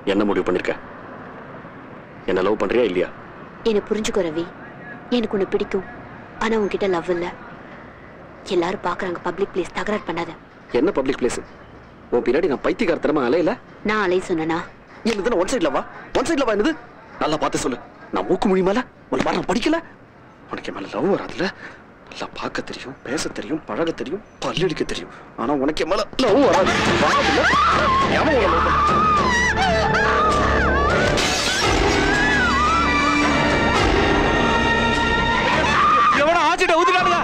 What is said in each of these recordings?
என்ன முடிவு பண்ணிருக்க என்ன லவ் பண்றியா இல்லையா என்னை புரிஞ்சுக்கோ ரவி எனக்கு உன்னை பிடிக்கும் ஆனா உன்கிட்ட லவ் இல்ல எல்லாரும் பாக்குறாங்க பப்ளிக் பிளேஸ் தகராறு பண்ணாத என்ன பப்ளிக் பிளேஸ் உன் பின்னாடி நான் பைத்தியக்காரத்தனமா அலையில நான் அலை சொன்னனா என்னது ஒன் சைட்ல வா ஒன் சைட்ல வா என்னது நல்லா பார்த்து சொல்லு நான் மூக்கு மொழி மேல ஒரு மாதிரி நான் படிக்கல உனக்கு என் மேல லவ் வராதுல நல்லா பார்க்க தெரியும் பேச தெரியும் பழக தெரியும் பல்லடிக்க தெரியும் ஆனா உனக்கு என் மேல லவ் வராது வராதுல்ல? ஏன் உன்னை love பண்றேன்? எவனோ ஆச்சிட்ட ஊத்துறானுங்க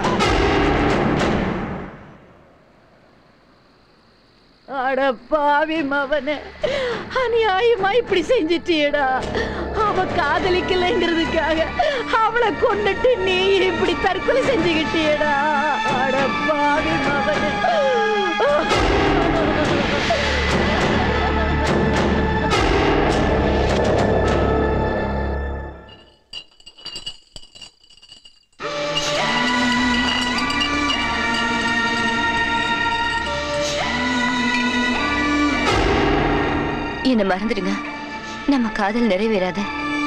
அட பாவி மவனே அநியாயமா இப்படி செஞ்சிட்டியடா அவ காதலிக்கலைங்கிறதுக்காக அவளை கொண்டுட்டு நீ இப்படி தற்கொலை செஞ்சுக்கிட்டியடா அட பாவி மவனே என்ன மறந்துடுங்க நம்ம காதல் நிறைவேறாத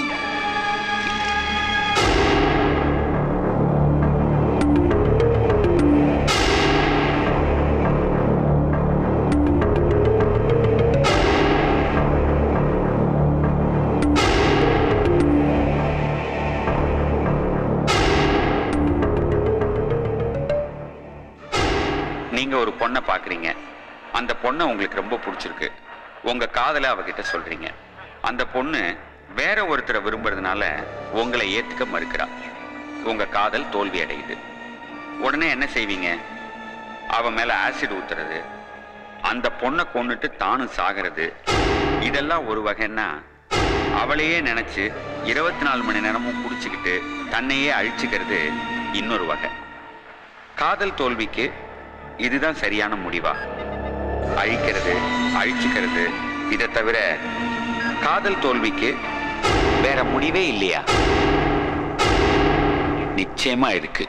நீங்க ஒரு பொண்ணை பாக்குறீங்க அந்த பொண்ணை உங்களுக்கு ரொம்ப பிடிச்சிருக்கு உங்க காதலை அவகிட்ட சொல்றீங்க அந்த பொண்ணு வேற ஒருத்தரை விரும்புறதுனால உங்களை ஏத்துக்க மறுக்கிறா உங்க காதல் தோல்வி அடையுது உடனே என்ன செய்வீங்க அவ மேல ஆசிட் ஊத்துறது அந்த பொண்ணை கொன்னுட்டு தானும் சாகிறது இதெல்லாம் ஒரு வகைன்னா அவளையே நினைச்சு இருபத்தி நாலு மணி நேரமும் குடிச்சுக்கிட்டு தன்னையே அழிச்சுக்கிறது இன்னொரு வகை காதல் தோல்விக்கு இதுதான் சரியான முடிவா அழிக்கிறது அழிச்சுக்கிறது இதை தவிர காதல் தோல்விக்கு வேற முடிவே இல்லையா நிச்சயமா இருக்கு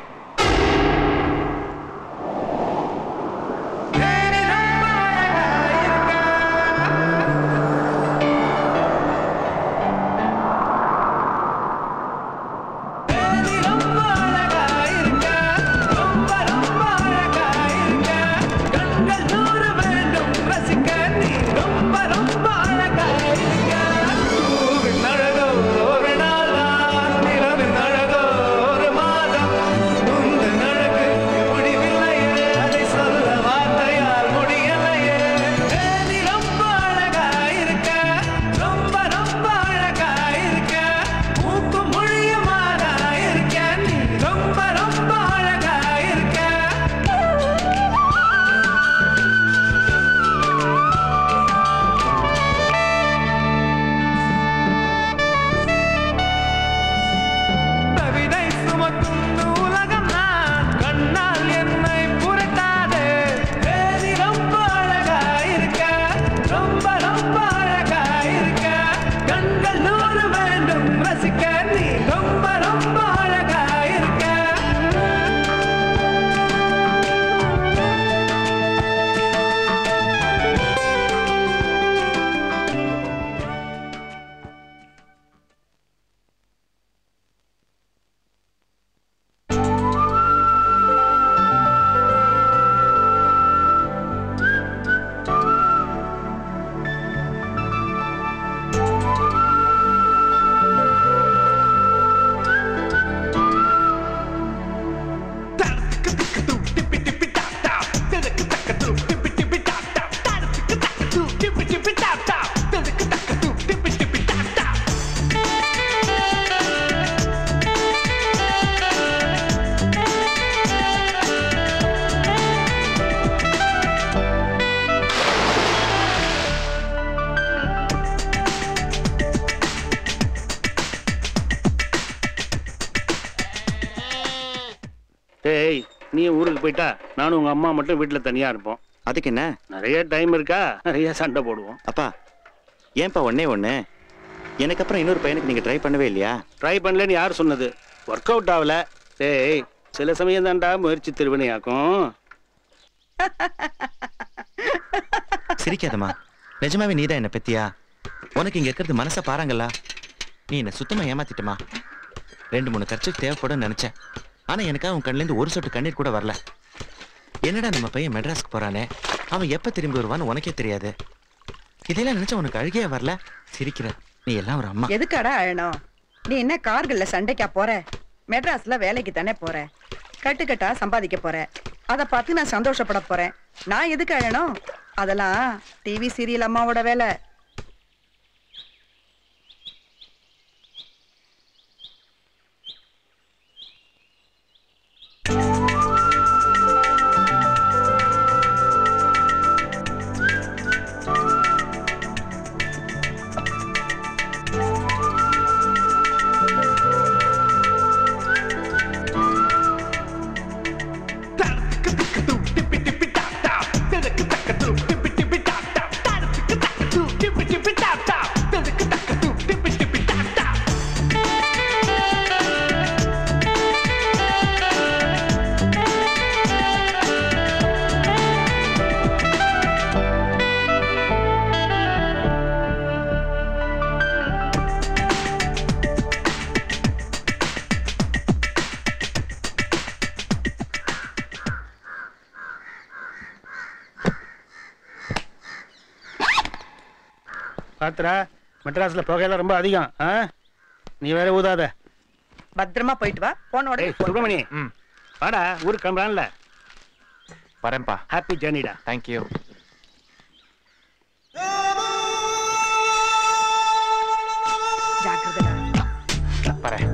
கவிதை சுமக்கும் நூலகம் நான் கண்ணால் என்னை புரட்டாதே தேதி ரொம்ப அழகா இருக்க ரொம்ப ரொம்ப அழகா இருக்க கண்கள் நூறு வேண்டும் ரசிக்க நீ ரொம்ப ரொம்ப அழகா இருக்க டேய் நீ ஊருக்கு போயிட்டா நானும் உங்க அம்மா மட்டும் வீட்டுல தனியா இருப்போம் அதுக்கு என்ன நிறைய டைம் இருக்கா நிறைய சண்டை போடுவோம் அப்பா ஏன்பா ஒண்ணே ஒண்ணு எனக்கு அப்புறம் இன்னொரு பையனுக்கு நீங்க ட்ரை பண்ணவே இல்லையா ட்ரை பண்ணலன்னு யார் சொன்னது ஒர்க் அவுட் ஆகல டேய் சில சமயம் தான்டா முயற்சி திருவினையாக்கும் சிரிக்காதம்மா நிஜமாவே நீதான் என்ன பெத்தியா உனக்கு இங்க இருக்கிறது மனசை பாருங்களா நீ என்ன சுத்தமா ஏமாத்திட்டமா ரெண்டு மூணு கர்ச்சி தேவைப்படும் நினைச்சேன் ஆனா எனக்கா உன் கண்ணுலேருந்து ஒரு சொட்டு கண்ணீர் கூட வரல என்னடா நம்ம பையன் மெட்ராஸ்க்கு போறானே அவன் எப்ப திரும்பி வருவான்னு உனக்கே தெரியாது இதெல்லாம் நினைச்சா உனக்கு அழுகையே வரல சிரிக்கிற நீ எல்லாம் ஒரு அம்மா எதுக்காடா அழணும் நீ என்ன கார்கள்ல சண்டைக்கா போற மெட்ராஸ்ல வேலைக்கு தானே போற கட்டுக்கட்டா சம்பாதிக்க போற அத பார்த்து நான் சந்தோஷப்பட போறேன் நான் எதுக்கு அழணும் அதெல்லாம் டிவி சீரியல் அம்மாவோட வேலை பாத்துரா மெட்ராஸ்ல புகையெல்லாம் ரொம்ப அதிகம் ஆ நீ வேற ஊதாத பத்திரமா போயிட்டு வா போனோட ஏய் சுப்பிரமணி வாடா ஊருக்கு கிளம்புறான்ல வரேன்ப்பா ஹாப்பி ஜேர்னிடா தேங்க்யூ ஜாக்கிரதா வரேன்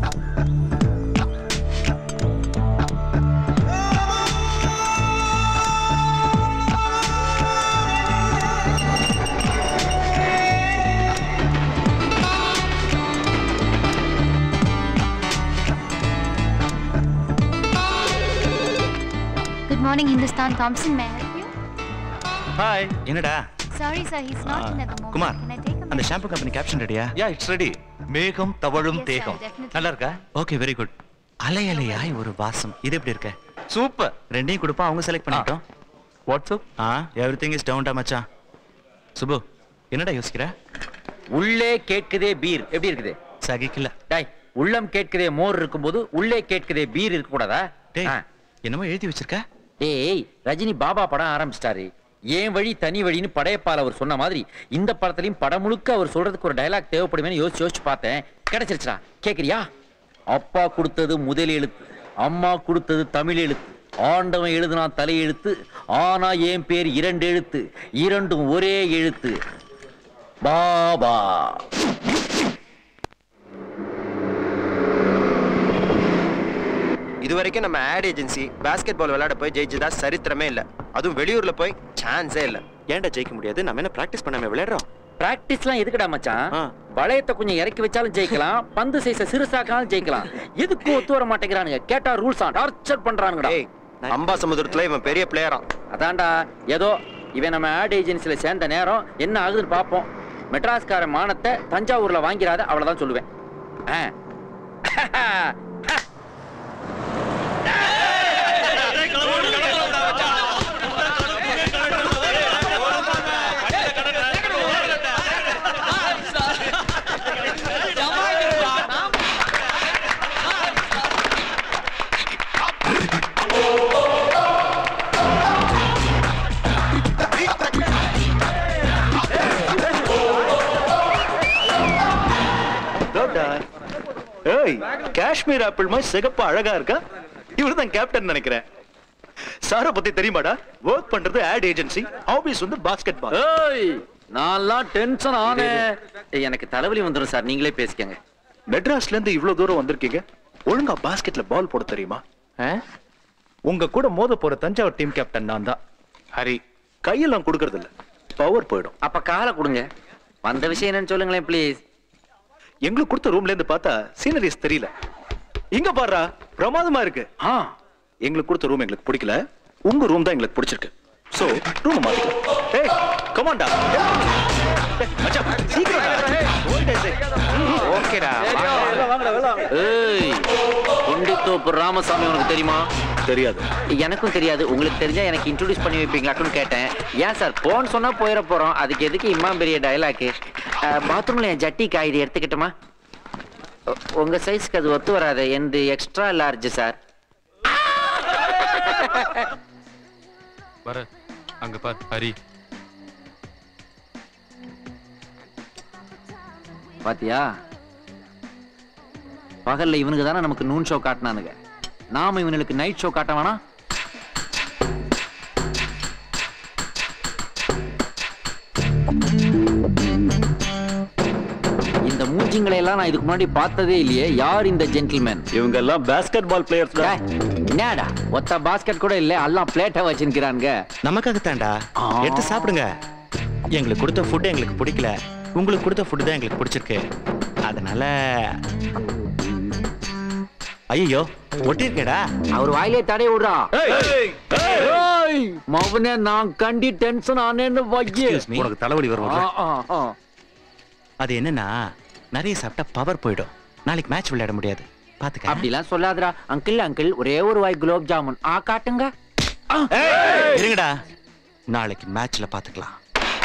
Good morning, Hindustan. Thompson, may I help you? Hi என்னடா Sorry, sir, he's not in at the moment. Kumar Can I take a அந்த ஷாம்பு கம்பெனி கேப்ஷன் ரெடியா யா இட்ஸ் ரெடி மேகம் தவழும் Yes, sir, தேகம் definitely. நல்லா இருக்கா okay very good அலை அலையாய் ஒரு வாசம் இது எப்படி இருக்க சூப்பர் ரெண்டையும் கொடுப்பா அவங்க செலக்ட் பண்ணிட்டோம் வாட்ஸ்அப் ஆ எவ்ரி திங் இஸ் டவுன்டா மச்சான் சுபு என்னடா யோசிக்கிற உள்ளே கேட்குதே பீர் எப்படி இருக்குது சகிக்கல டாய் உள்ளம் கேட்குதே மோர் இருக்கும்போது உள்ளே கேட்குதே பீர் இருக்க கூடாதா டேய் என்னமோ எழுதி வச்சிருக்க டேய் ரஜினி பாபா படம் ஆரம்பிச்சிட்டாரு ஏன் வழி தனி வழின்னு படையப்பால் அவர் சொன்ன மாதிரி இந்த படத்துலயும் படம் முழுக்க அவர் சொல்றதுக்கு ஒரு டயலாக் தேவைப்படுமேனு யோசிச்சு யோசிச்சு பார்த்தேன் கிடைச்சிருச்சுடா கேக்குறியா அப்பா கொடுத்தது முதல் எழுத்து அம்மா கொடுத்தது தமிழ் எழுத்து ஆண்டவன் எழுதுனா தலை எழுத்து ஆனா என் பேர் இரண்டு எழுத்து இரண்டும் ஒரே எழுத்து பாபா இது வரைக்கும் நம்ம ஆட் ஏஜென்சி பாஸ்கெட் பால் விளையாட போய் ஜெயிச்சதா சரித்திரமே இல்ல அதுவும் வெளியூர்ல போய் சான்ஸே இல்ல ஏன்டா ஜெயிக்க முடியாது நம்ம என்ன பிராக்டிஸ் பண்ணாம விளையாடுறோம் பிராக்டிஸ்லாம் எதுக்குடா மச்சான் வளையத்தை கொஞ்சம் இறக்கி வச்சாலும் ஜெயிக்கலாம் பந்து சைஸ சிறுசாக்காலும் ஜெயிக்கலாம் எதுக்கும் ஒத்து வர மாட்டேங்கிறானுங்க கேட்டா ரூல்ஸ் டார்ச்சர் பண்றானுங்கடா அம்பா சமுதிரத்துல இவன் பெரிய பிளேயரா அதான்டா ஏதோ இவன் நம்ம ஆட் ஏஜென்சில சேர்ந்த நேரம் என்ன ஆகுதுன்னு பார்ப்போம் மெட்ராஸ்கார மானத்தை தஞ்சாவூர்ல வாங்கிறாத அவ்வளவுதான் சொல்லுவேன் ஆ. ஏய் காஷ்மீர் ஆப்பிள் மாதிரி சிகப்பா அழகா இருக்கா இவரு தான் கேப்டன் நினைக்கிறேன் சார பத்தி தெரியுமாடா ஒர்க் பண்றது ஆட் ஏஜென்சி ஆபீஸ் வந்து பாஸ்கெட் பால் ஏய் நான்லாம் டென்ஷன் ஆனேன் ஏய், எனக்கு தலைவலி வந்துடும் சார் நீங்களே பேசிக்கங்க மெட்ராஸ்ல இருந்து இவ்வளவு தூரம் வந்திருக்கீங்க ஒழுங்கா பாஸ்கெட்ல பால் போட தெரியுமா உங்க கூட மோத போற தஞ்சாவூர் டீம் கேப்டன் நான் தான் ஹரி கையெல்லாம் கொடுக்கறது இல்ல பவர் போயிடும் அப்ப காலை கொடுங்க வந்த விஷயம் என்னன்னு சொல்லுங்களேன் ப்ளீஸ் எங்களுக்கு கொடுத்த ரூம்ல இருந்து பார்த்தா சீனரிஸ் தெரியல இங்க பாருடா பிரமாதமா இருக்கு எங்களுக்கு கொடுத்த ரூம் எங்களுக்கு பிடிக்கல உங்க ரூம் தான் எங்களுக்கு பிடிச்சிருக்கு சோ ரூம் மாத்திக்கலாம் ஏய் கமான்டா மச்சான் ஓகேடா ஏய் குண்டித்தோப்பு ராமசாமி உனக்கு தெரியுமா தெரியாது எனக்கும் தெரியாது உங்களுக்கு தெரிஞ்சா எனக்கு இன்ட்ரோடியூஸ் பண்ணி வைப்பீங்களாக்குன்னு கேட்டேன் ஏன் சார் போன் சொன்னா போயிட போறோம் அதுக்கு எதுக்கு இம்மா பெரிய டயலாக்கு பாத்ரூம்ல என் ஜட்டி காயுது எடுத்துக்கிட்டுமா உ- உங்க சைஸ்க்கு அது ஒத்து வராது எந்த எக்ஸ்ட்ரா லார்ஜ் சார் வர அங்க பார் ஹரி பாத்தியா பகல்ல இவனுக்கு தானே நமக்கு நூன் ஷோ காட்டினானுங்க நாம இவனுக்கு நைட் ஷோ காட்ட வேணாம் இந்த மூஞ்சிங்களை எல்லாம் நான் இதுக்கு முன்னாடி பார்த்ததே இல்லையே யார் இந்த ஜென்டில்மேன் இவங்க எல்லாம் பாஸ்கெட் பால் பிளேயர்ஸ் என்னடா ஒத்த பாஸ்கெட் கூட இல்ல எல்லாம் பிளேட்டா வச்சிருக்கிறானுங்க நமக்காகத்தான்டா எடுத்து சாப்பிடுங்க எங்களுக்கு கொடுத்த ஃபுட் எங்களுக்கு பிடிக்கல உங்களுக்கு கொடுத்த ஃபுட் தான் எங்களுக்கு பிடிச்சிருக்கு அதனால ஐயோ ஒட்டிருக்கேடா அவர் வாயிலே தடை விடுறா ஏய், மவனே நான் கண்டி டென்ஷன் ஆனேன்னு வையே உனக்கு தலைவலி வரும் அது என்னன்னா நிறைய சாப்பிட்டா பவர் போயிடும் நாளைக்கு மேட்ச் விளையாட முடியாது பாத்துக்க அப்படிலாம் சொல்லாதடா அங்கிள் அங்கிள் ஒரே ஒரு வாய் குலோப் ஜாமுன் ஆ காட்டுங்க இருங்கடா நாளைக்கு மேட்ச்ல பாத்துக்கலாம்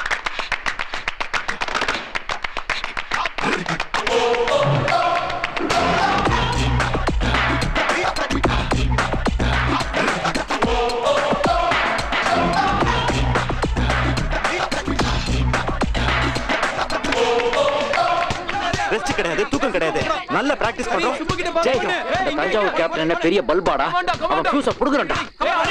ரெஸ்ட் கிடையாது தூக்கம் கிடையாது நல்ல பிராக்டிஸ் பண்றோம் ஜெயிக்கிறோம் இந்த தஞ்சாவூர் கேப்டன் என்ன பெரிய பல்பாடா அவன் ஃபியூஸ புடுங்குறடா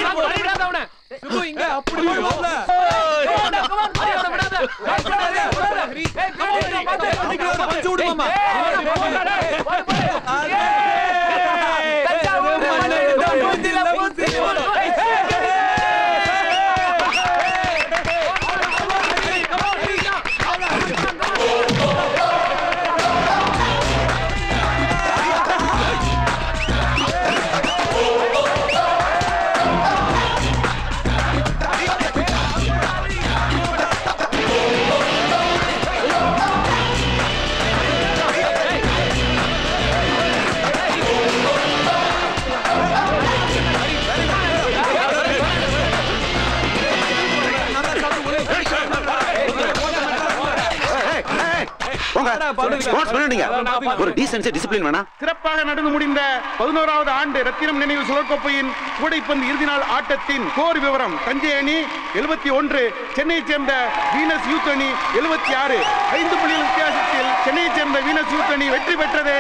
போங்க ஸ்போர்ட்ஸ் பண்ணிடுங்க ஒரு டீசன்சி டிசிப்ளின் வேணா சிறப்பாக நடந்து முடிந்த பதினோராவது ஆண்டு ரத்தினம் நினைவு சுழற்கோப்பையின் கூடைப்பந்து இறுதி நாள் ஆட்டத்தின் கோர் விவரம் தஞ்சை அணி எழுபத்தி ஒன்று சென்னையைச் சேர்ந்த வீனஸ் யூத் அணி எழுபத்தி ஆறு ஐந்து புள்ளிகள் வித்தியாசத்தில் சென்னையைச் சேர்ந்த வீனஸ் யூத் அணி வெற்றி பெற்றது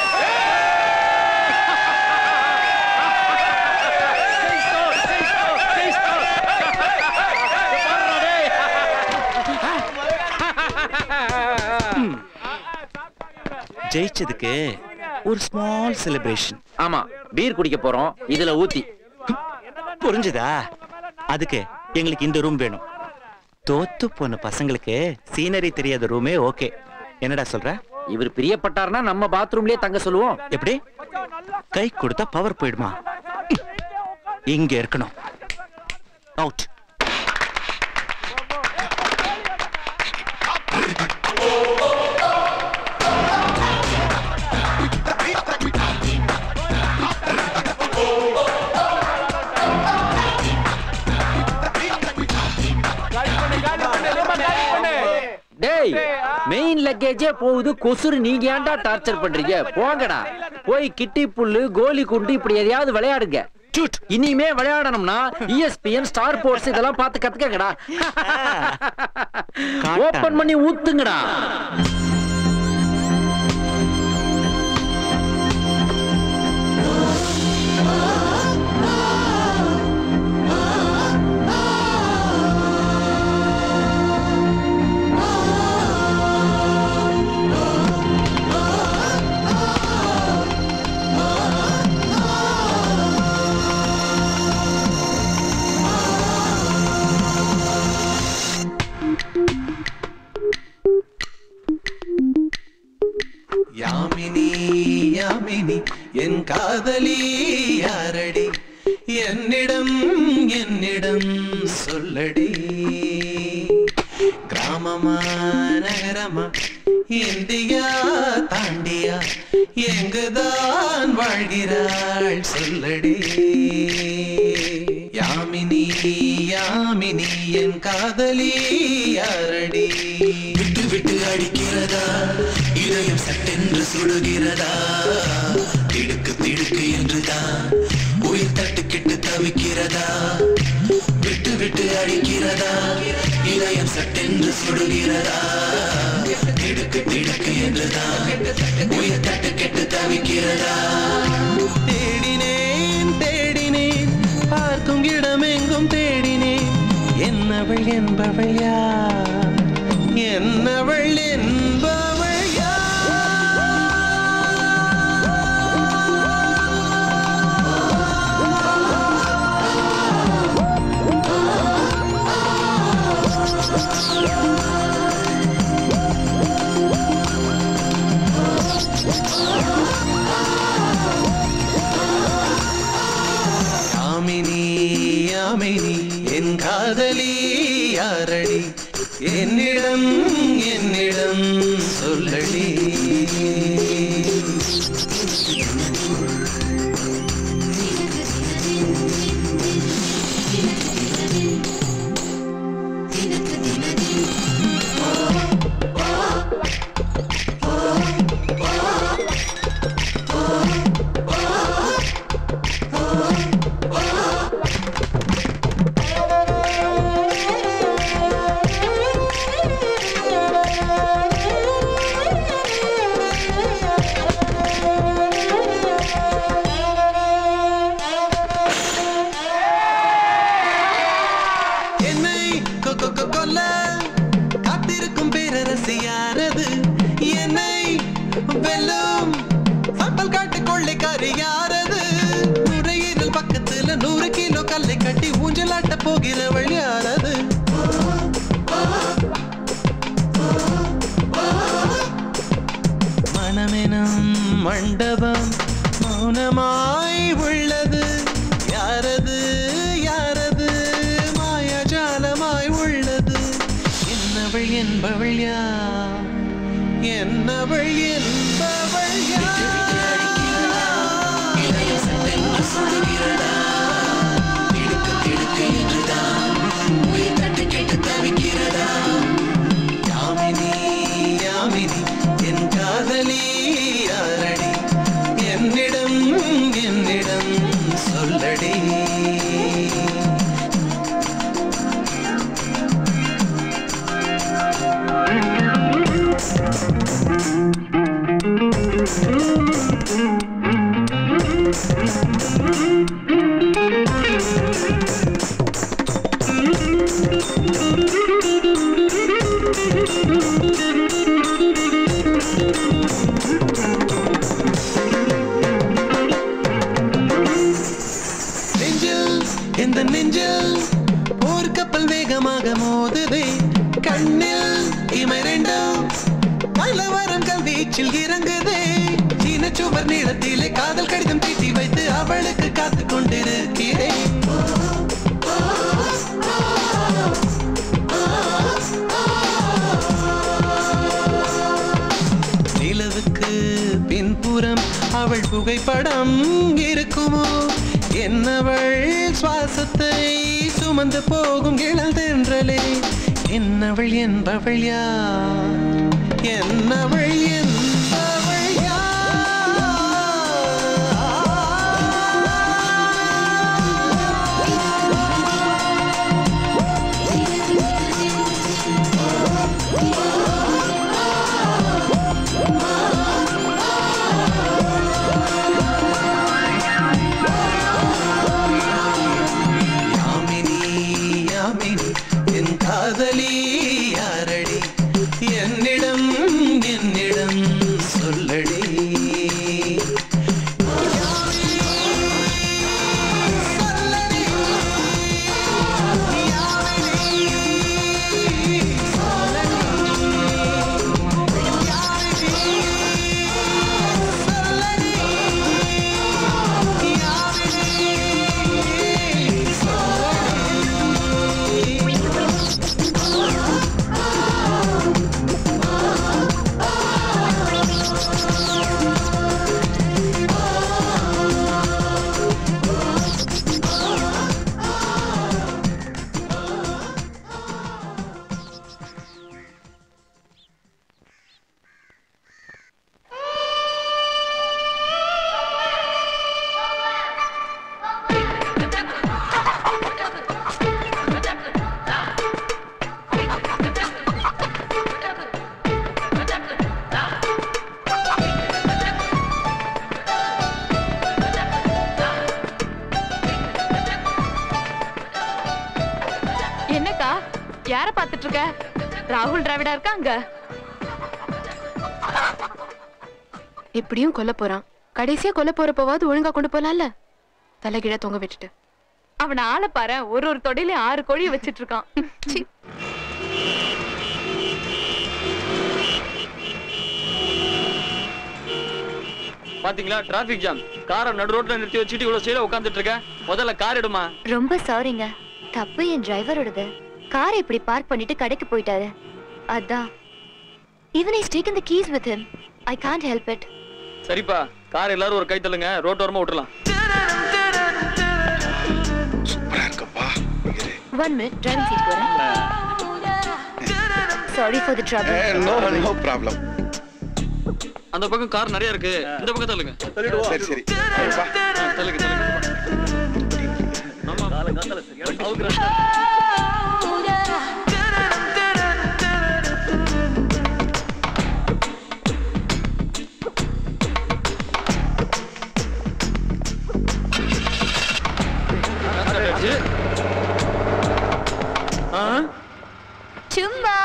ஜெயிச்சதுக்கு ஒரு ஸ்மால் செலிப்ரேஷன் ஆமா பீர் குடிக்க போறோம் இதுல ஊத்தி புரிஞ்சுதா அதுக்கு எங்களுக்கு இந்த ரூம் வேணும் தோத்து போன பசங்களுக்கு சீனரி தெரியாத ரூமே ஓகே என்னடா சொல்ற இவர் பிரியப்பட்டார்னா நம்ம பாத்ரூம்லயே தங்க சொல்லுவோம் எப்படி கை கொடுத்தா பவர் போயிடுமா இங்க இருக்கணும் அவுட் டேய் மெயின் லக்கேஜே போகுது கொசுறு நீங்க ஏன்டா டார்ச்சர் பண்றீங்க போங்கடா போய் கிட்டி புல்லு கோலி குண்டு இப்படி எதையாவது விளையாடுங்க இனிமே விளையாடணும்னா இஎஸ்பிஎன் ஸ்டார் போர்ட்ஸ் இதெல்லாம் பார்த்து கத்துக்கங்கடா ஓபன் பண்ணி ஊத்துங்கடா யாமினி யாமினி என் காதலி யாரடி என்னிடம் என்னிடம் சொல்லடி கிராமமா நகரமா இந்தியா தாண்டியா எங்குதான் வாழ்கிறாள் சொல்லடி யாமினி யாமினி யாமினி என் காதலி யாரடி விட்டு விட்டு அடிக்கிறதா இதயம் சட்டென்று சுடுகிறதா திடுக்கு திடுக்கு என்றுதான் உயிர் தட்டுக்கிட்டு தவிக்கிறதா விட்டு விட்டு அடிக்கிறதா இதயம் சட்டென்று சுடுகிறதா திடுக்கு திடுக்கு என்றுதான் உயிர் தட்டுக்கிட்டு தவிக்கிறதா தேடினேன் தேடினேன் பார்க்கும் இடமெங்கும் தேடினேன் என்னவள் என்பவள் யார் என்னவள் என்பவள் யாமினி யாமினி என் காதலி யாரடி என்னிடம் என்னிடம் சொல்லடி என்னை கொ- கொ- கொ- கொல்ல காத்திருக்கும் பேரரசு யாரது என்னை வெல்லும் சப்பல் காட்டு கொள்ளைக்காரி யாரது நுரையீரல் பக்கத்துல நூறு கிலோ கல்லை கட்டி ஊஞ்சலாட்ட போகிறவள் யாரது மனமெனும் மண்டபம் மௌனமாய் உள்ளது யாரது யாரது மாயாஜாலமாய் உள்ளது என்னவள் என்பவள் யார் என்னவள் என்பவள் யாமினி யாமினி என் காதலி யாரடி என்னிடம் என்னிடம் சொல்லடி நெஞ்சில் இந்த நெஞ்சில் ஒரு கப்பல் வேகமாக மோதுதே கண்ணில் இமை ரெண்டும் கலவரம் கல்வீச்சில் இறங்குதே சீன சுவர் நீளத்திலே காதல் கடிதம் தீட்டி வைத்து அவளுக்கு காத்து கொண்டிருக்கிறேன் நிலவுக்கு பின்புறம் அவள் புகைப்படம் இருக்குமோ என்னவள் சுவாசத்தை சுமந்து போகும் இழல் தென்றலே என்னவள் என்பவள் யார் என்னவள் என்பவள் யாமினி யாமினி என் காதலி யாரடி என்னிடம் என்னிடம் யார பாத்துட்டு இருக்க ராகுல் டிராவிடா இருக்காங்க எப்படியும் கொல்ல போறான் கடைசியா கொல்ல போறப்பவாவது ஒழுங்கா கொண்டு போலாம்ல தலைகீழ தொங்க விட்டுட்டு அவன ஆள பாரு ஒரு ஒரு தொடையில ஆறு கோழி வச்சிட்டு இருக்கான் சீ. பாத்தீங்களா டிராபிக் ஜாம் காரை நடு ரோட்ல நிறுத்தி வச்சுட்டு இவ்வளவு சீல உட்காந்துட்டு இருக்க முதல்ல கார் எடுமா ரொம்ப சாரிங்க தப்பு என் டிரைவரோடது காரை இப்படி பார்க் பண்ணிட்டு கடைக்கு போயிட்டாரு அதான் even ice taken the keys with him I can't help it சரிப்பா கார் எல்லாரும் ஒரு கை தள்ளுங்க ரோட்டோரமா விட்டுலாம் ஒன் மினிட் டிரைவிங் சீட் வரேன் sorry for the trouble no problem அந்த பக்கம் கார் நிறைய இருக்கு இந்த பக்கம் தள்ளுங்க சரி சரி ஆ, தள்ளுங்க தள்ளுங்க ஆமா காலங்காத்தால சரியான அவுக்குறாங்க. சும்மா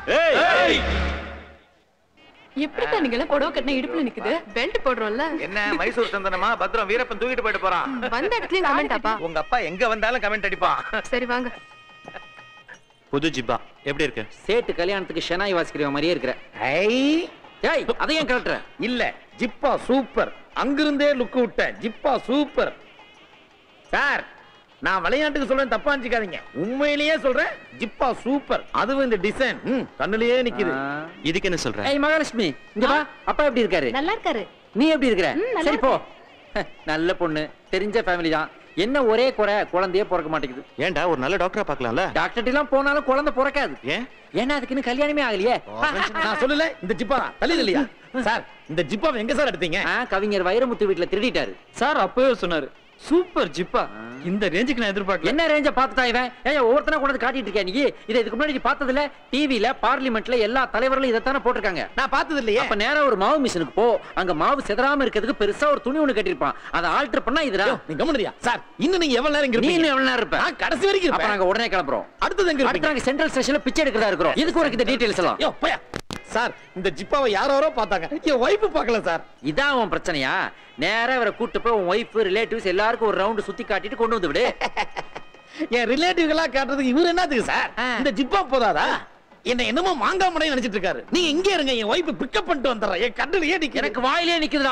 எப்படிக்கா நீங்க எல்லாம் புடவை கட்டின இடுப்புல நிக்குது பெல்ட் போடுறோம்ல என்ன மைசூர் சந்தனமா பத்திரம் வீரப்பன் தூக்கிட்டு போயிட்டு போறான் வந்த இடத்துலயும் கமெண்ட் அப்பா உங்க அப்பா எங்க வந்தாலும் கமெண்ட் அடிப்பான் சரி வாங்க புது ஜிப்பா எப்படி இருக்கு சேட்டு கல்யாணத்துக்கு ஷெனாய் வாசிக்கிற மாதிரியே இருக்கிற ஐ ஏய் அதையும் கலட்டுற இல்ல ஜிப்பா சூப்பர் அங்கிருந்தே லுக் விட்டேன் ஜிப்பா சூப்பர் சார் நான் விளையாட்டுக்கு சொல்றேன் தப்பா நினைச்சுக்காதீங்க உண்மையிலேயே சொல்றேன் ஜிப்பா சூப்பர் அதுவும் இந்த டிசைன் கண்ணுலயே நிக்குது இதுக்கு என்ன சொல்ற ஏய் மகாலட்சுமி இங்க வா அப்பா எப்படி இருக்காரு நல்லா இருக்காரு நீ எப்படி இருக்கிற ம், நல்லா சரி போ நல்ல பொண்ணு தெரிஞ்ச ஃபேமிலி தான் என்ன ஒரே குறை குழந்தையே பிறக்க மாட்டேங்குது ஏன்டா ஒரு நல்ல டாக்டரா பார்க்கலாம்ல டாக்டர் எல்லாம் போனாலும் குழந்தை பிறக்காது ஏன் ஏன்னா அதுக்கு இன்னும் கல்யாணமே ஆகலையே நான் சொல்லல இந்த ஜிப்பா தள்ளி இல்லையா சார் இந்த ஜிப்பாவை எங்க சார் எடுத்தீங்க ஆ, கவிஞர் வைரமுத்து வீட்டுல திருடிட்டாரு சார் அப்பவே சொன்னாரு சூப்பர் ஜிப்பா இந்த ரேஞ்சுக்கு நான் எதிர்பார்க்கல என்ன ரேஞ்ச பாத்துட்டா இவன் ஏன் ஒவ்வொருத்தனா கொண்டு வந்து காட்டிட்டு இருக்கியா நீ இதை இதுக்கு முன்னாடி நீ பார்த்ததுல டிவில பார்லிமெண்ட்ல எல்லா தலைவர்களும் இதைத்தானே போட்டிருக்காங்க நான் பார்த்தது இல்லையே அப்ப நேரா ஒரு மாவு மிஷினுக்கு போ அங்க மாவு செதறாம இருக்கிறதுக்கு பெருசா ஒரு துணி ஒண்ணு கட்டிருப்பான் அதை ஆல்டர் பண்ணா இதுடா நீ கவனியா சார் இன்னும் நீங்க எவ்வளவு நேரம் இங்க நீ இருப்பீங்க இன்னும் எவ்வளவு நேரம் இருப்ப நான் கடைசி வரைக்கும் அப்ப இருப்பேன் நாங்க உடனே கிளம்புறோம் அடுத்தது எங்க அடுத்து இருப்பீங்க நாங்க சென்ட்ரல் ஸ்டேஷன்ல பிச்சை எடுக்கிறதா இருக்கிறோம் இதுக்கு உனக்கு இந்த டீடைல்ஸ் எல்லாம் யோ போயா சார் இந்த ஜிப்பாவை யாரோ யாரோ பார்த்தாங்க என் ஒய்ஃப் பார்க்கல சார் இதான் உன் பிரச்சனையா நேரா இவரை கூட்டு போய் உன் ஒய்ஃப் ரிலேட்டிவ்ஸ் எல்லாருக்கும் ஒரு ரவுண்ட் சுத்தி காட்டிட்டு கொண்டு வந்து விடு என் ரிலேட்டிவ் எல்லாம் காட்டுறதுக்கு இவரு என்னத்துக்கு சார் இந்த ஜிப்பா போதாதா என்ன என்னமோ மாங்காய் மடை நினைச்சிட்டு இருக்காரு நீங்க இங்கே இருங்க என் ஒய்ஃப் பிக்கப் பண்ணிட்டு வந்துடுறேன் என் கண்ணுலயே நிக்க எனக்கு வாயிலே நிக்குதுடா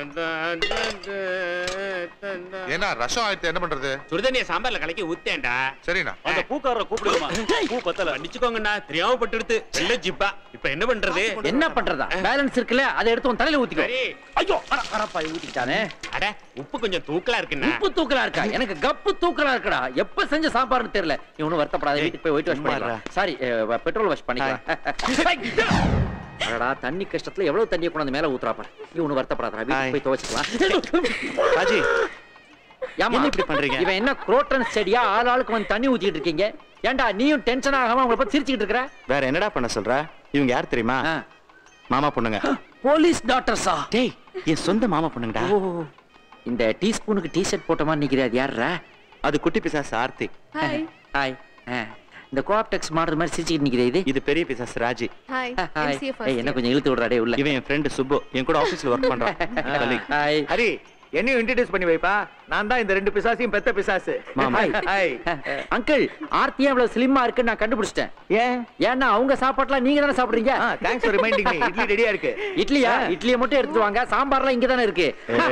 ஏன்னா ரசம் ஆயத்து என்ன பண்றது சுடுதண்ணிய சாம்பார்ல கலக்கி ஊத்தேன்டா சரிண்ணா அந்த பூக்காரரை கூப்பிடுமா பூ பத்தல மன்னிச்சுக்கோங்கண்ணா தெரியாம பட்டு வெள்ள ஜிப்பா இப்ப என்ன பண்றது என்ன பண்றதா பேலன்ஸ் இருக்குல்ல அதை எடுத்து உன் தலையில ஊத்திக்கோ சரி. ஐயோ அட அரப்பா ஊத்திட்டானே அட உப்பு கொஞ்சம் தூக்கலா இருக்குண்ணா உப்பு தூக்கலா இருக்கா எனக்கு கப்பு தூக்கலா இருக்குடா எப்ப செஞ்ச சாம்பார்னு தெரியல நீ ஒன்னும் வருத்தப்படாத வீட்டுக்கு போய் ஒயிட் வாஷ் பண்ணிக்கலாம் சாரி பெட்ரோல் வாஷ் பண்ணிக்கலாம் அடடா தண்ணி கஷ்டத்துல எவ்வளவு தண்ணியை கொண்டு வந்து மேல ஊத்துறா பாரு நீ ஒன்னும் வருத்தப்படாதடா வீட்டுக்கு போய் துவைச்சுக்கலாம் ராஜி ஏமா என்ன இப்படி பண்றீங்க? இவன் என்ன குரோட்டன் செடியா ஆள் ஆளுக்கு வந்து தண்ணி ஊத்திட்டு இருக்கீங்க ஏன்டா நீயும் டென்ஷன் ஆகாம உங்களை பத்தி சிரிச்சுக்கிட்டு இருக்கிற வேற என்னடா பண்ண சொல்ற இவங்க யார் தெரியுமா மாமா பொண்ணுங்க போலீஸ் டாக்டர்ஸா டேய் என் சொந்த மாமா பொண்ணுங்கடா இந்த டீஸ்பூனுக்கு டீ ஷர்ட் போட்ட மாதிரி நிக்கிற அது யாருடா அது குட்டி பிசாசு ஆர்த்தி ஹாய் ஹாய் இந்த கோஆப்டெக்ஸ் மாடல் மாதிரி சிரிச்சுக்கிட்டு நிக்குது இது இது பெரிய பிசாசு ராஜி ஹாய் ஹாய் ஏய், என்ன கொஞ்சம் இழுத்து விடுறா டேய் உள்ள இவன் என் ஃப்ரெண்டு சுப்பு என் கூட ஆபீஸ்ல ஒர்க் பண்றான் colleague. ஹாய் ஹரி என்னையும் இன்ட்ரடியூஸ் பண்ணி வைப்பா நான் தான் இந்த ரெண்டு பிசாசையும் பெத்த பிசாசு மாமா ஹாய் அங்கிள் ஆர்த்தியா இவ்வளவு ஸ்லிம்மா இருக்குன்னு நான் கண்டுபிடிச்சிட்டேன் ஏன் ஏன்னா அவங்க சாப்பாட்டுலாம் நீங்க தானே சாப்பிடுறீங்க thanks for reminding me idli ரெடியா இருக்கு இட்லியா இட்லியை மட்டும் எடுத்துட்டு வாங்க சாம்பார்லாம் இங்க தானே இருக்கு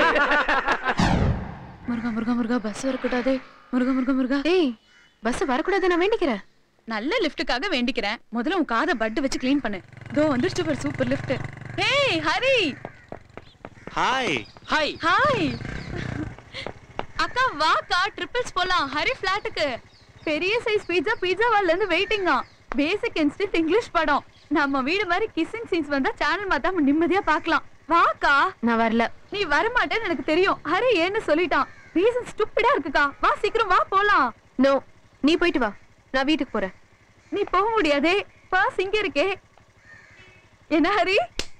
முருகா முருகா முருகா பஸ் வரக்கூடாதே முருகா முருகா முருகா ஏய் பஸ் வரக்கூடாது நான் வேண்டிக்கிறேன் நல்ல லிஃப்ட்டுக்காக வேண்டிக்கிறேன் முதல்ல உன் காதை பட்டு வச்சு க்ளீன் பண்ணு தோ வந்துருச்சு பாரு சூப்பர் லிஃப்ட் ஏய் ஹரி ஹாய் ஹாய் ஹாய் அக்கா வாக்கா ட்ரிபிள்ஸ் போலாம் ஹரி ஃபிளாட்டுக்கு பெரிய சைஸ் பீட்சா பீட்சா வால்ல இருந்து வெயிட்டிங்கா பேசிக் இன்ஸ்டிங் இங்கிலீஷ் படம் நம்ம வீடு மாதிரி கிஸ்ஸிங் சீன்ஸ் வந்தா சேனல் மாத்தாம நிம்மதியா பார்க்கலாம் வாக்கா நான் வரல நீ வரமாட்டேன்னு எனக்கு தெரியும் ஹரி ஏன்னு சொல்லிட்டான் ரீசன் ஸ்டூப்பிடா இருக்குக்கா வா சீக்கிரம் வா போலாம் நோ நீ போயிட்டு வா நான் வீட்டுக்கு போறேன் நீ போக முடியாதே பர்ஸ் இங்க இருக்கே என்ன ஹரி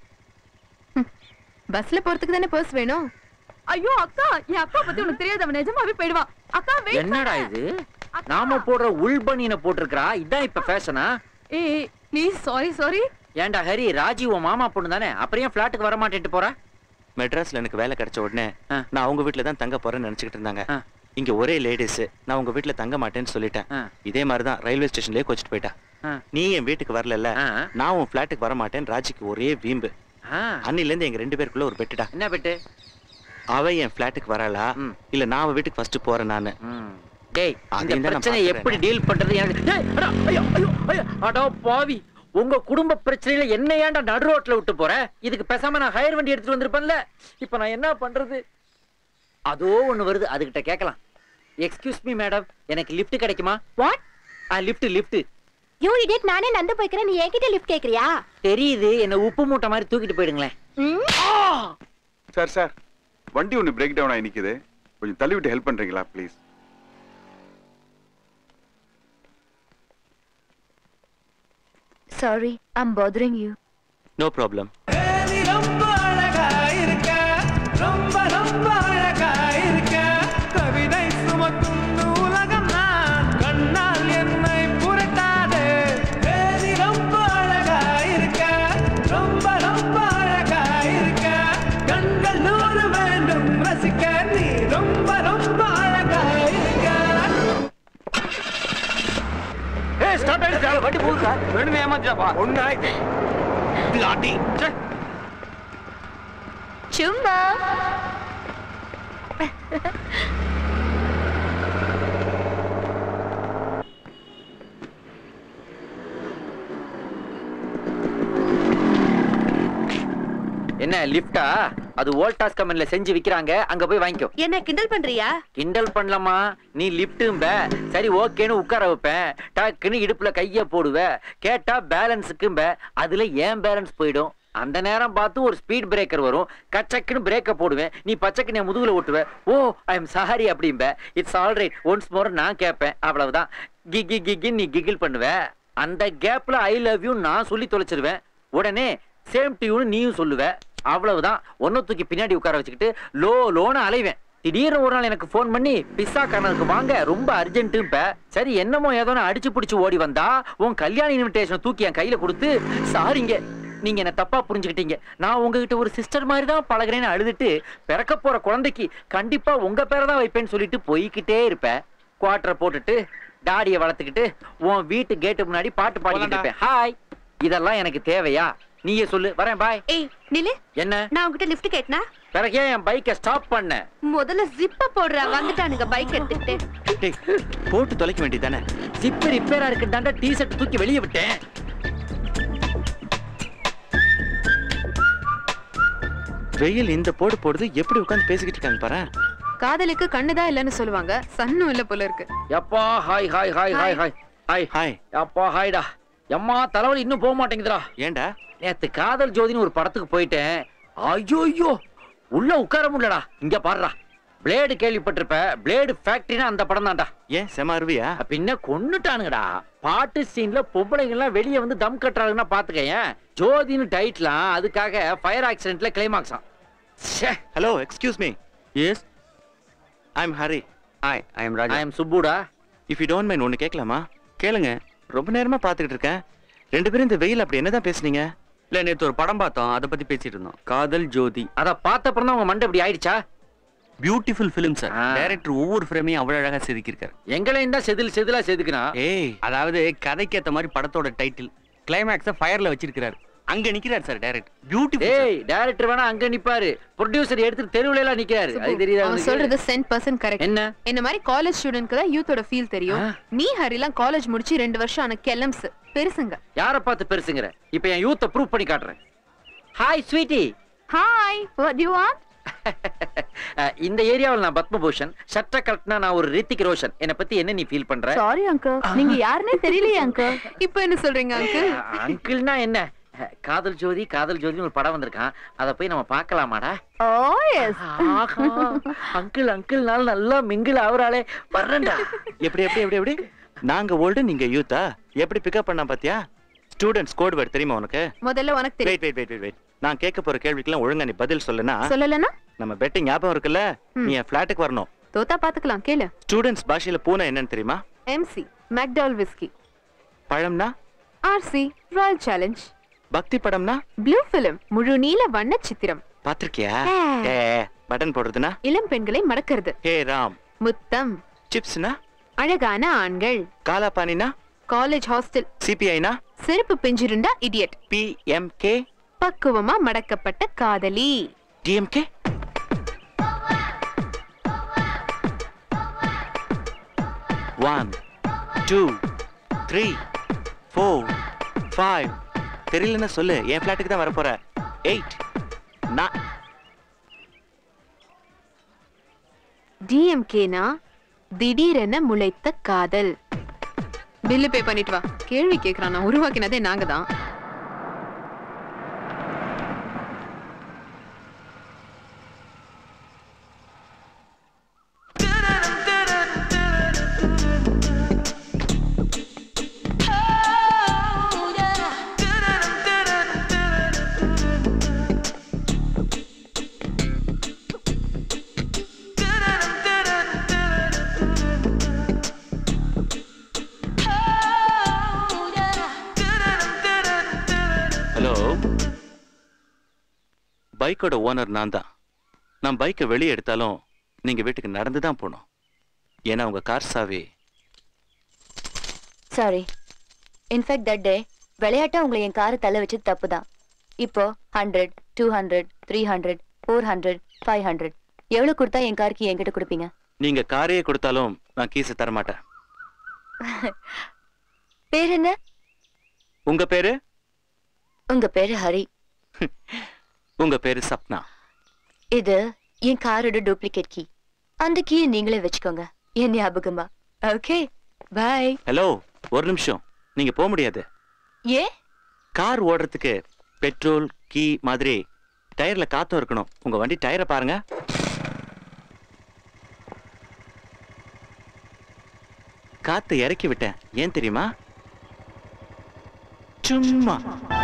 பஸ்ல போறதுக்கு தானே பர்ஸ் வேணும் ஐயோ அக்கா என் அக்கா பத்தி உனக்கு தெரியாது அவன் நிஜமாவே போயிடுவான் அக்கா வெயிட் என்னடா இது நாம போடுற உள்பனியனை போட்டிருக்கிறா இதான் இப்ப ஃபேஷனா ஏய் ப்ளீஸ் சாரி சாரி ஏன்டா ஹரி ராஜி உன் மாமா பொண்ணு தானே அப்புறம் ஏன் ஃபிளாட்டுக்கு வர மாட்டேன்ட்டு போறா மெட்ராஸ்ல எனக்கு வேலை கிடைச்ச உடனே நான் அவங்க வீட்ல தான் தங்க போறேன்னு நினைச்சுக்கிட்டு இருந்தாங்க இங்க ஒரே லேடிஸ் நான் உங்க வீட்ல தங்க மாட்டேன்னு சொல்லிட்டேன் இதே மாதிரி தான் ரயில்வே ஸ்டேஷன்லயே கோச்சிட்டு போயிட்டா நீ என் வீட்டுக்கு வரல நான் உன் ஃபிளாட்டுக்கு வர மாட்டேன் ராஜிக்கு ஒரே வீம்பு அன்னில இருந்து எங்க ரெண்டு பேருக்குள்ள ஒரு பெட்டுடா என்ன பெட்டு அவ என் ஃபிளாட்டுக்கு வரலா இல்ல நான் அவ வீட்டுக்கு ஃபர்ஸ்ட் போறேன் நானு டேய் இந்த அதையும் தான் நான் பிரச்சனை பாக்குறேன். எப்படி டீல் பண்றது எனக்கு டேய், அடா, ஐயோ, ஐயோ, ஐயோ, அடா பாவி உங்க குடும்ப பிரச்சனையில என்ன ஏன்டா நடு ரோட்ல விட்டு போற இதுக்கு பேசாம நான் ஹையர் வண்டி எடுத்துட்டு வந்திருப்பேன்ல இப்போ நான் என்ன பண்றது அதோ ஒண்ணு வருது அதுகிட்ட கேட்கலாம் எக்ஸ்கியூஸ் மீ மேடம் எனக்கு லிஃப்ட் கிடைக்குமா what ah lift lift you idiot நானே நந்து போய்க்கிறேன் நீ என்கிட்ட லிஃப்ட் கேக்குறியா தெரியுது என்ன உப்பு மூட்டை மாதிரி தூக்கிட்டு போயிடுங்களேன் சார் சார் வண்டி ஒன்று பிரேக் டவுன் ஆகி நிக்குது கொஞ்சம் தள்ளி விட்டு ஹெல்ப் பண்றீங்களா please sorry I'm bothering you no problem ரொம்ப அழகா இருக்க ரொம்ப ரொம்ப அழகா இருக்க கவிதை சுமக்கும் உலகம் நான் கண்ணால் என்னை புரட்டாதே தேதி ரொம்ப அழகா இருக்க ரொம்ப ரொம்ப அழகா இருக்க கண்கள் நூறு வேண்டும் ரசிக்க நீ ரொம்ப ரொம்ப அழகா இருக்க ஏய் ஸ்டார்ட் ஆயிடுச்சு வண்டி போகுது சார் வேணுமே ஏமாத்திட்டாப்பா ஒண்ணு ஆயிடுச்சு ஆட்டி சும்மா என்ன லிஃப்டா அது வோல்டாஸ் கம்பெனில செஞ்சு விக்கிறாங்க அங்க போய் வாங்கிக்கோ என்ன கிண்டல் பண்றியா கிண்டல் பண்ணலாமா நீ லிஃப்ட்டும்ப சரி ஓகேன்னு உட்கார வைப்பேன் டக்குன்னு இடுப்புல கைய போடுவ கேட்டா பேலன்ஸுக்கும்ப அதுல ஏன் பேலன்ஸ் போயிடும் அந்த நேரம் பார்த்து ஒரு ஸ்பீட் பிரேக்கர் வரும் கச்சக்குன்னு பிரேக்க போடுவேன் நீ பச்சைக்கு என் முதுகுல ஓட்டுவ ஓ ஐ எம் சாரி அப்படிம்ப இட்ஸ் ஆல்ரைட் ஒன்ஸ் மோர் நான் கேட்பேன் அவ்வளவுதான் கிகி கிகின்னு நீ கிகில் பண்ணுவ அந்த கேப்ல ஐ லவ் யூ நான் சொல்லி தொலைச்சிருவேன் உடனே சேம் டு யூன்னு நீயும் சொல்லுவ அவ்வளவுதான் ஒன்ன தூக்கி பின்னாடி உட்கார வச்சுக்கிட்டு லோ லோன்னு அலைவேன் திடீர்னு ஒரு நாள் எனக்கு ஃபோன் பண்ணி பிஸ்ஸா கார்னருக்கு வாங்க ரொம்ப அர்ஜென்ட்டும்ப சரி என்னமோ ஏதோ நான் அடிச்சு பிடிச்சு ஓடி வந்தா உன் கல்யாண இன்விடேஷன் தூக்கி என் கையில கொடுத்து சாரிங்க நீங்க என்ன தப்பா புரிஞ்சுக்கிட்டீங்க நான் உங்ககிட்ட ஒரு சிஸ்டர் மாதிரி தான் பழகுறேன்னு அழுதுட்டு பிறக்க போற குழந்தைக்கு கண்டிப்பா உங்க பேரை தான் வைப்பேன்னு சொல்லிட்டு போய்க்கிட்டே இருப்பேன் குவார்டரை போட்டுட்டு தாடியை வளர்த்துக்கிட்டு உன் வீட்டு கேட்டு முன்னாடி பாட்டு பாடிக்கிட்டு இருப்பேன் ஹாய் இதெல்லாம் எனக்கு தேவையா நீயே சொல்லு வரேன் பாய் ஏய் நில்லு என்ன நான் உன்கிட்ட லிஃப்ட் கேட்டனா பிறகு ஏன் என் பைக்கை ஸ்டாப் பண்ண முதல்ல ஜிப்ப போடுற வந்துட்டானுங்க பைக் எடுத்துக்கிட்டு டேய், போட்டு தொலைக்க வேண்டியதானே ஜிப் ரிப்பேரா இருக்குதாண்டா டி ஷர்ட் தூக்கி வெளியே விட்டேன் வெயில் இந்த போடு போடுது எப்படி உட்கார்ந்து பேசிக்கிட்டு இருக்காங்க பாரு காதலுக்கு கண்ணுதான் இல்லைன்னு சொல்லுவாங்க சன்னும் இல்ல போல இருக்கு எப்பா hi hi hi hi hi hi hi எப்பா ஹாய்டா எம்மா தலைவலி இன்னும் போக மாட்டேங்குதுடா ஏன்டா நேத்து காதல் ஜோதின்னு ஒரு படத்துக்கு போயிட்டேன் ஐயோ ஐயோ உள்ள உட்கார முடியலடா இங்க பாருடா பிளேடு கேள்விப்பட்டிருப்ப பிளேடு ஃபேக்டரினா அந்த படம் தான்டா ஏன் செம அருவியா பின்ன கொன்னுட்டானுங்கடா பாட்டு சீன்ல பொம்பளைங்கெல்லாம் வெளியே வந்து தம் கட்டுறாங்கன்னா பாத்துக்கேன் ஜோதின்னு டைட்லாம் அதுக்காக ஃபயர் ஆக்சிடென்ட்ல கிளைமாக்ஸாம் hello excuse me yes I am Hari hi I am Raja I am சுப்புடா இஃப் யூ டோன்ட் மைண்ட் ஒன்று கேட்கலாமா கேளுங்க ரொம்ப நேரமா பார்த்துக்கிட்டு இருக்கேன் ரெண்டு பேரும் இந்த வெயில் அப்படி என்னதான் பேசுனீங்க இல்ல நேத்து ஒரு படம் பார்த்தோம் அதை பத்தி பேசிட்டு இருந்தோம் காதல் ஜோதி அத பார்த்த அப்புறம் தான் உங்க மண்டை இப்படி ஆயிடுச்சா பியூட்டிஃபுல் ஃபிலிம் சார் டைரக்டர் ஒவ்வொரு ஃப்ரேமையும் அவ்வளவு அழகா செதுக்கியிருக்காரு எங்களையும் தான் செதில் செதிலா செதுக்குனா ஏய் அதாவது கதைக்கு ஏத்த மாதிரி படத்தோட டைட்டில் கிளைமேக்ஸ ஃபயர்ல வச்சிருக்காரு அங்க நிக்கிறார் சார் டைரக்ட் பியூட்டிஃபுல் ஏய் டைரக்டர் வேணா அங்க நிப்பாரு ப்ரொடியூசர் எடுத்து தெருவுல எல்லாம் நிக்கிறாரு அது தெரியுதா அவன் உனக்கு? சொல்றது சென்ட் பர்சன்ட் கரெக்ட் என்ன என்ன மாதிரி காலேஜ் ஸ்டூடெண்ட்க்கு தான் யூத்தோட ஃபீல் தெரியும் நீ ஹரிலாம் காலேஜ் முடிச்சு ரெண்டு வருஷம் ஆன கெலம்ஸ் பெருசுங்க யார பார்த்து பெருசுங்கிற இப்போ என் யூத்தை ப்ரூவ் பண்ணி காட்டுறேன் hi sweety hi what you want இந்த ஏரியாவில் நான் பத்மபூஷன் சட்ட கரெக்ட்னா நான் ஒரு ரித்திக் ரோஷன் என்னை பத்தி என்ன நீ ஃபீல் பண்ற சாரி அங்கிள் நீங்க யாருன்னே தெரியலையே அங்கிள் இப்போ என்ன சொல்றீங்க அங்கிள் அங்கிள்னா என்ன அஹ், காதல் ஜோதி காதல் ஜோதின்னு ஒரு படம் வந்திருக்கான் அதை போய் நம்ம பார்க்கலாமாடா ஓ எஸ் ஆஹா அங்கிள் அங்கிள்னால நல்லா மிங்கிள் ஆகுறாளே வர்றேன்டா எப்படி எப்படி எப்படி எப்படி நாங்க ஓல்டு நீங்க யூத்தா எப்படி பிக்கப் பண்ணா பாத்தியா ஸ்டூடெண்ட்ஸ் கோட் வேர்ட் தெரியுமா உனக்கு முதல்ல உனக்கு தெரியும் வெயிட் வெயிட் வெயிட் வெயிட் நான் கேட்க போற கேள்விக்கெல்லாம் ஒழுங்கா நீ பதில் சொல்லுனா சொல்லலனா நம்ம பெட்டிங் ஞாபகம் இருக்குல்ல நீ என் ஃபிளாட்டுக்கு வரணும் தோத்தா பாத்துக்கலாம் கேளு ஸ்டூடெண்ட்ஸ் பாஷையில பூனை என்னன்னு தெரியுமா எம்சி மெக்டால் விஸ்கி பழம்னா ஆர்சி ராயல் சேலஞ்ச் பக்தி படம்னா ப்ளூ ஃபிலிம் முழு நீல வண்ண சித்திரம் பாத்திருக்கியா ஆ. ஏ பட்டன் போடுறதுனா இளம் பெண்களை மடக்கிறது ஹே ராம் முத்தம் சிப்ஸ்னா அழகான ஆண்கள் காலாபானினா காலேஜ் ஹாஸ்டல் சிபிஐனா செருப்பு பிஞ்சிருண்டா இடியட் பிஎம்கே பக்குவமா மடக்கப்பட்ட காதலி DMK one two three four five தெரியலன்னா சொல்லு என் ஃப்ளாட்டுக்கு தான் வரப்போற எயிட் நான் டிஎம்கேனா திடீரென முளைத்த காதல் பில்லு பே பண்ணிட்டு வா கேள்வி கேக்குறான் நான் உருவாக்கினதே நாங்க தான் ஹலோ பைக்கோட ஓனர் நான் தான் நான் பைக்கை வெளியே எடுத்தாலும் நீங்க வீட்டுக்கு நடந்து தான் போகணும் ஏன்னா உங்க கார் சாவி சாரி இன்ஃபேக்ட் தட் டே விளையாட்டா உங்களை என் காரை தள்ள வச்சது தப்பு தான் இப்போ hundred two hundred three hundred four hundred five hundred எவ்வளவு கொடுத்தா என் காருக்கு என்கிட்ட கொடுப்பீங்க நீங்க காரையே கொடுத்தாலும் நான் கீஸை தர மாட்டேன் பேர் என்ன உங்க பேரு உங்க பேரு ஹரி உங்க பேரு சப்னா இது என் காரோட டூப்ளிகேட் கீ அந்த கீயை நீங்களே வச்சுக்கோங்க என் ஞாபகமா ஓகே பை ஹலோ ஒரு நிமிஷம் நீங்க போக முடியாது ஏ கார் ஓடுறதுக்கு பெட்ரோல் கீ மாதிரி டயர்ல காத்தும் இருக்கணும் உங்க வண்டி டயரை பாருங்க காத்து இறக்கி விட்டேன் ஏன் தெரியுமா சும்மா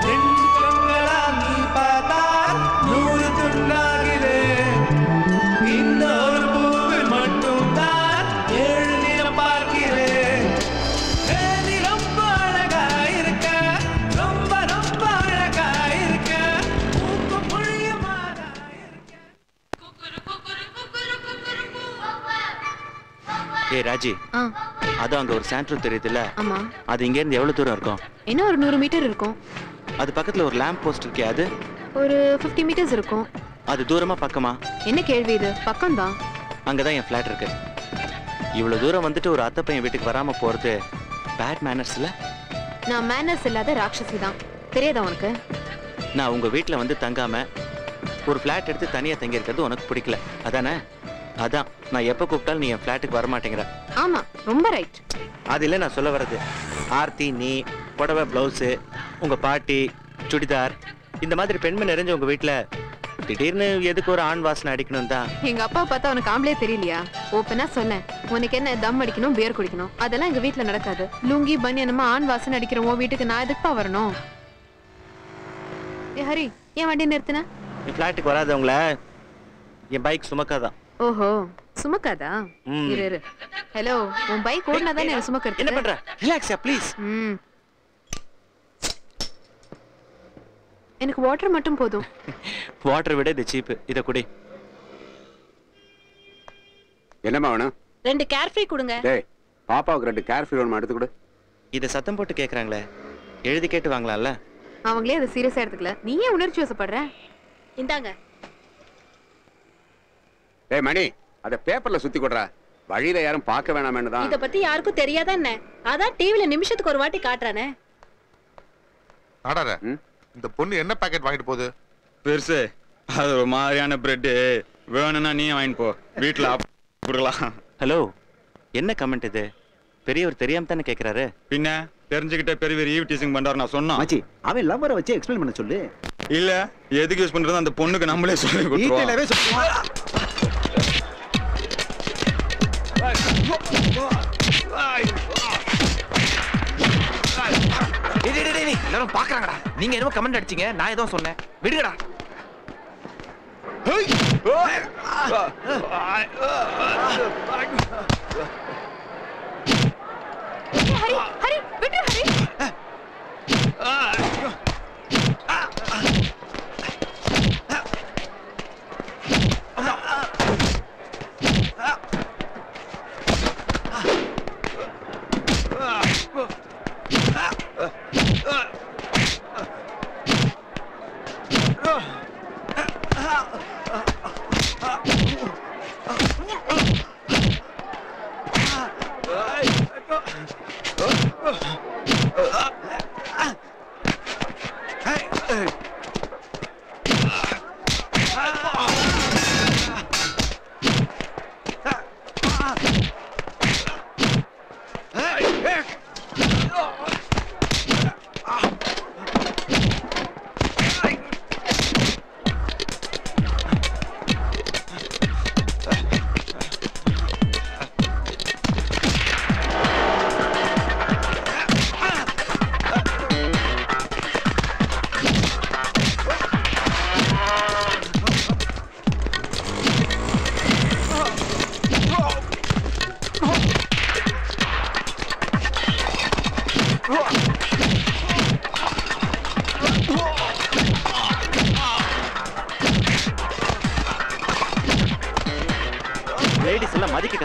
நீ பார்த்தா நூறு துண்டாகிறே இந்த ஒரு பூவில் மட்டும்தான் ஏழு நிறம் பார்க்கிறேன் ஏ, நீ ரொம்ப அழகா இருக்க ரொம்ப ரொம்ப அழகா இருக்க மூக்கு புழியமாக ஏய் ராஜி ஆ அது அங்க ஒரு சாண்ட்ரூ தெரியுதுல்ல ஆமா அது இங்க இருந்து எவ்வளவு தூரம் இருக்கும் என்ன ஒரு நூறு மீட்டர் இருக்கும் அது பக்கத்துல ஒரு லேம்ப் போஸ்ட் இருக்கே அது ஒரு 50 மீட்டர்ஸ் இருக்கும் அது தூரமா பக்கமா என்ன கேள்வி இது பக்கம்தான் அங்கதான் என் ஃபிளாட் இருக்கு இவ்வளவு தூரம் வந்துட்டு ஒரு அத்தை பையன் வீட்டுக்கு வராம போறது பேட் மேனர்ஸ்ல நான் மேனர்ஸ் இல்லாத ராட்சசி தான் தெரியாதா உனக்கு நான் உங்க வீட்ல வந்து தங்காம ஒரு ஃபிளாட் எடுத்து தனியா தங்கி இருக்கிறது உனக்கு பிடிக்கல அதானே அதான் நான் எப்ப கூப்பிட்டாலும் நீ என் ஃபிளாட்டுக்கு வர மாட்டேங்கிற ஆமா ரொம்ப ரைட் அது இல்லை நான் சொல்ல வர்றது ஆர்த்தி நீ புடவை ப்ளவுஸு உங்க பாட்டி சுடிதார் இந்த மாதிரி பெண்மை நிறைஞ்ச உங்க வீட்ல திடீர்னு எதுக்கு ஒரு ஆண் வாசனை அடிக்கணும் தான் எங்க அப்பா பார்த்தா உனக்கு ஆம்பளே தெரியலையா ஓப்பனா சொல்லேன் உனக்கு என்ன தம் அடிக்கணும் பியர் குடிக்கணும் அதெல்லாம் எங்க வீட்ல நடக்காது லுங்கி பனியனமா ஆண் வாசனை அடிக்கிற உன் வீட்டுக்கு நான் எதுக்குப்பா வரணும் ஏ ஹரி ஏன் வண்டி நிறுத்தின என் ஃப்ளாட்டுக்கு வராதவங்கள என் பைக் சுமக்காதான் ஓஹோ சுமக்காதா ம். இரு இரு ஹலோ உன் பைக் ஓடினா தானே எனக்கு சுமக்கிறது என்ன பண்ற ரிலாக்ஸா ப்ளீஸ் ம் எனக்கு வாட்டர் மட்டும் போதும் வாட்டரை விட இது சீப்பு இதை குடி என்னம்மா வேணும் ரெண்டு கேர்ஃப்ரீ கொடுங்க டேய் பாப்பாவுக்கு ரெண்டு கேர்ஃபி வேணுமா எடுத்து கொடு இதை சத்தம் போட்டு கேட்குறாங்களே எழுதி கேட்டு வாங்கலாம்ல அவங்களே அதை சீரியஸா எடுத்துக்கல நீ ஏன் உணர்ச்சி வசப்படுற இந்தாங்க டேய் மணி அத பேப்பர்ல சுத்தி கொடுறா வழியில யாரும் பார்க்க வேணாமேன்னு தான் இத பத்தி யாருக்கும் தெரியாதா என்ன அதான் டிவில நிமிஷத்துக்கு ஒரு வாட்டி காட்டுறானே ஆடாத இந்த பொண்ணு என்ன பாக்கெட் வாங்கிட்டு போகுது பெருசு அது ஒரு மாதிரியான பிரெட்டு வேணும்னா நீயே வாங்கிட்டு போ வீட்டில் கொடுக்கலாம் ஹலோ என்ன கமெண்ட் இது பெரியவர் தெரியாம தானே கேட்குறாரு பின்ன தெரிஞ்சுக்கிட்ட பெரிய ஈவ் டீசிங் பண்றாரு நான் சொன்னோம் மச்சி அவன் லவ்வரை வச்சு எக்ஸ்பிளைன் பண்ண சொல்லு இல்ல எதுக்கு யூஸ் பண்றது அந்த பொண்ணுக்கு நம்மளே சொல்லி டீட்டெயிலாவே கொடுத்துருவோம் டேய், டேய், டேய், டேய், எல்லாரும் பாக்குறாங்கடா நீங்க என்னமோ கமெண்ட் அடிச்சீங்க நான் ஏதோ சொன்னேன் விடுங்கடா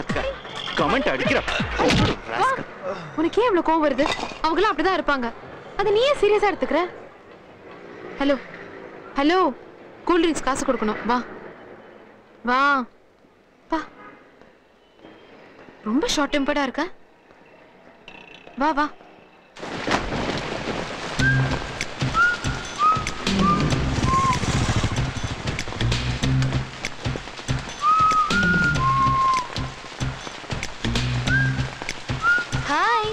கமெண்ட் அடிக்கிற உனக்கு ஏன் இவ்வளவு கோவம் வருது அவங்களாம் அப்படிதான் இருப்பாங்க அதை நீ ஏன் சீரியஸா எடுத்துக்கிற ஹலோ ஹலோ கூல் ட்ரிங்க்ஸ் காசு கொடுக்கணும் வா வா வா ரொம்ப ஷார்ட் டெம்பர்டா இருக்க வா வா ஹாய்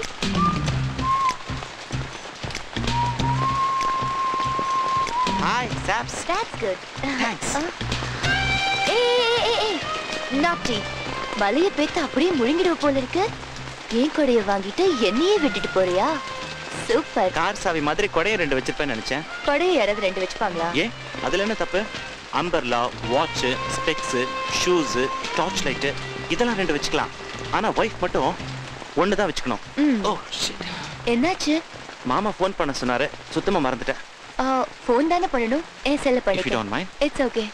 ஹாய் சாப்ஸ் That's good. Thanks. ஏய் ஏய் ஏய் நாட்டி வலைய பேத்து அப்படியே முழுங்கிடுவ போல இருக்கு ஏன் கொடைய வாங்கிட்டு என்னையே விட்டுட்டு போறியா சூப்பர் கார் சாவி மாதிரி கொடையை ரெண்டு வச்சிருப்பேன்னு நினைச்சேன் கொடைய யாராவது ரெண்டு வச்சுப்பாங்களா ஏன் அதுல என்ன தப்பு umbrella watch specs shoes torch light இதெல்லாம் ரெண்டு வச்சுக்கலாம் ஆனா ஒய்ஃப் மட்டும் ஒன்று தான் வச்சுக்கணும் ம். ஓ shit. என்னாச்சு மாமா ஃபோன் பண்ண சொன்னாரு சுத்தமா மறந்துட்டேன் ஃபோன் தானே பண்ணணும் ஏன் செல்ல If you don't mind. பண்ணிக்க இட்ஸ் ஓகே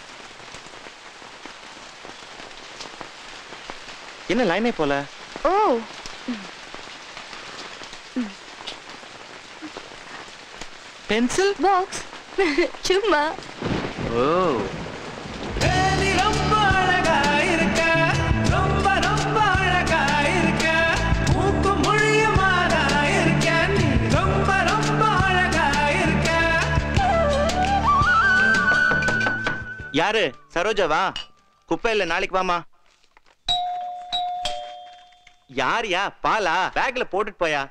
என்ன லைனே போல ஓ பென்சில் பாக்ஸ் சும்மா ஓ நீ ரொம்ப அழகா இருக்க ரொம்ப ரொம்ப அழகா இருக்க மூக்கு மொழியுமாறா இருக்க நீ ரொம்ப ரொம்ப அழகா இருக்க யாரு சரோஜாவா குப்பையில் நாளைக்கு வாமா யாரியா பாலா பேக்ல போட்டுட்டு போயா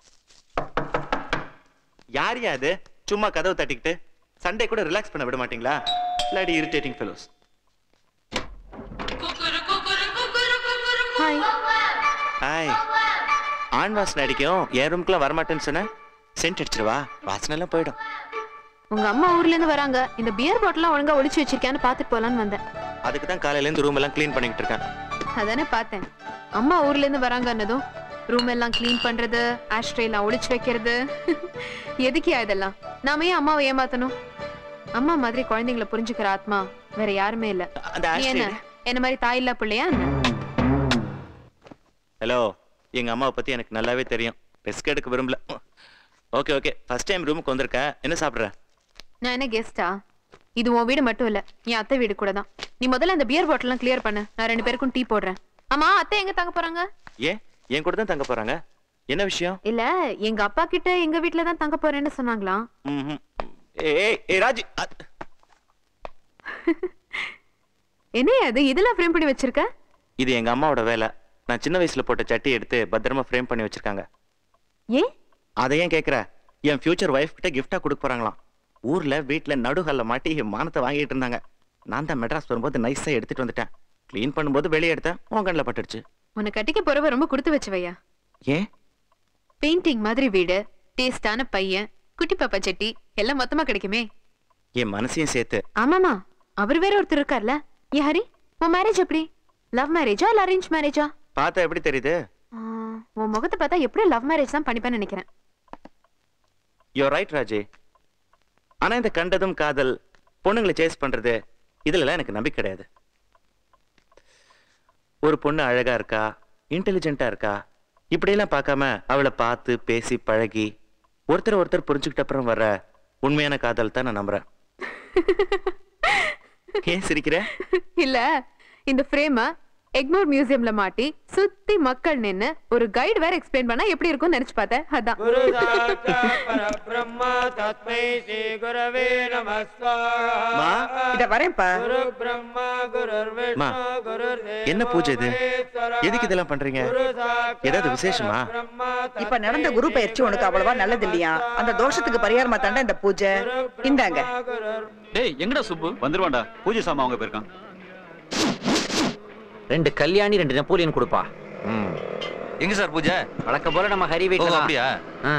யாரியா அது சும்மா கதவு தட்டிக்கிட்டு சண்டே கூட ரிலாக்ஸ் பண்ண விட மாட்டீங்களா இல்லாடி இரிட்டேட்டிங் ஃபெலோஸ் ஹாய் ஹாய் ஆண் வாசனை அடிக்கும் என் ரூம்க்குலாம் வரமாட்டேன்னு சொன்னேன் சென்ட் அடிச்சிருவா வாசனை எல்லாம் போயிடும் உங்க அம்மா ஊர்ல இருந்து வராங்க இந்த பியர் பாட்டிலாம் ஒழுங்கா ஒளிச்சு வச்சிருக்கியான்னு பார்த்துட்டு போலான்னு வந்தேன் அதுக்கு தான் காலையில இருந்து ரூம் எல்லாம் க்ளீன் பண்ணிக்கிட்டு இருக்கேன் அதானே பார்த்தேன் அம்மா ஊர்ல இருந்து வராங்கன்னதும் ரூம் எல்லாம் க்ளீன் பண்றது ஆஷ்ட்ரே எல்லாம் ஒளிச்சு வைக்கிறது எதுக்கியா இதெல்லாம் நாம ஏன் அம்மாவை ஏமாத்தணும் அம்மா மாதிரி குழந்தைங்களை புரிஞ்சுக்கிற ஆத்மா வேற யாருமே இல்ல அந்த நீ என்ன ashtray- என்ன மாதிரி தாய் இல்ல பிள்ளையா என்ன ஹலோ எங்க அம்மாவை பத்தி எனக்கு நல்லாவே தெரியும் ரிஸ்க் எடுக்க விரும்பல ஓகே ஓகே ஃபர்ஸ்ட் டைம் ரூமுக்கு வந்திருக்கேன் என்ன சாப்பிட்ற நான் என்ன கெஸ்டா இது உன் வீடு மட்டும் இல்ல என் அத்தை வீடு கூட தான் நீ முதல்ல அந்த பியர் பாட்டிலாம் கிளியர் பண்ணு நான் ரெண்டு பேருக்கும் டீ போடுறேன் ஆமா அத்தை எங்க தங்க போறாங்க ஏன் என் கூட தான் தங்க போறாங்க என்ன விஷயம் இல்ல எங்க அப்பா கிட்ட எங்க வீட்ல தான் தங்க போறேன்னு சொன்னாங்களாம் ம்ஹும். ஏய் ஏய், ஏய் ராஜி அ- என்ன அது இதெல்லாம் ஃப்ரேம் பண்ணி வச்சிருக்க இது எங்க அம்மாவோட வேலை நான் சின்ன வயசுல போட்ட சட்டி எடுத்து பத்திரமா ஃப்ரேம் பண்ணி வச்சிருக்காங்க ஏன் அதை ஏன் கேக்குற என் ஃபியூச்சர் ஒய்ஃப் கிட்ட கிஃப்டா கொடுக்க போறாங்களாம் ஊர்ல வீட்ல நடுகல்ல மாட்டி என் மானத்தை வாங்கிட்டு இருந்தாங்க நான் தான் மெட்ராஸ் வரும்போது நைஸா எடுத்துட்டு வந்துட்டேன் க்ளீன் பண்ணும்போது வெளியே எடுத்தேன் உன் கண்ணில் பட்டுடுச்சு உன்னை கட்டிக்க போறவ ரொம்ப கொடுத்து வச்சவையா ஏன் பெயிண்டிங் மாதிரி வீடு டேஸ்டான பையன் குட்டி பாப்பா சட்டி எல்லாம் மொத்தமா கிடைக்குமே என் மனசையும் சேர்த்து ஆமாமா அவர் வேற ஒருத்தர் இருக்கார்ல ஏன் ஹரி உன் மேரேஜ் எப்படி லவ் மேரேஜா இல்ல அரேஞ்ச் மேரேஜா பார்த்தா எப்படி தெரியுது உன் முகத்தை பார்த்தா எப்படி லவ் மேரேஜ் தான் பண்ணிப்பேன்னு நினைக்கிறேன் யோ ரைட் ராஜே ஆனா இந்த கண்டதும் காதல் பொண்ணுங்களை சேஸ் பண்றது இதுலலாம் எனக்கு நம்பிக்கை கிடையாது ஒரு பொண்ணு அழகா இருக்கா இன்டெலிஜென்ட்டா இருக்கா இப்படியெல்லாம் பார்க்காம அவளை பார்த்து பேசி பழகி ஒருத்தர் ஒருத்தர் புரிஞ்சுக்கிட்ட அப்புறம் வர உண்மையான காதல் தான் நான் நம்புறேன் ஏன் சிரிக்கிற இல்ல இந்த ஃப்ரேம எக்மோர் மியூசியம்ல மாட்டி சுத்தி மக்கள் நின்னு ஒரு கைடு வேற எக்ஸ்பிளைன் பண்ணா எப்படி இருக்கும்னு நினைச்சு பார்த்தேன் அதான் குரு சாட்சாத் பரபிரம்ம தஸ்மை ஸ்ரீ குரவே நமஸ்கார இத வரேன்ப்பா குரு பிரம்மா குருர் மா விஷ்ணு குருர் என்ன பூஜை இது எதுக்கு இதெல்லாம் பண்றீங்க ஏதாவது விசேஷமா இப்ப நடந்த குரு பயிற்சி உனக்கு அவ்வளவா நல்லது இல்லையா அந்த தோஷத்துக்கு பரிகாரமா தாண்டா இந்த பூஜை இந்தாங்க டேய் எங்கடா சுப்பு வந்துருவான்டா பூஜை சாமா அவங்க போயிருக்கான் ரெண்டு கல்யாணி ரெண்டு நெப்போலியன் கொடுப்பா எங்க சார் பூஜை வழக்கம் போல நம்ம ஹரி வீட்ல ஓ, தான். அப்படியா? ஆ.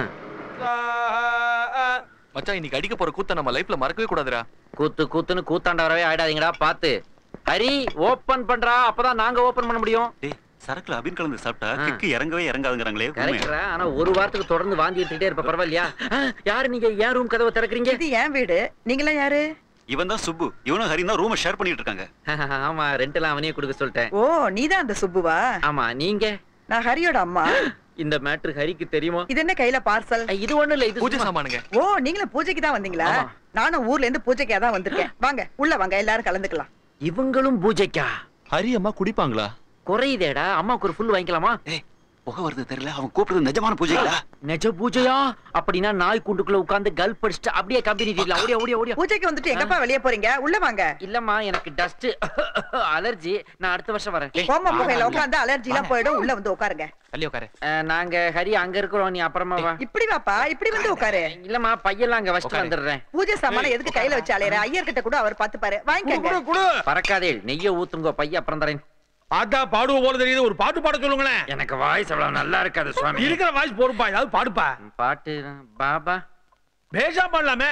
மச்சான் இன்னைக்கு அடிக்க போற கூத்த நம்ம லைஃப்ல மறக்கவே கூடாதுடா கூத்து கூத்துன்னு கூத்தாண்டவரவே ஆயிடாதீங்கடா பாத்து ஹரி ஓபன் பண்றா அப்பதான் நாங்க ஓபன் பண்ண முடியும் டேய் சரக்குல அபின் கலந்து சாப்பிட்டா ஆ. கிக்கு இறங்கவே இறங்காதுங்கறாங்களே கரெக்டா ஆனா ஒரு வாரத்துக்கு தொடர்ந்து வாந்தி எடுத்துட்டே இருப்ப பரவாயில்லையா ஆ, யாரு நீங்க ஏன் ரூம் கதவை திறக்கறீங்க இது என் வீடு நீங்களாம் யாரு இவன் தான் சுப்பு இவனும் ஹரி தான் ரூமை ஷேர் பண்ணிட்டு இருக்காங்க ஆமா ரெண்ட் எல்லாம் அவனே கொடுக்க சொல்லிட்டேன் ஓ நீதான் அந்த சுப்புவா ஆமா நீங்க நான் ஹரியோட அம்மா இந்த மேட்ரு ஹரிக்கு தெரியுமா இது என்ன கையில பார்சல் இது ஒண்ணு இல்ல இது பூஜை சும்மா- சாமானுங்க ஓ நீங்களும் பூஜைக்கு தான் வந்தீங்களா நானும் ஊர்ல இருந்து பூஜைக்கா தான் வந்திருக்கேன் வாங்க உள்ள வாங்க எல்லாரும் கலந்துக்கலாம் இவங்களும் பூஜைக்கா ஹரி அம்மா குடிப்பாங்களா குறையுதேடா அம்மாவுக்கு ஒரு ஃபுல் வாங்கிக்கலாமா புகை வருது தெரியல அவன் கூப்பிடுறது நிஜமான பூஜைகளா நிஜ பூஜையா அப்படின்னா நாய் கூண்டுக்குள்ள உட்கார்ந்து கல் படிச்சுட்டு அப்படியே கம்பெனி ஓடியா ஓடியா ஓடியா பூஜைக்கு வந்துட்டு எங்கப்பா வெளிய போறீங்க உள்ள வாங்க இல்லம்மா எனக்கு டஸ்ட் அலர்ஜி நான் அடுத்த வருஷம் வரேன் கோம புகையில உட்கார்ந்து அலர்ஜி எல்லாம் போயிடும் உள்ள வந்து உட்காருங்க தள்ளி உட்காரு நாங்க ஹரி அங்க இருக்கிறோம் நீ அப்புறமா வா இப்படி வாப்பா இப்படி வந்து உட்காரு இல்லம்மா பையெல்லாம் அங்க வச்சுட்டு வந்துடுறேன் பூஜை சாமான எதுக்கு கையில வச்சு அலையற ஐயர் கிட்ட கூட அவர் பாத்துப்பாரு வாங்கிக்கங்க பறக்காதே நெய்ய ஊத்துங்க பைய அப்புறம் தரேன் பாட்டா பாடுவ போல தெரியுது ஒரு பாட்டு பாட சொல்லுங்களேன் எனக்கு வாய்ஸ் அவ்வளவு நல்லா இருக்காது சுவாமி இருக்கிற வாய்ஸ் போடுப்பா ஏதாவது பாடுப்பா பாட்டு பாபா பேஷா பாடலாமே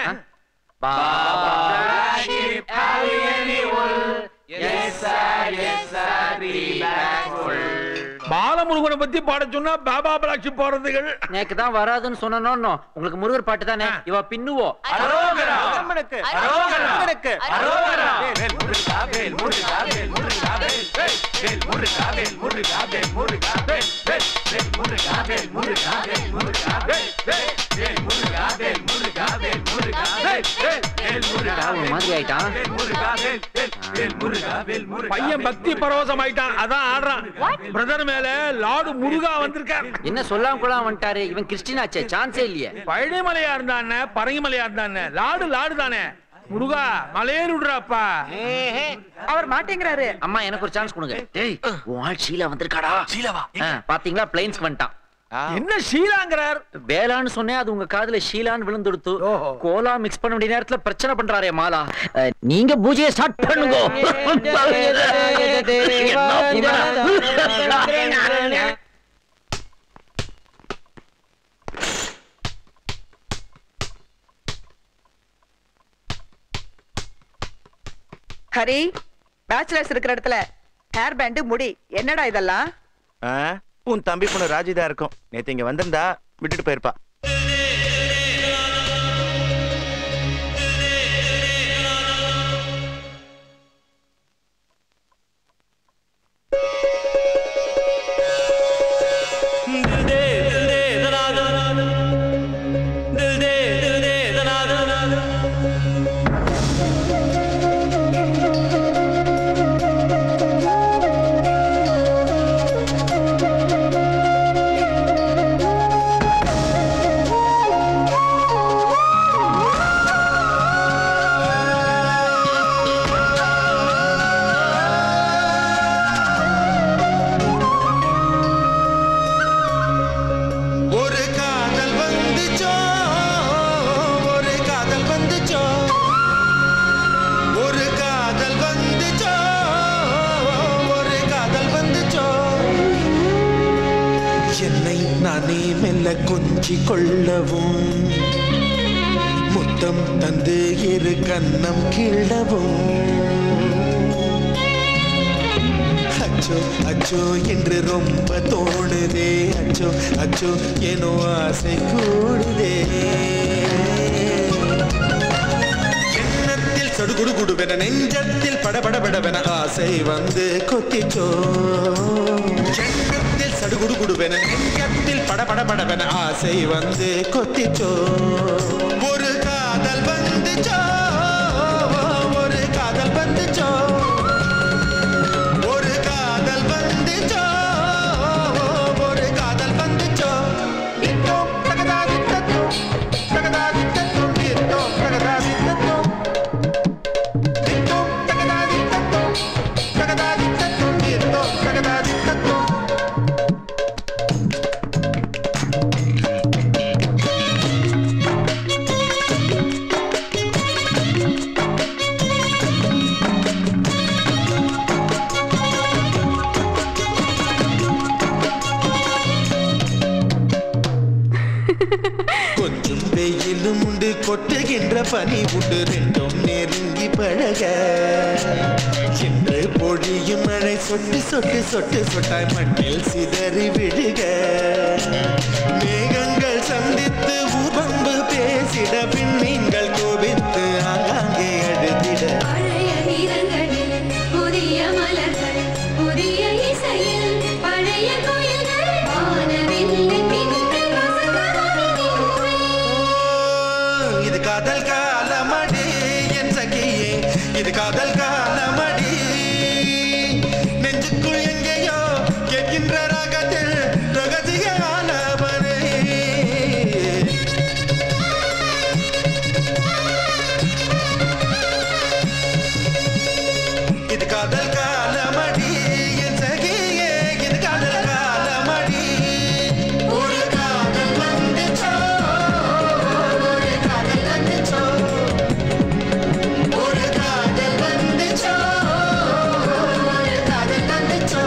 பாலமுருகனை பத்தி பாட சொன்னா பாபா பிளாட்சி பாடுறதுகள் எனக்கு தான் வராதுன்னு சொன்னோம் உங்களுக்கு முருகர் பாட்டு தானே இவ பின்னுவோ ஒரு மாதிரி ஆயிட்டான் பையன் பக்தி பரவசம் ஆயிட்டான் அதான் ஆடுறான் பிரதர் மேல லார்டு முருகா வந்திருக்கார் என்ன சொல்லாம கூட வந்துட்டாரு இவன் கிறிஸ்டினாச்சே சான்ஸே இல்லையே பழனிமலையா இருந்தானே பரங்கிமலையா இருந்தானே லாடு லாடு தானே முருகா மலையேறி விடுறாப்பா அவர் மாட்டேங்கிறாரு அம்மா எனக்கு ஒரு சான்ஸ் கொடுங்க டேய் உன் ஆள் ஷீலா வந்திருக்காடா ஷீலாவா பாத்தீங்களா பிளைன்ஸ்க்கு வந்துட்டான் என்ன ஷீலாங்கிறார் வேளான்னு சொன்னேன் அது உங்க காதுல ஷீலான்னு விழுந்துடுத்து கோலா மிக்ஸ் பண்ண வேண்டிய நேரத்துல பிரச்சனை பண்றாரே மாலா அஹ், நீங்க பூஜையை ஸ்டார்ட் பண்ணுங்க ஹரி பேச்சுலர்ஸ் இருக்கிற இடத்துல ஹேர் பேண்ட் முடி என்னடா இதெல்லாம் ஆ, உன் தம்பி பொண்ணு ராஜி தான் இருக்கும் நேத்து இங்க வந்திருந்தா விட்டுட்டு போயிருப்பா ஒரு காதல் வந்துச்சோ ஒரு காதல் வந்துச்சோ ஒரு காதல் வந்துச்சோ ஒரு காதல் வந்துச்சோ என்னை நானே மெல்ல கொஞ்சி கொள்ளவும் முத்தம் தந்து இரு கண்ணம் கிள்ளவும் அச்சோ அச்சோ என்று ரொம்ப தோணுதே அச்சோ அச்சோ ஏனோ ஆசை கூடுதே எண்ணத்தில் சடுகுடு குடுவென நெஞ்சத்தில் படபடபடவென ஆசை வந்து கொத்திச்சோ எண்ணத்தில் சடுகுடு குடுவென நெஞ்சத்தில் படபடபடவென ஆசை வந்து கொத்திச்சோ ஒரு காதல் வந்துச்சோ ஒரு காதல் வந்துச்சோ ஒரு காதல் வந்துச்சோ ஒரு காதல் வந்துச்சோ நித்தோம் தகதாதி தத்தோம் தகதாதி தத்தோம் நித்தோம் தகதாதி தத்தோம் நித்தோம் தகதாதி தத்தோம் தகதாதி தத்தோம் நித்தோம் தகதாதி தத்தோம் கொஞ்சம் வெயிலும் உண்டு கொட்டுகின்ற பனி உண்டு ரெண்டும் நெருங்கி பழக இன்று பொழியும் மழை சொட்டு சொட்டு சொட்டு சொட்டாய் மண்ணில் சிதறி விழுக மேகங்கள் சந்தித்து உபம்பு பேசிட பின்மீன்கள் கோபித்து ஆங்காங்கே அழுதி உலகத்தில் ரகசியமானவனே இது காதல் காலமடி என் சகியே இது காதல் காலமடி ஒரு காதல் வந்துச்சோ ஒரு காதல் வந்துச்சோ ஒரு காதல் வந்துச்சோ ஒரு காதல் வந்துச்சோ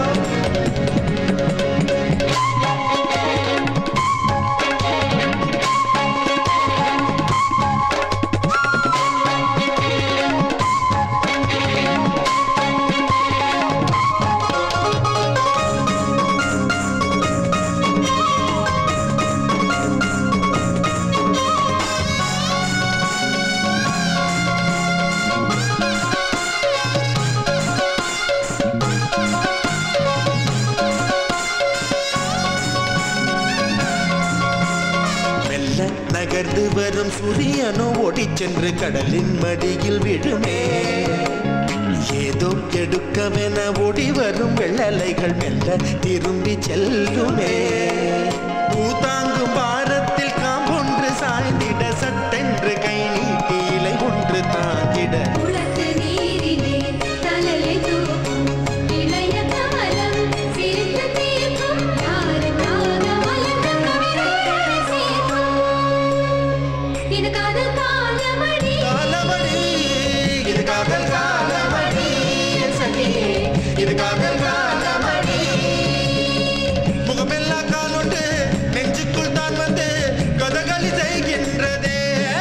மெல்ல நகர்ந்து வரும் சூரியனோ ஓடிச் சென்று கடலின் மடியில் விழுமே ஏதோ கெடுக்கவென ஓடி வரும் வெள்ளலைகள் மெல்ல திரும்பி செல்லுமே பூதாங்கும் பாரத்தில் காம்பொன்று சாய்ந்திட சட்டென்று கை நீட்டி இலை ஒன்று தாங்கிட குளத்து நீரிலே தலலை தூக்கும் இளைய கமலம் சிரித்து தீர்க்கும் யாருக்காக மலர்ந்த கவிதைகளை சேர்க்கும் இது காதல் காலமடி காலமடி இது காதல் காலமடி என் சகியே இது காதல் காலமடி முகமெல்லா காலொண்டு நெஞ்சுக்குள் தான் வந்து கதகளி செய்கின்றதே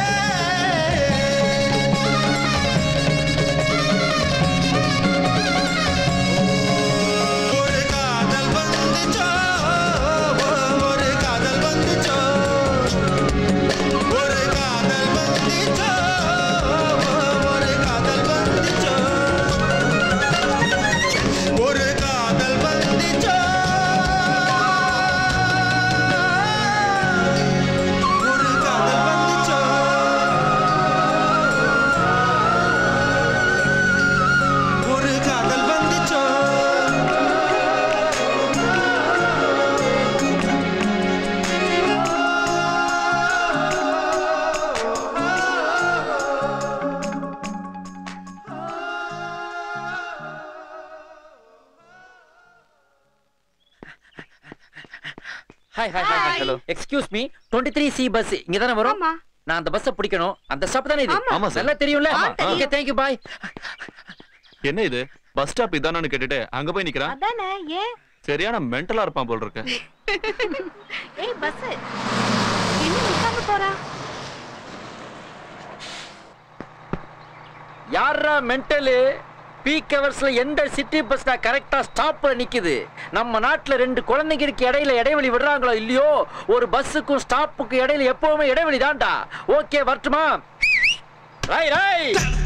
ஒரு காதல் வந்துச்சோ ஒரு காதல் வந்துச்சோ ஒரு காதல் வந்துச்சோ ஒரு காதல் வந்துச்சோ ஒரு காதல் வந்துச்சோ ஒரு காதல் வந்துச்சோ ஒரு காதல் வந்துச்சோ hi hi hi hello excuse me 23 three C bus இங்க தானே வரும் நான் அந்த பஸ்ஸை பிடிக்கணும் அந்த ஸ்டாப் தானே இது ஆமா, sir. நல்லா தெரியும்ல ஆமா, தெரியும். ஓகே தேங்க் யூ பாய் என்ன இது பஸ் ஸ்டாப் இதானு கேட்டுட்டு அங்க போய் நிக்கிறான் அதானே ஏன் சரியான மென்டலா இருப்பான் போல் இருக்கு ஏய் பஸ் என்ன நிக்காம போறா யாரா மென்டலு பீக் ஹவர்ஸ்ல எந்த சிட்டி பஸ் தான் கரெக்டா ஸ்டாப்ல நிக்குது நம்ம நாட்டுல ரெண்டு குழந்தைங்களுக்கு இடையில இடைவெளி விடுறாங்களோ இல்லையோ ஒரு பஸ்ஸுக்கும் ஸ்டாப்புக்கும் இடையில எப்பவுமே இடைவெளி தான்டா ஓகே வரட்டுமா ரை ரை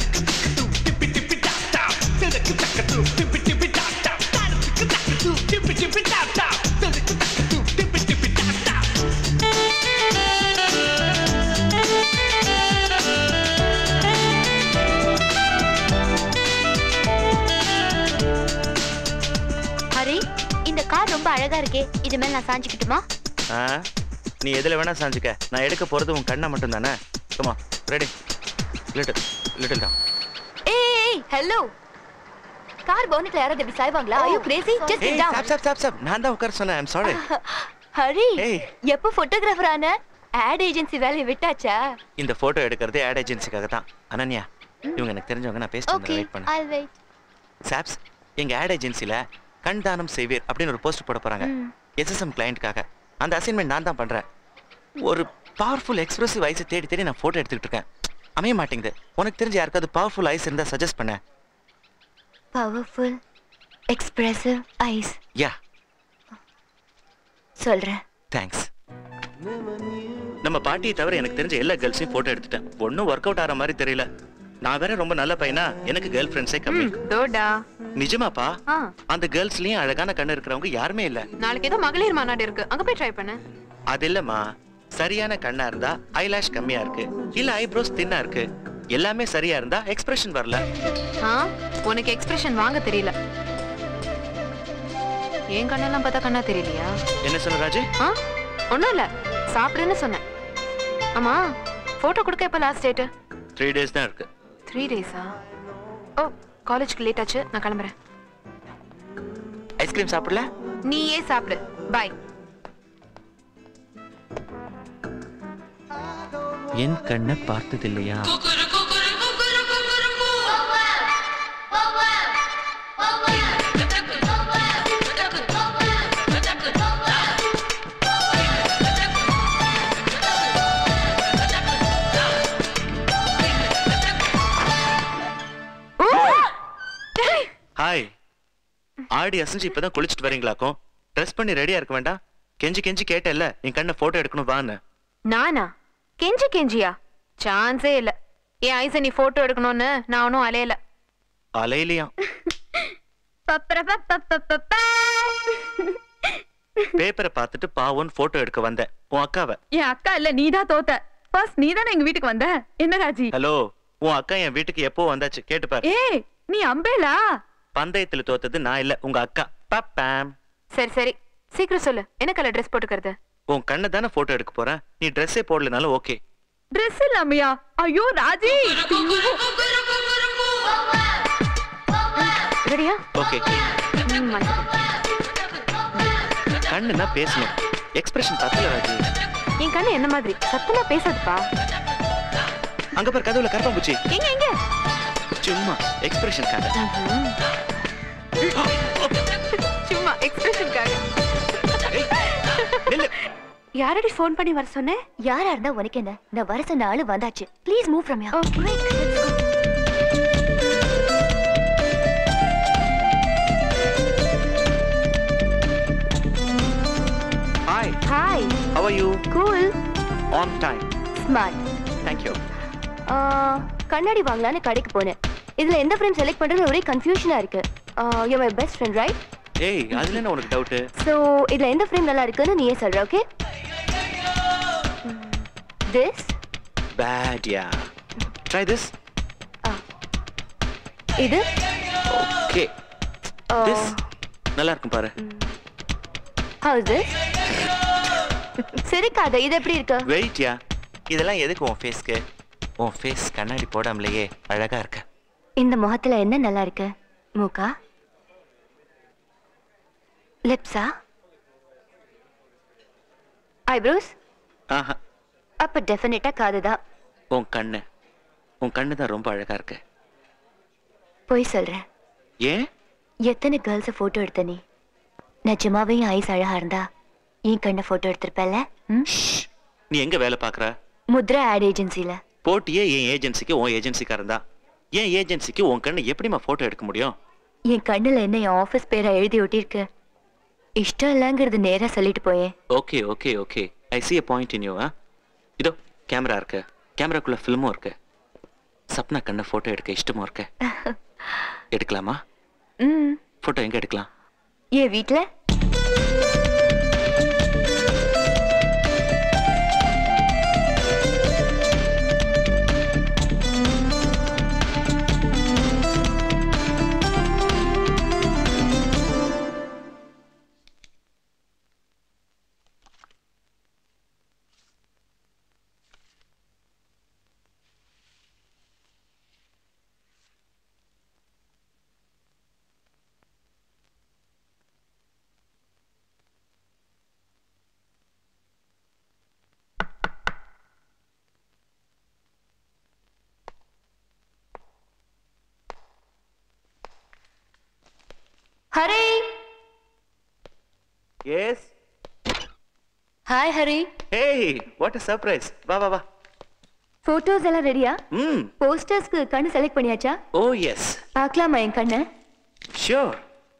ஹரி இந்த கார் ரொம்ப அழகா இருக்கே இது மேல நான் சாஞ்சுக்கிட்டுமா ஆ நீ எதுல வேணா சாஞ்சுக்க நான் எடுக்க போறது உன் கண்ணை மட்டும் தானே சும்மா ரெடி லிட்டில் லிட்டில் தான் ஏய் ஹலோ கார் போனட்ல யாராவது இப்படி சாய்வாங்களா ஐயோ கிரேசி ஜஸ்ட் ஏய் கெட் சாப் சாப் சாப் சாப் நான் தான் உட்கார சொன்னேன் ஐம் சாரி ஹரி ஏய். எப்போ போட்டோகிராஃபர் ஆன ஆட் ஏஜென்சி வேலையை விட்டாச்சா இந்த போட்டோ எடுக்கிறதே ஆட் ஏஜென்சிக்காக தான் அனன்யா இவங்க எனக்கு தெரிஞ்சவங்க நான் பேசிட்டு ஓகே வெயிட் பண்ணேன் ஐ வெயிட் சாப்ஸ் எங்க ஆட் ஏஜென்சில கண் தானம் செய்வீர் அப்படின்னு ஒரு போஸ்ட் போட போறாங்க எஸ்எஸ்எம் கிளையண்ட்டுக்காக அந்த அசைன்மெண்ட் நான் தான் பண்றேன் ஒரு பவர்ஃபுல் எக்ஸ்பிரசிவ் ஐஸை தேடி தேடி நான் போட்டோ எடுத்துக்கிட்டு இருக்கேன் அமைய மாட்டேங்குது உனக்கு தெரிஞ்ச யாருக்காவது பவர்ஃபுல் ஐஸ் இருந்தா சஜஸ்ட் பண்ண பவர்ஃபுல் எக்ஸ்பிரசிவ் ஐஸ் யா சொல்றேன் தேங்க்ஸ் நம்ம பாட்டியை தவிர எனக்கு தெரிஞ்ச எல்லா கேர்ள்ஸையும் போட்டோ எடுத்துட்டேன் ஒன்றும் ஒர்க் அவுட் ஆகிற மாதிரி தெரியல நான் வேற ரொம்ப நல்ல பையனா எனக்கு கேர்ள் ஃப்ரெண்ட்ஸே கம்மி தோடா நிஜமாப்பா ஆ அந்த கேர்ள்ஸ்லயும் அழகான கண்ணு இருக்கிறவங்க யாருமே இல்ல நாளைக்கு ஏதோ மகளிர் மாநாடு இருக்கு அங்க போய் ட்ரை பண்ணு அது இல்லம்மா சரியான கண்ணா இருந்தா ஐலாஷ் கம்மியா இருக்கு இல்ல ஐப்ரோஸ் தின்னா இருக்கு எல்லாமே சரியா இருந்தா எக்ஸ்பிரஷன் வரல ஆ உனக்கு எக்ஸ்பிரஷன் வாங்க தெரியல என் கண்ணெல்லாம் பார்த்தா கண்ணா தெரியலையா என்ன சொன்ன ராஜு ஆ ஒன்றும் இல்லை சாப்பிடுன்னு சொன்னேன் ஆமா ஃபோட்டோ கொடுக்க எப்போ லாஸ்ட் டேட்டு த்ரீ டேஸ் தான் இருக்கு த்ரீ டேஸா ஓ காலேஜ்க்கு லேட் ஆச்சு நான் கிளம்புறேன் ஐஸ்கிரீம் சாப்பிடல நீயே சாப்பிடு பாய் என் கண்ணை பார்த்ததில்லையா ஹாய் ஆடி அசைஞ்சு இப்பதான் குளிச்சுட்டு வரீங்களாக்கும் ட்ரெஸ் பண்ணி ரெடியா இருக்க வேண்டாம் கெஞ்சி கெஞ்சி கேட்டேல்ல என் கண்ணை போட்டோ எடுக்கணும் வான்னு நானா கெஞ்சி கெஞ்சியா சான்ஸே இல்ல என் ஐச நீ போட்டோ எடுக்கணும்னு நான் ஒன்றும் அலையல அலையிலையாம் பேப்பரை பார்த்துட்டு பாவம் போட்டோ எடுக்க வந்தேன் உன் அக்காவை என் அக்கா இல்ல நீதான் தோத்த ஃபர்ஸ்ட் நீ தானே எங்க வீட்டுக்கு வந்த என்ன ராஜி ஹலோ உன் அக்கா என் வீட்டுக்கு எப்போ வந்தாச்சு கேட்டு பாரு ஏய் நீ அம்பேலா பந்தயத்துல தோத்தது நான் இல்ல உங்க அக்கா பப்பாம் சரி சரி சீக்கிரம் சொல்லு என்ன கலர் ட்ரெஸ் போட்டுக்கிறது உன் கண்ணை தானே போட்டோ எடுக்க போறேன் நீ ட்ரெஸ்ஸே போடலனாலும் ஓகே ட்ரெஸ் இல்லாமையா ஐயோ ராஜி ரெடியா ஓகே கண்ணுனா பேசணும் எக்ஸ்பிரஷன் பத்தல ராஜு என் கண்ணு என்ன மாதிரி சத்தமா பேசாதுப்பா அங்க பாரு கதவுல கரப்பாம்பூச்சி எங்க எங்க சும்மா எக்ஸ்பிரஷன் காட்ட சும்மா எக்ஸ்பிரஷனுக்காக யாரடி ஃபோன் பண்ணி வர சொன்னேன் யாரா இருந்தா உனக்கு என்ன நான் வர சொன்ன ஆளு வந்தாச்சு please move from yeah hi hi how are you cool on time smart thank you கண்ணாடி வாங்கலான்னு கடைக்கு போனேன் இதுல எந்த ஃப்ரேம் செலக்ட் பண்றது ஒரே கன்ஃபியூஷனா இருக்கு you my best friend right ஏய் அதுல என்ன உனக்கு டவுட் சோ இதுல எந்த ஃப்ரேம் நல்லா இருக்குன்னு நீயே சொல்ற okay this bad yeah try this இது okay this நல்லா இருக்கும் பாரு ஹவுஸ் திஸ் சிரிக்காத இது எப்படி இருக்கு வெயிட் யா இதெல்லாம் எதுக்கு உன் ஃபேஸ்க்கு உன் ஃபேஸ் கண்ணாடி போடாமலேயே அழகா இருக்க இந்த முகத்துல என்ன நல்லா இருக்கு மூக்கா லிப்ஸா ஐப்ரோஸ் ஆஹா அப்ப டெஃபினட்டா காதுதான் உன் கண்ணு உன் கண்ணு தான் ரொம்ப அழகா இருக்கு போய் சொல்றேன் ஏன் எத்தனை கேர்ள்ஸ போட்டோ எடுத்த நீ நிஜமாவே என் ஐஸ் அழகா இருந்தா என் கண்ணை போட்டோ எடுத்திருப்பல நீ எங்க வேலை பார்க்கற முத்ரா ஆட் ஏஜென்சில போட்டியே என் ஏஜென்சிக்கு உன் ஏஜென்சிக்காரன் தான் என் ஏஜென்சிக்கு உன் கண்ணை எப்படிம்மா போட்டோ எடுக்க முடியும் என் கண்ணுல என்ன என் ஆபீஸ் பேரை எழுதி ஒட்டியிருக்கு இஷ்டம் இல்லைங்கிறது நேரா சொல்லிட்டு போயேன் okay okay okay I see a point in you ah இதோ கேமரா இருக்கு கேமராக்குள்ள ஃபில்மும் இருக்கு சப்னா கண்ணை போட்டோ எடுக்க இஷ்டமும் இருக்கு எடுக்கலாமா ம் போட்டோ எங்க எடுக்கலாம் என் வீட்ல Hari yes hi Hari hey what a surprise வா வா வா போட்டோஸ் எல்லாம் ரெடியா ம் போஸ்டர்ஸ்க்கு கண்ணு செலக்ட் பண்ணியாச்சா ஓ எஸ் பார்க்கலாமா என் கண்ணை ஷியோர்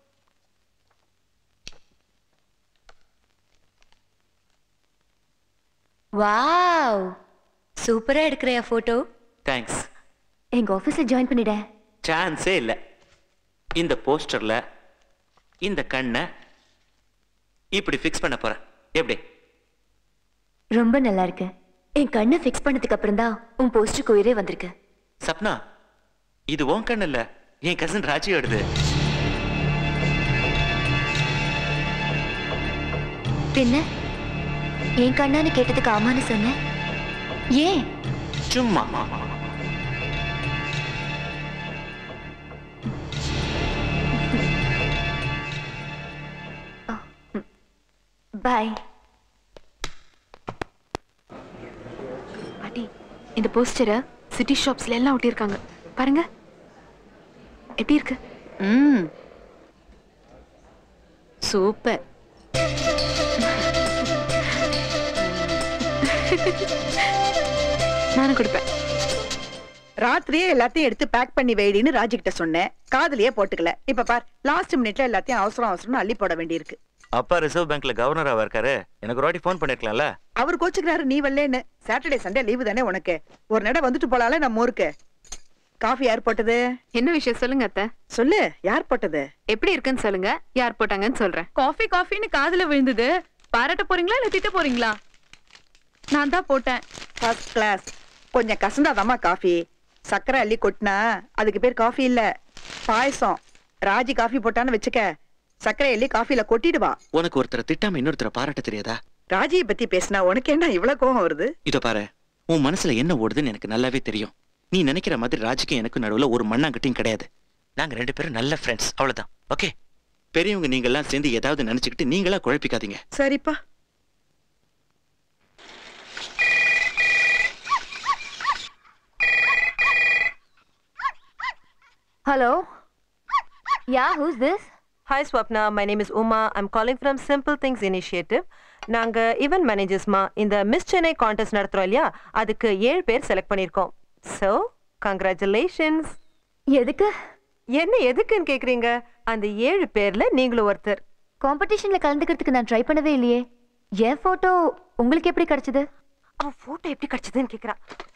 வாவ் சூப்பரா எடுக்கிறியா போட்டோ தேங்க்ஸ் எங்க ஆபீஸ்ல ஜாயின் பண்ணிட சான்ஸே இல்லை இந்த போஸ்டர்ல இந்த கண்ணை இப்படி ஃபிக்ஸ் பண்ண போறேன் எப்படி ரொம்ப நல்லா இருக்கு என் கண்ணை ஃபிக்ஸ் பண்ணதுக்கு அப்புறம் தான் உன் போஸ்டருக்கு உயிரே வந்திருக்கு சப்னா இது உன் கண்ணு இல்ல என் கசின் ராஜியோடது பின்ன என் கண்ணான்னு கேட்டதுக்கு ஆமான்னு சொன்னேன் ஏன் சும்மா பாய் பாட்டி இந்த போஸ்டரை சிட்டி ஷாப்ஸ்ல எல்லாம் ஒட்டியிருக்காங்க பாருங்க எப்படி இருக்கு ம் சூப்பர் நானும் கொடுப்பேன் ராத்திரியே எல்லாத்தையும் எடுத்து பேக் பண்ணி வைடின்னு ராஜி கிட்ட சொன்னேன் காதுலயே போட்டுக்கல இப்ப பார் லாஸ்ட் மினிட்ல எல்லாத்தையும் அவசரம் அவசரம் அள்ளி போட வேண்டியிருக்கு அப்பா ரிசர்வ் பேங்க்ல கவர்னராக இருக்காரு எனக்கு ஒரு வாட்டி ஃபோன் பண்ணிருக்கலாம்ல அவர் கோச்சுக்கிறாரு நீ வரலன்னு சாட்டர்டே சண்டே லீவு தானே உனக்கு ஒரு நட வந்துட்டு போலால நம்ம ஊருக்கு காஃபி யார் போட்டது என்ன விஷயம் சொல்லுங்க அத்தை சொல்லு யார் போட்டது எப்படி இருக்குன்னு சொல்லுங்க யார் போட்டாங்கன்னு சொல்றேன் காஃபி காஃபின்னு காதுல விழுந்தது பாராட்ட போறீங்களா இல்ல திட்ட போறீங்களா நான் தான் போட்டேன் ஃபர்ஸ்ட் கிளாஸ் கொஞ்சம் கசந்தாதாம்மா காஃபி சக்கரை அள்ளி கொட்டினா அதுக்கு பேர் காஃபி இல்ல பாயசம் ராஜி காஃபி போட்டான்னு வச்சுக்க சக்கரை அள்ளி காஃபில கொட்டிடுவா உனக்கு ஒருத்தரை திட்டாம இன்னொருத்தரை பாராட்ட தெரியாதா ராஜியை பத்தி பேசினா உனக்கு என்ன இவ்வளவு கோவம் வருது இதோ பாரு உன் மனசுல என்ன ஓடுதுன்னு எனக்கு நல்லாவே தெரியும் நீ நினைக்கிற மாதிரி ராஜுக்கும் எனக்கு நடுவுல ஒரு மண்ணாங்கட்டியும் கிடையாது நாங்க ரெண்டு பேரும் நல்ல ஃப்ரெண்ட்ஸ் அவ்வளவுதான் ஓகே பெரியவங்க நீங்க எல்லாம் சேர்ந்து ஏதாவது நினைச்சுக்கிட்டு நீங்களா குழப்பிக்காதீங்க சரிப்பா Hello? Yeah, who's this? Hi Swapna, my name is Uma. I'm calling from Simple Things Initiative. நாங்க ஈவென்ட் மேனேஜர்ஸ்மா இந்த மிஸ் சென்னை கான்டெஸ்ட் நடத்துறோம் இல்லையா அதுக்கு ஏழு பேர் செலக்ட் பண்ணியிருக்கோம் ஸோ கங்க்ராச்சுலேஷன்ஸ் எதுக்கு என்ன எதுக்குன்னு கேக்குறீங்க அந்த ஏழு பேர்ல நீங்களும் ஒருத்தர் காம்படிஷன்ல கலந்துக்கிறதுக்கு நான் ட்ரை பண்ணவே இல்லையே என் போட்டோ உங்களுக்கு எப்படி கிடைச்சது அவன் போட்டோ எப்படி கிடைச்சதுன்னு கேக்குறா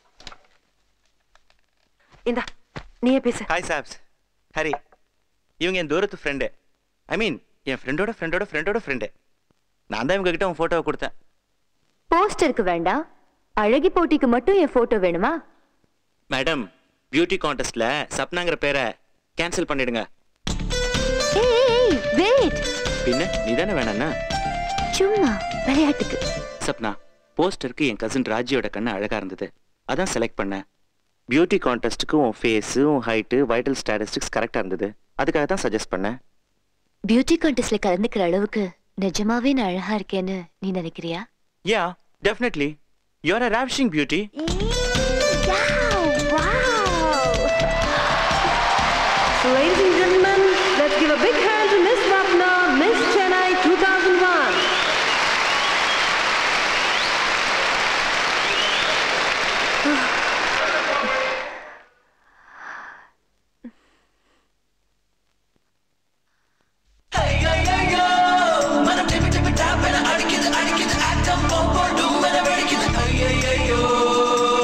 இந்தா நீயே பேசு ஹாய் சாப்ஸ் ஹரி இவங்க என் தூரத்து ஃப்ரெண்டு ஐ மீன் என் ஃப்ரெண்டோட ஃப்ரெண்டோட ஃப்ரெண்டோட ஃப்ரெண்டு நான் தான் இவங்க கிட்ட உன் ஃபோட்டோவை கொடுத்தேன் போஸ்டருக்கு வேண்டாம் அழகி போட்டிக்கு மட்டும் என் போட்டோ வேணுமா மேடம் பியூட்டி கான்டெஸ்ட்ல சப்னாங்கிற பேரை கேன்சல் பண்ணிடுங்க ஏய் வெயிட் பின்ன நீ தானே வேணாண்ணா சும்மா விளையாட்டுக்கு சப்னா போஸ்டருக்கு என் கசின் ராஜியோட கண்ணு அழகா இருந்தது அதான் செலக்ட் பண்ணேன் பியூட்டி கான்டெஸ்ட்டுக்கு உன் ஃபேஸு உன் ஹைட்டு வைட்டல் ஸ்டாட்டிஸ்டிக்ஸ் கரெக்டாக இருந்தது அதுக்காக தான் சஜஸ்ட் பண்ணேன் பியூட்டி கான்டெஸ்ட்ல கலந்துக்கிற அளவுக்கு நிஜமாவே நான் அழகா இருக்கேன்னு நீ நினைக்கிறியா yeah definitely you're a ravishing beauty Ladies and gentlemen, let's give a big hand to Miss Swapna, Miss Chennai 2001. அடிக்குது அடிக்குது ஆட்டம் போடும் வெடிக்குது ஐயோ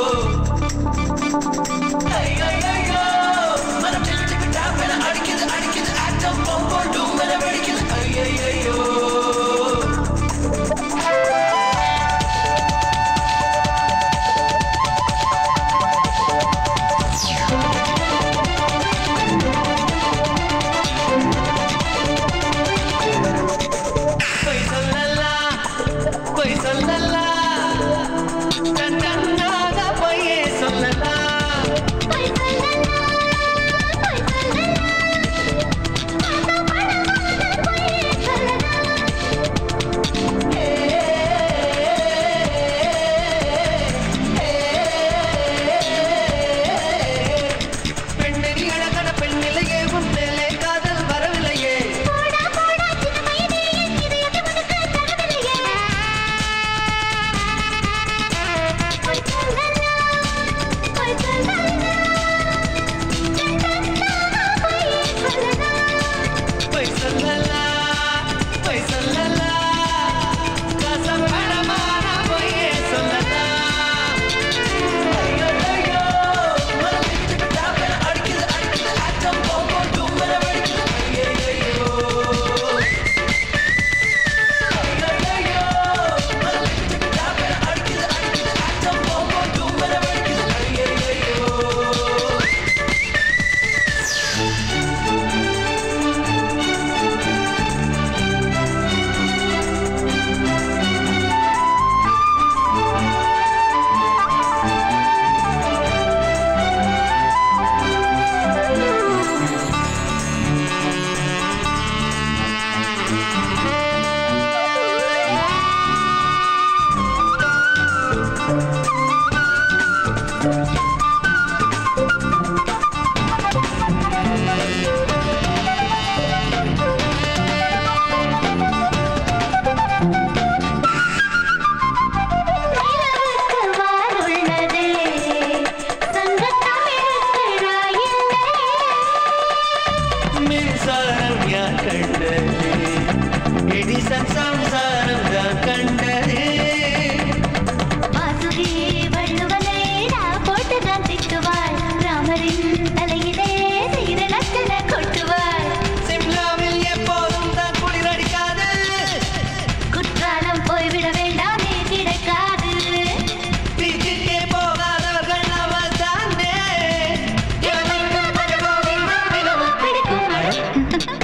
போய்விட வேண்டாமே கிடைக்காது பீச்சுக்கே போகாதவர்கள் அவள் தானே எனக்கு படுகோவில் மிகவும் பிடிக்கும்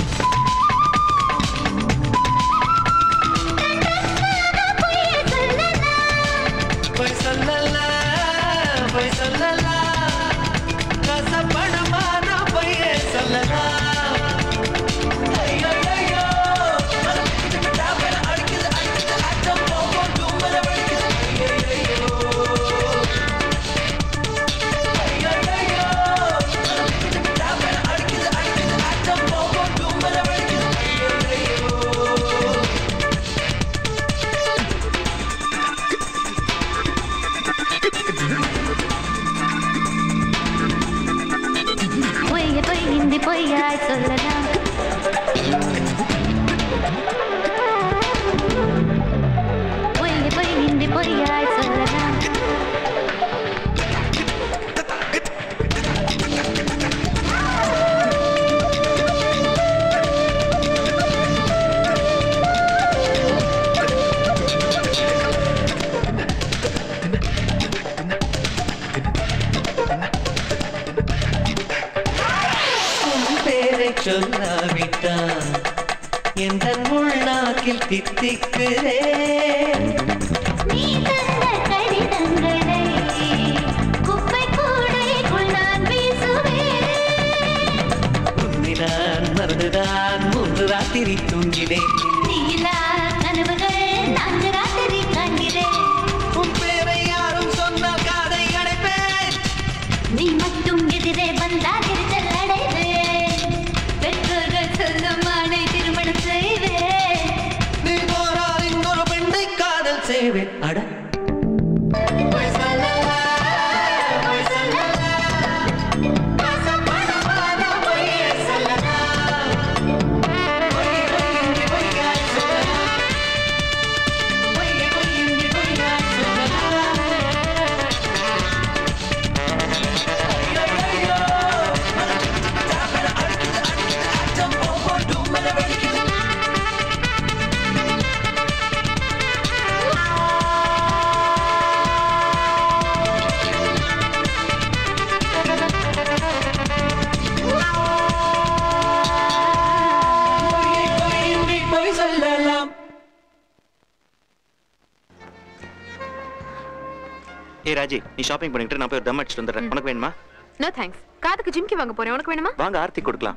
போய் சொல்லலாம் போய் சொல்லலாம் கசப்படமான பொய்யே சொல்லலாம் ஐயோ ஐயோ அடிக்குது அடிக்குது அச்சம் போகும் தும்மல வலிக்குது ஐயோ ஐயோ ஐயோ ஐயோ அடிக்குது அடிக்குது அச்சம் போகும் தும்மல வலிக்குது ஐயோ ஐயோ பொய்ய பொய் இந்தி பொய்யாய் சொல்லலாம் பொய்ய பொய் இந்தி பொய்யாய் சொல்லலாம் உன் பேரை சொல்லாவிட்டான் எந்த உள்நாக்கில் தித்திக்கிறேன் நீ தந்த கடிதங்களை குப்பை கூடைக்குள் நான் வீசுவேன் உன்னை நான் மறந்துதான் மூன்று ராத்திரி தூங்கினேன் நீலா கனவுகள் நான்கு ராத்திரி காண்கிறேன் உன் பேரை யாரும் சொன்னால் காதை அடைப்பேன் நீ மட்டும் எதிரே வந்தால் எரிச்சல் அடைவேன் பெற்றோர்கள் சொல்லும் ஆணை திருமணம் செய்வேன் நீ போரால் இன்னொரு பெண்ணை காதல் செய்வேன் அட பொய் சொல்லலாம், பொய் சொல்லலாம். பாசப்படமான பொய்யை சொல்லலாம். பொய் பொய் இன்றி பொய்யாய் சொல்லலாம். பொய் பொய் இன்றி பொய்யாய் சொல்லலாம். போய் சொல்லலாம் ஏ ராஜி நீ ஷாப்பிங் பண்ணிட்டு நான் போய் ஒரு தம் அடிச்சுட்டு வந்துடுறேன் உனக்கு வேணுமா நோ தேங்க்ஸ் காதுக்கு ஜிம்கி வாங்க போறேன் உனக்கு வேணுமா வாங்க ஆர்த்தி கொடுக்கலாம்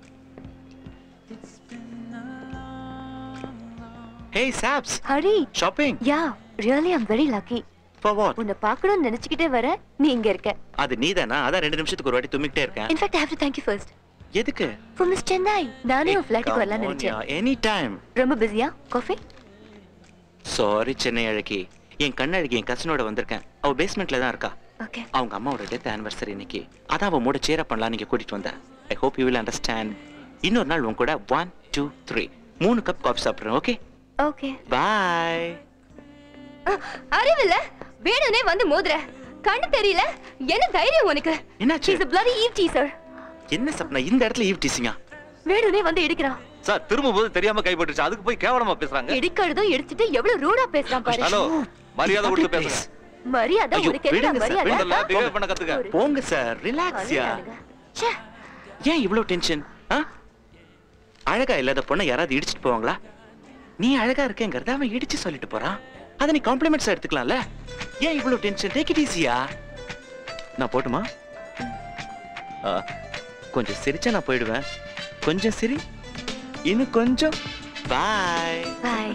hey chaps Hari shopping yeah really I'm very lucky for what உன்னை பார்க்கணும்னு நினைச்சுக்கிட்டே வர நீ இங்க இருக்க அது நீதானா அதான் ரெண்டு நிமிஷத்துக்கு ஒரு வாட்டி தும்மிக்கிட்டே இருக்கேன் in fact I have to thank you first எதுக்கு ஃபார் மிஸ் சென்னை நானே உன் ஃபிளைட்டுக்கு வரலாம்னு நினைச்சேன் எனி டைம் ரொம்ப பிஸியா காஃபி சாரி சென்னை அழகி என் கண்ணழகி என் கசினோட வந்திருக்கேன் அவ பேஸ்மெண்ட்ல தான் இருக்கா ஓகே அவங்க அம்மாவோட டெத் ஆனிவர்சரி இன்னைக்கு அதான் அவ மூட சேர பண்ணலாம் நீங்க கூட்டிட்டு வந்தேன் I hope you will understand இன்னொரு நாள் உன் கூட ஒன் டூ த்ரீ மூணு கப் காஃபி சாப்பிடுறேன் ஓகே ஓகே பாய் அறிவில்ல வேணும்னே வந்து மோதுற கண்ணு தெரியல என்ன தைரியம் உனக்கு என்னாச்சு இஸ் bloody eve teaser என்ன சப்னா இந்த இடத்துல ஈவ் டீசிங்கா வேணும்னே வந்து இடிக்கிறான் சார் திரும்பும்போது தெரியாம கைப்பட்டுச்சு அதுக்கு போய் கேவலமா பேசுறாங்க இடிக்கிறதும் இடிச்சிட்டு எவ்வளவு ரூடா பேசுறான் பாரு ஹலோ மரியாதை கொடுத்து பேசுங்க மரியாதை ஐயோ, உனக்கு என்ன விடுங்க சார், மரியாதை விடுங்க, behave பண்ண கத்துக்க. போங்க சார் ரிலாக்ஸ்யா ச்சே, ஏன் இவ்வளவு டென்ஷன் அழகா இல்லாத பொண்ணை யாராவது இடிச்சிட்டு போவாங்களா நீ அழகா இருக்கேங்கிறத அவன் இடிச்சு சொல்லிட்டு போறான் அதை நீ காம்ப்ளிமெண்ட்ஸ் எடுத்துக்கலாம்ல ஏன் இவ்வளவு டென்ஷன் டேக் இட் ஈஸியா நான் போட்டுமா ஆ, கொஞ்சம் சிரிச்சா நான் போயிடுவேன் கொஞ்சம் சிரி இன்னும் கொஞ்சம் பாய் பாய்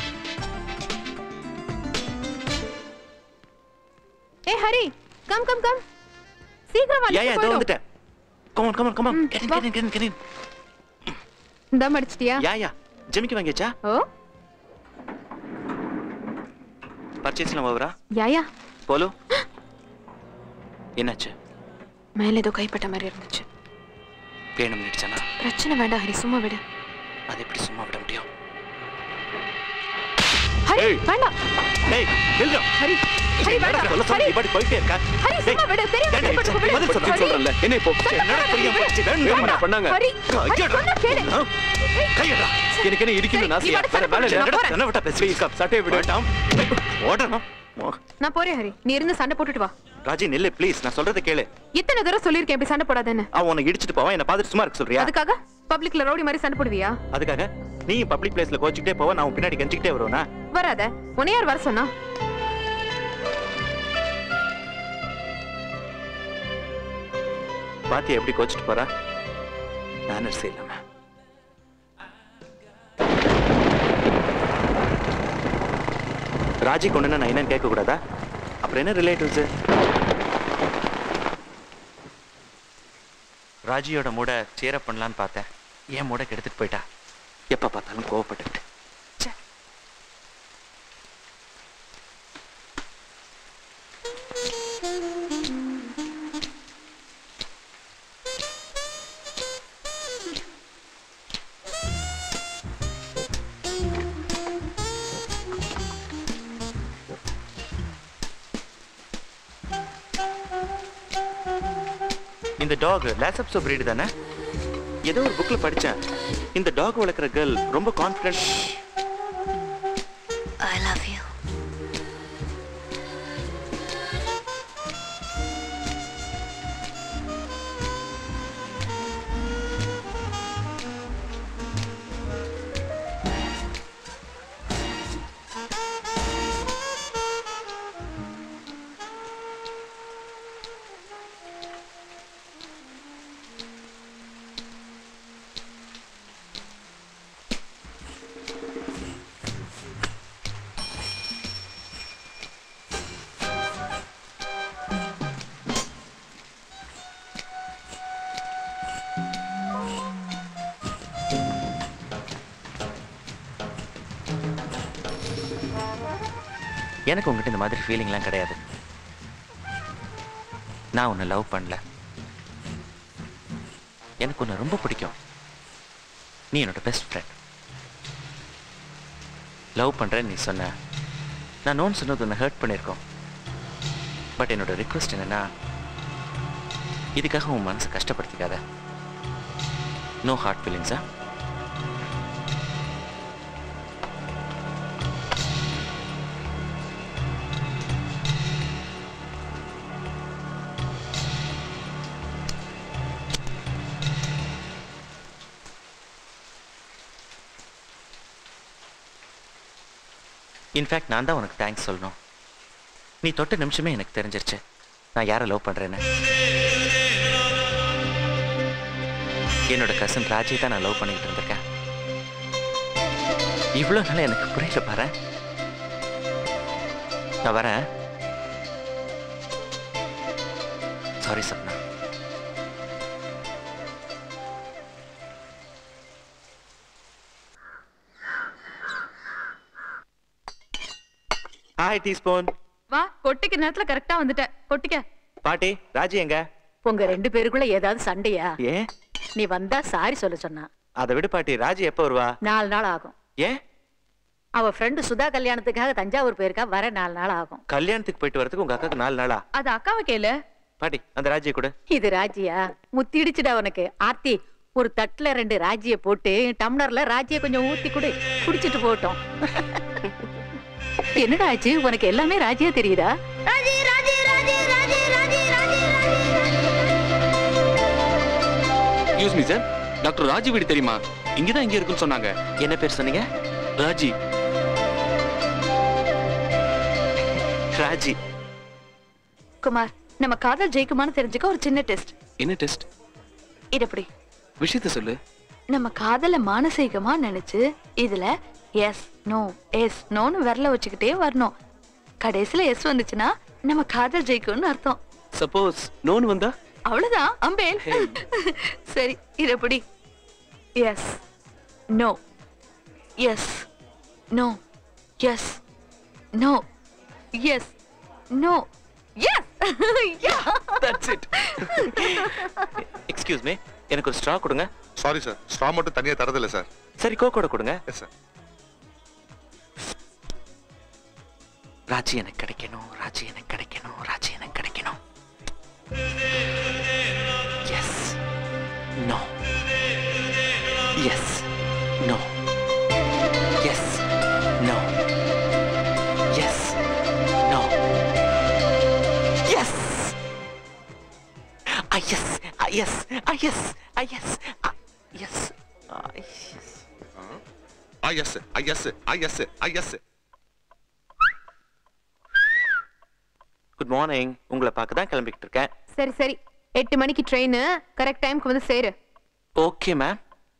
ஏ ஹரி கம் கம் கம் சீக்கிரம் வா யா யா இதோ வந்துட்டேன் come on come on come on get in get in get in தம் அடிச்சிட்டியா யா யா ஜெமிக்கு வாங்கியாச்சா ஓ பர்ச்சேஸ்லாம் ஓவரா யா யா போலோ என்னாச்சு மேல ஏதோ கைப்பட்ட மாதிரி இருந்துச்சு வேணும் நினைச்சானா பிரச்சனை வேண்டாம் ஹரி சும்மா விடு அது எப்படி சும்மா விட முடியும் ஹரி வேண்டாம் ஏய் நில்றா ஹரி ஹரி வேண்டாம் சொல்ல சொல்ல ஹரி நீ பாட்டு போயிட்டே இருக்கா ஹரி சும்மா விடு தெரியாம ஏன்டா கஷ்டப்பட்டு விடு. பதில் சொல்லு ஹரி. சொல்றேன்ல என்ன இப்போ சண்டை என்னடா போடாத, புரியாம விடு. போச்சு வேணும்னு வேண்டாம். பண்ணாங்க ஹரி, ஹரி, கையடா. சொன்னா கேளு. ஆ? கையடா எனக்கு என்ன இடிக்கணும் சரி, ஆசையா நீ பாட்டு வேற வேலை சண்டை இல்ல போடு, என்ன விட்டா பேசு ப்ளீஸ் சட்டையை விடு வேண்டாம் ஓடணும் நான் போறேன் ஹரி நீ இருந்து சண்டை போட்டுட்டு வா ராஜி நில்லு ப்ளீஸ் நான் சொல்றதை கேளு இத்தனை தடவை சொல்லியிருக்கேன் இப்படி சண்டை போடாதேன்னு அவன் உன்னை இடிச்சிட்டு போவான் என்ன பார்த்துட்டு சும்மா இருக்க சொல்றியா அதுக்காக பப்ளிக்ல ரவுடி மாதிரி சண்டை போடுவியா அதுக்காக நீ பப்ளிக் பிளேஸ்ல கோச்சிக்கிட்டே போவ நான் உன் பின்னாடி கெஞ்சிக்கிட்டே வருவேனா வராத உன்னை யார் வர சொன்னா பாத்தியா எப்படி கோச்சிட்டு போறா மேனர்ஸ் இல்லாம ராஜி கொண்டு நான் என்னன்னு கேட்க கூடாதா அப்புறம் என்ன ரிலேட்டிவ்ஸ் ராஜியோட மூட சேர பண்ணலான்னு பார்த்தேன் ஏன் மூட கெடுத்துட்டு போயிட்டா எப்ப பார்த்தாலும் கோவப்பட்டுக்கிட்டு ச்சே. இந்த டாக் லேசப்ஸோ பிரீடு தானே ஏதோ ஒரு புக்ல படிச்சேன் இந்த டாக் வளர்க்குற கேர்ள் ரொம்ப கான்ஃபிடென்ட் ஐ லவ் யூ எனக்கு உங்ககிட்ட இந்த மாதிரி ஃபீலிங்லாம் கிடையாது நான் உன்னை லவ் பண்ணல எனக்கு உன்னை ரொம்ப பிடிக்கும் நீ என்னோட பெஸ்ட் ஃப்ரெண்ட் லவ் பண்றேன்னு நீ சொன்ன நான் நோன் சொன்னது உன்னை ஹர்ட் பண்ணியிருக்கோம் பட் என்னோட ரிக்வெஸ்ட் என்னன்னா இதுக்காக உன் மனசை கஷ்டப்படுத்திக்காத நோ ஹார்ட் ஃபீலிங்ஸா இன்ஃபேக்ட் நான் தான் உனக்கு தேங்க்ஸ் சொல்லணும் நீ தொட்ட நிமிஷமே எனக்கு தெரிஞ்சிருச்சு நான் யாரை லவ் பண்றேன்னு என்னோட கசன் ராஜி தான் நான் லவ் பண்ணிக்கிட்டு இருந்திருக்கேன் இவ்வளோ நாள் எனக்கு புரியல பாரு நான் வரேன் சாரி சப்னா ஹாய் டீஸ்பூன் வா கொட்டிக்க நேரத்துல கரெக்டா வந்துட்ட கொட்டிக்க பாட்டி ராஜி எங்க உங்க ரெண்டு பேருக்குள்ள ஏதாவது சண்டையா ஏன் நீ வந்தா சாரி சொல்ல சொன்னா அதை விடு பாட்டி ராஜி எப்போ வருவா நாலு நாள் ஆகும் ஏன் அவ ஃப்ரெண்டு சுதா கல்யாணத்துக்காக தஞ்சாவூர் போயிருக்கா வர நாலு நாள் ஆகும் கல்யாணத்துக்கு போயிட்டு வரதுக்கு உங்க அக்காக்கு நாலு நாளா அது அக்காவை கேளு பாட்டி அந்த ராஜியை கொடு இது ராஜியா முத்திடுச்சுடா உனக்கு ஆர்த்தி ஒரு தட்டுல ரெண்டு ராஜிய போட்டு டம்ளர்ல ராஜிய கொஞ்சம் ஊத்தி கொடு குடிச்சிட்டு போட்டோம் என்னடா ஆச்சு உனக்கு எல்லாமே ராஜியா தெரியுதா excuse me sir doctor Raji வீடு தெரியுமா இங்க தான் இங்க இருக்குன்னு சொன்னாங்க என்ன பேர் சொன்னீங்க ராஜி ராஜி குமார் நம்ம காதல் ஜெயிக்குமான்னு தெரிஞ்சுக்க ஒரு சின்ன டெஸ்ட் என்ன டெஸ்ட் இது எப்படி விஷயத்த சொல்லு நம்ம காதல மானசீகமா நினைச்சு இதுல எஸ் நோ எஸ் நோன்னு விரல வச்சுக்கிட்டே வரணும் கடைசியில எஸ் வந்துச்சுன்னா நம்ம காதல் ஜெயிக்கும்னு அர்த்தம் சப்போஸ் நோன் வந்தா அவ்வளவுதான் அம்பேல் சரி இது எப்படி yes no yes no yes no yes no yes that's it excuse me எனக்கு ஒரு ஸ்ட்ரா கொடுங்க சாரி சார் ஸ்ட்ரா மட்டும் தனியா தரதில்ல சார் சரி கோக்கோட கொடுங்க எஸ் சார் ராஜி எனக்கு கிடைக்கணும் ராஜி எனக்கு கிடைக்கணும் ராஜி எனக்கு கிடைக்கணும் yes no yes no yes no yes no yes Ah, yes, ah, yes, ah, yes, ah, yes, ah, yes, ah, yes. Ah yes ah yes ah yes ah yes good morning உங்களை பார்க்க தான் கிளம்பிக்கிட்டு இருக்கேன் சரி சரி எட்டு மணிக்கு train correct டைம்க்கு வந்து சேரு ஓகே மேம்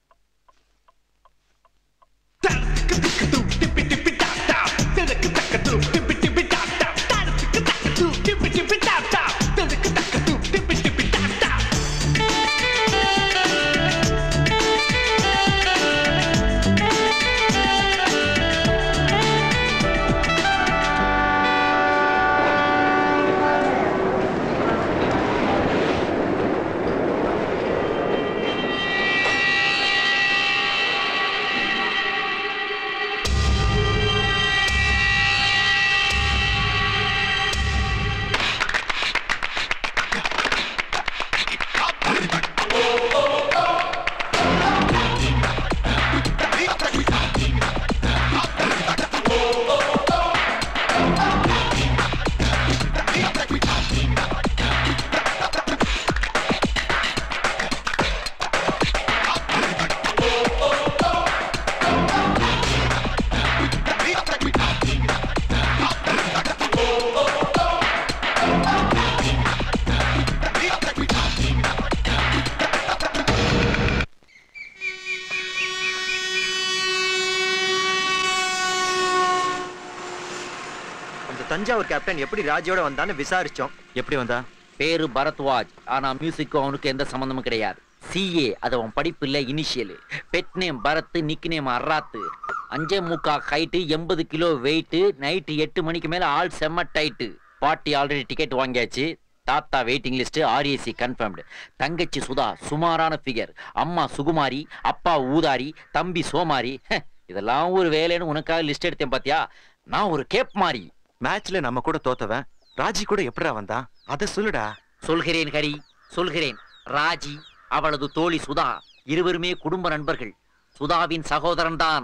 அந்த தஞ்சாவூர் கேப்டன் எப்படி ராஜியோட வந்தான்னு விசாரிச்சோம் எப்படி வந்தா பேரு பரத்வாஜ் ஆனா மியூசிக்கும் அவனுக்கு எந்த சம்பந்தமும் கிடையாது சிஏ அது அவன் படிப்பு இல்ல initial pet name Bharath nick name அர்ராத்து அஞ்சே முக்கா ஹைட்டு எண்பது கிலோ வெயிட் நைட்டு எட்டு மணிக்கு மேல ஆள் செம்ம டைட்டு பாட்டி ஆல்ரெடி டிக்கெட் வாங்கியாச்சு தாத்தா வெயிட்டிங் லிஸ்ட் ஆர்ஏசி கன்ஃபர்ம்டு தங்கச்சி சுதா சுமாரான ஃபிகர் அம்மா சுகுமாரி அப்பா ஊதாரி தம்பி சோமாரி ஹே, இதெல்லாம் ஒரு வேலைன்னு உனக்காக லிஸ்ட் எடுத்தேன் பாத்தியா நான் ஒரு கேப் மாறி மேட்ச்ல நம்ம கூட தோத்தவன் ராஜி கூட எப்படிடா வந்தான் அத சொல்லுடா சொல்கிறேன் ஹரி சொல்கிறேன் ராஜி அவளது தோழி சுதா இருவருமே குடும்ப நண்பர்கள் சுதாவின் சகோதரன் தான்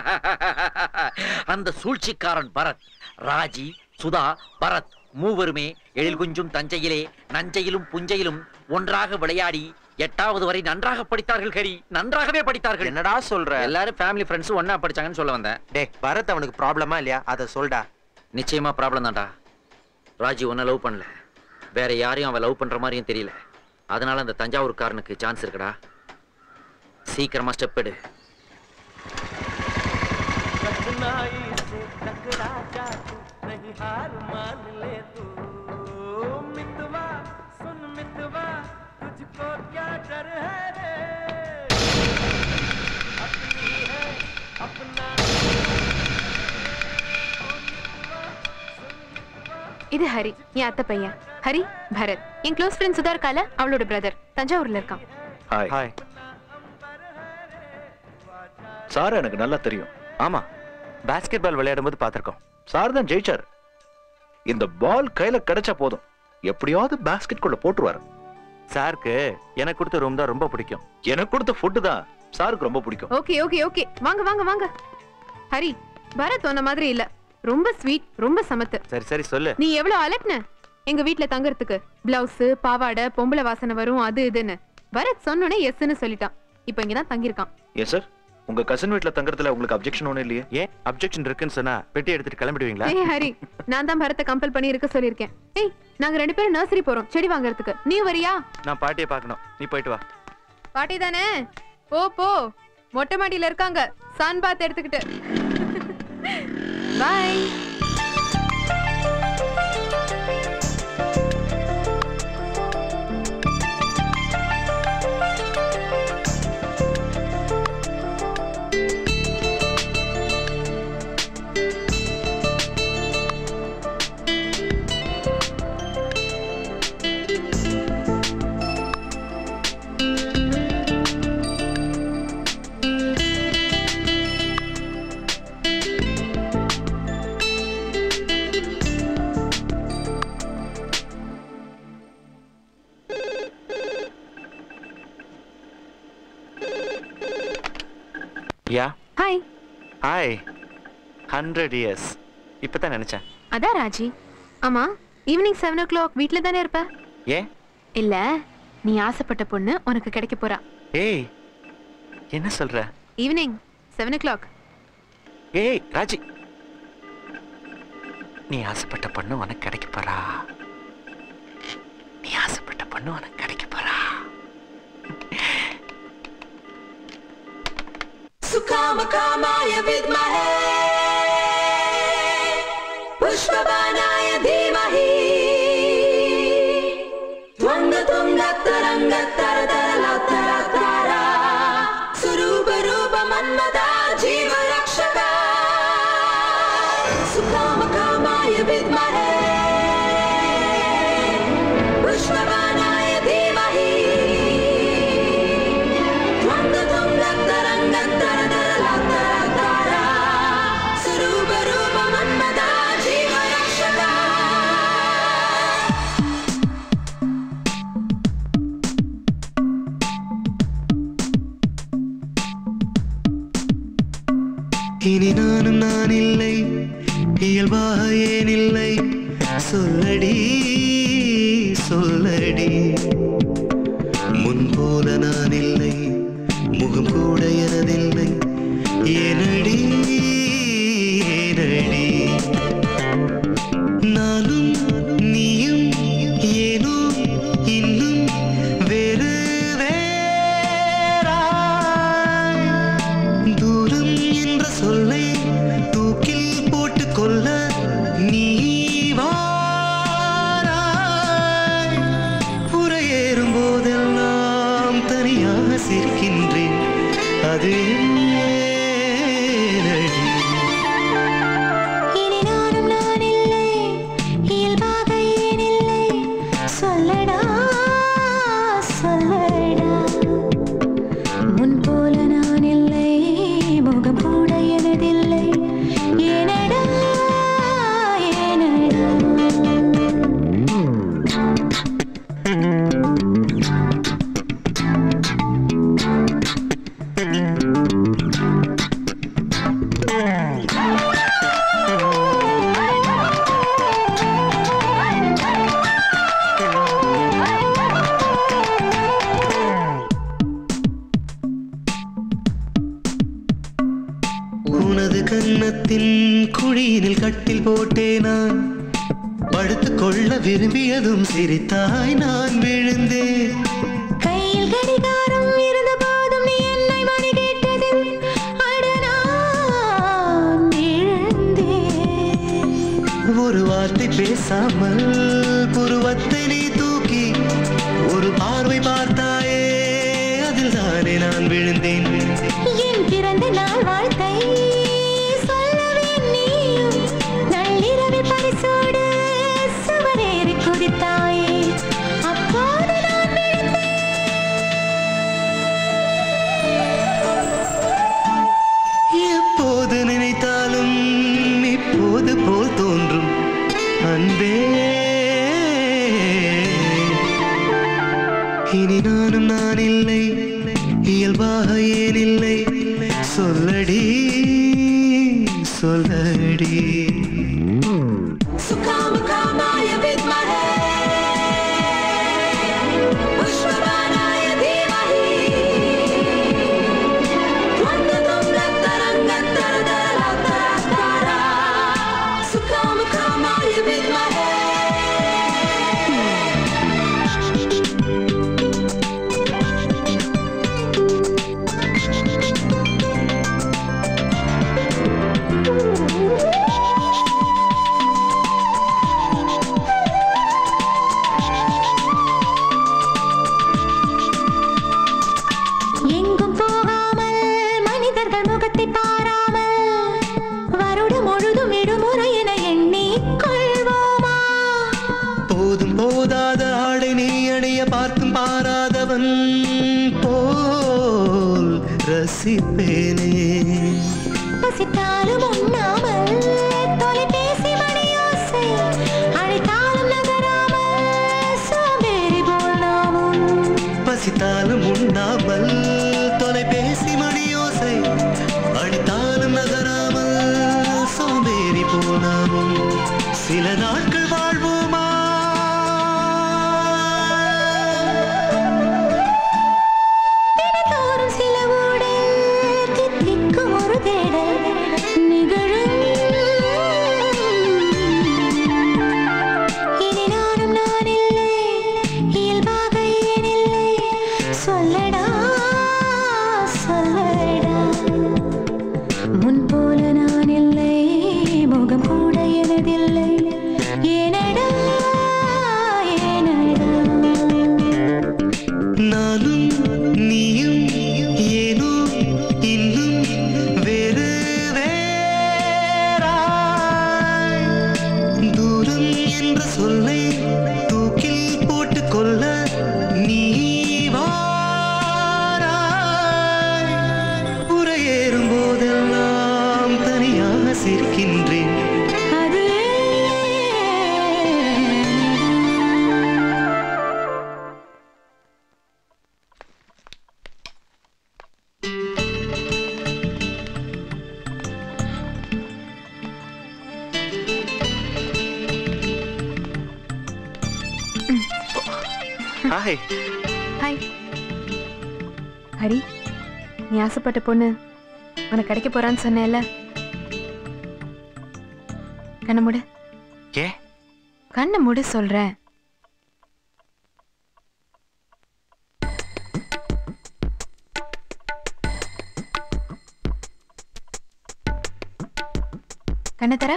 அந்த சூழ்ச்சிக்காரன் பரத் ராஜி சுதா பரத் மூவருமே எழில் குஞ்சும் தஞ்சையிலே நஞ்சையிலும் புஞ்சையிலும் ஒன்றாக விளையாடி எட்டாவது வரை நன்றாக படித்தார்கள் ஹரி நன்றாகவே படித்தார்கள் என்னடா சொல்ற எல்லாரும் ஃபேமிலி ஃப்ரெண்ட்ஸ் ஒண்ணா படிச்சாங்கன்னு சொல்ல வந்தேன் டேய் பரத் அவனுக்கு ப்ராப்ளமா இல்லையா அத சொல்டா நிச்சயமா ப்ராப்ளம் தான்டா ராஜி உன்னை லவ் பண்ணல வேற யாரையும் அவன் லவ் பண்ற மாதிரியும் தெரியல அதனால அந்த தஞ்சாவூர்காரனுக்கு சான்ஸ் இருக்குடா சீக்கிரமா ஸ்டெப் எடு இது ஹரி என் அத்தை பையன் ஹரி பரத் என் க்ளோஸ் ஃப்ரெண்ட் சுதா இருக்கால அவளோட பிரதர் தஞ்சாவூர்ல இருக்கான் ஹாய் ஹாய் சார் எனக்கு நல்லா தெரியும் ஆமா பாஸ்கெட் பால் விளையாடும் போது பார்த்திருக்கோம் சார் தான் ஜெயிச்சார் இந்த பால் கையில கிடைச்சா போதும் எப்படியாவது பாஸ்கெட் குள்ள போட்டுருவாரு சாருக்கு எனக்கு கொடுத்த ரூம் தான் ரொம்ப பிடிக்கும் எனக்கு கொடுத்த ஃபுட்டு தான் சாருக்கு ரொம்ப பிடிக்கும் ஓகே ஓகே ஓகே வாங்க வாங்க வாங்க ஹரி பரத் உன்ன மாதிரி இல்ல ரொம்ப ஸ்வீட் ரொம்ப சமத்து சரி சரி சொல்லு நீ எவ்வளவு அலட்ன எங்க வீட்ல தங்கறதுக்கு பிளவுஸ் பாவாடை பொம்பளை வாசனை வரும் அது இதுன்னு பரத் சொன்னோனே எஸ்ன்னு சொல்லிட்டான் இப்போ இங்க தான் தங்கியிருக்கான் ஏன் சார் உங்க கசின் வீட்ல தங்கறதுல உங்களுக்கு அப்ஜெக்ஷன் ஒண்ணும் இல்லையே ஏன் அப்ஜெக்ஷன் இருக்குன்னு சொன்னா பெட்டி எடுத்துட்டு கிளம்பிடுவீங்களா ஏய் ஹரி நான் தான் பரத்தை கம்பல் பண்ணி இருக்க சொல்லியிருக்கேன் ஏய் நாங்க ரெண்டு பேரும் நர்சரி போறோம் செடி வாங்குறதுக்கு நீ வரியா நான் பாட்டியை பார்க்கணும் நீ போயிட்டு வா பாட்டி தானே போ போ மொட்டை மாடியில இருக்காங்க சன் பாத் எடுத்துக்கிட்டு bye hi hi hundred years இப்போ தான் நினச்சேன் அதான் ராஜி ஆமா ஈவினிங் செவன் ஓ கிளாக் வீட்டில் தானே இருப்ப ஏன் இல்ல நீ ஆசைப்பட்ட பொண்ணு உனக்கு கிடைக்க போறா ஏய் என்ன சொல்ற ஈவினிங் செவன் ஓ கிளாக் ஏய் ராஜி நீ ஆசைப்பட்ட பொண்ணு உனக்கு கிடைக்க போறா நீ ஆசைப்பட்ட பொண்ணு உனக்கு கிடைக்க போறா सुकामकामाय विद्महे पुष्पबाणाय धीमहि त्वङ्गतुङ्गतरङ्गतरतरलतरतारा स्वरूपरूपमन्मदा जीवरक्षका सुकामकामाय विद्महे पुष्पबाणाय धीमहि त्वङ्गतुङ्गतरङ्गतरतरलतरतारा स्वरूपरूपमन्मदा जीवरक्षका இனி நானும் நான் இல்லை இயல்பாக ஏன் இல்லை சொல்லடி சொல்லடி முன்போல நான் இல்லை முகம் கூட எனதில்லை ஏனடி ஏனடி நானும் நீயும் ஏனோ இன்னும் வேறு வேறாய் தூரம் என்ற சொல்லை தூக்கில் போட்டு கொள்ள நீ வாராய் புறையேறும் போதெல்லாம் தனியாக சிரிக்கின்றேன் அது ஏனடி? இனி நானும் நான் இல்லை இயல்பாக ஏன் இல்லை சொல்லடா சொல்லடா முன் போல நான் இல்லை முகம் கூட எனதில்லை ஏனடா ஏனடா உனது கன்னத்தின் குழியினில் கட்டில் போட்டே நான் படுத்துக் கொள்ள விரும்பியதும் சிரித்தாய் நான் விழுந்தேன் கையில் கடிகாரம் இருந்த போதும் நீ என்னை மணி கேட்டதில் அட நான் விழுந்தேன் ஒரு வார்த்தை பேசாமல் புருவத்தை நீ தூக்கி ஒரு பார்வை பார்த்தாயே அதில் தானே நான் விழுந்தேன் என் பிறந்த நாள் வாழ்த்தை சொல்லவே நீயும் நள்ளிரவில் பரிசோடு சுவரேறி குதித்தாயே அப்போது நான் எப்போது நினைத்தாலும் இப்போது போல் தோன்றும் அன்பே இனி நானும் நான் இல்லை இயல்பாக ஏன் இல்லை சொல்லடி சொல்லடி सुकामकामाय विद्महे पुष्पबाणाय धीमहि त्वङ्गतुङ्गतरङ्गतरतरलतरतारा सुकामकामाय विद्महे ஆ சில நாட்கள் வாழ்வோமா தினந்தோறும் சில ஊடல் தித்திக்கும் ஒரு தேடல் நிகழும் இனி நானும் நான் இல்லை இயல்பாக ஏன் இல்லை சொல்லடா சொல்லடா முன் போல நான் இல்லை முகம் கூட எனதில்லை ஏனடா ஏனடா நானும் நீயும் ஏனோ இன்னும் வேறு வேறாய் தூரம் என்ற சொல்லை தூக்கில் போட்டுக் கொள்ள நீ வாராய் உரையேறும் போதெல்லாம் தனியாக சிரிக்கின்றேன் அது ஹாய் ஹாய் ஹரி நீ ஆசைப்பட்ட பொண்ணு உனக்கு கிடைக்க போறான்னு சொன்னேல்ல கண்ணை மூடு ஏ கண்ணை மூடு சொல்றேன் கண்ணை தர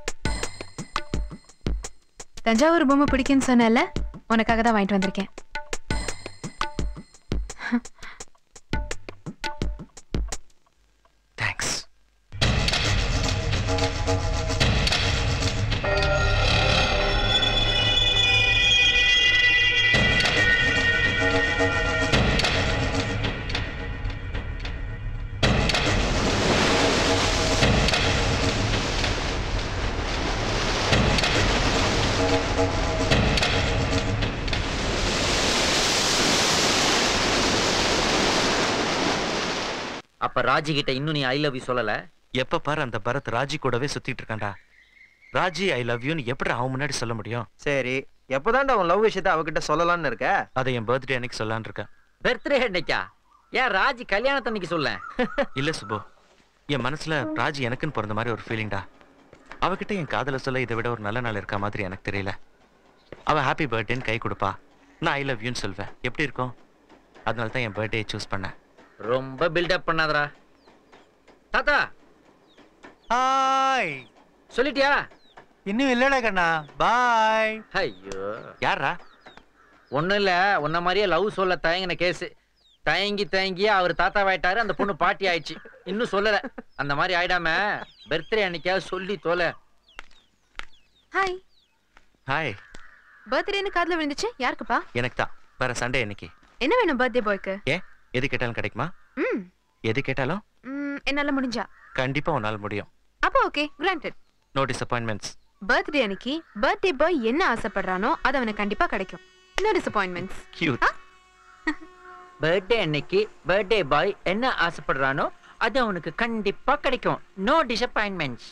தஞ்சாவூர் பொம்மை பிடிக்குன்னு சொன்னேல்ல உனக்காக தான் வாங்கிட்டு வந்திருக்கேன் தேங்க்ஸ் அப்ப ராஜி கிட்ட இன்னும் நீ ஐ லவ் யூ சொல்லல எப்ப பாரு அந்த பரத் ராஜி கூடவே சுத்திட்டு இருக்கான்டா ராஜி ஐ லவ் யூன்னு எப்படி அவன் முன்னாடி சொல்ல முடியும் சரி எப்போதான்டா உன் லவ் விஷயத்தை அவகிட்ட சொல்லலாம்னு இருக்க அதை என் பர்த்டே அன்னைக்கு சொல்லலான்னு இருக்கேன் பர்த்டே அன்னைக்கா ஏன் ராஜி கல்யாணத்தன்னைக்கு சொல்ல இல்ல சுபு என் மனசுல ராஜி எனக்குன்னு பிறந்த மாதிரி ஒரு ஃபீலிங்டா அவகிட்ட என் காதல சொல்ல இதை விட ஒரு நல்ல நாள் இருக்கா மாதிரி எனக்கு தெரியல அவ ஹாப்பி பர்த்டேன்னு கை கொடுப்பா நான் ஐ லவ் யூன்னு சொல்வேன் எப்படி இருக்கும் அதனால தான் என் பர்த்டே சூஸ் பண்ணேன் ரொம்ப பில்டப் பண்ணாதடா தாத்தா ஹாய் சொல்லிட்டியா இன்னும் இல்லடா கண்ணா பாய் ஐயோ யாரா ஒண்ணும் இல்ல உன்ன மாதிரியே லவ் சொல்ல தயங்கின கேஸ் தயங்கி தயங்கி அவர் தாத்தாவாயிட்டாரு அந்த பொண்ணு பாட்டி ஆயிடுச்சு இன்னும் சொல்லல அந்த மாதிரி ஆயிடாம பர்த்டே அன்னைக்காவது சொல்லி தொலை ஹாய் ஹாய் பர்த்டேன்னு காதுல விழுந்துச்சு யாருக்குப்பா எனக்கு தான் வர சண்டே இன்னைக்கு என்ன வேணும் பர்த்டே பாய்க்கு ஏன் எது கேட்டாலும் கிடைக்குமா ம் எது கேட்டாலும் ம், என்னால முடிஞ்சா கண்டிப்பா உன்னால் முடியும் அப்போ okay granted no disappointments birthday அன்னைக்கு பர்த்டே பாய் என்ன ஆசைப்படுறானோ அது அவனுக்கு கண்டிப்பா கிடைக்கும் நோ டிசப்பாயின்மெண்ட்ஸ் கியூட் பர்த்டே அன்னைக்கு பர்த்டே பாய் என்ன ஆசைப்படுறானோ அது அவனுக்கு கண்டிப்பா கிடைக்கும் நோ டிசப்பாயின்மெண்ட்ஸ்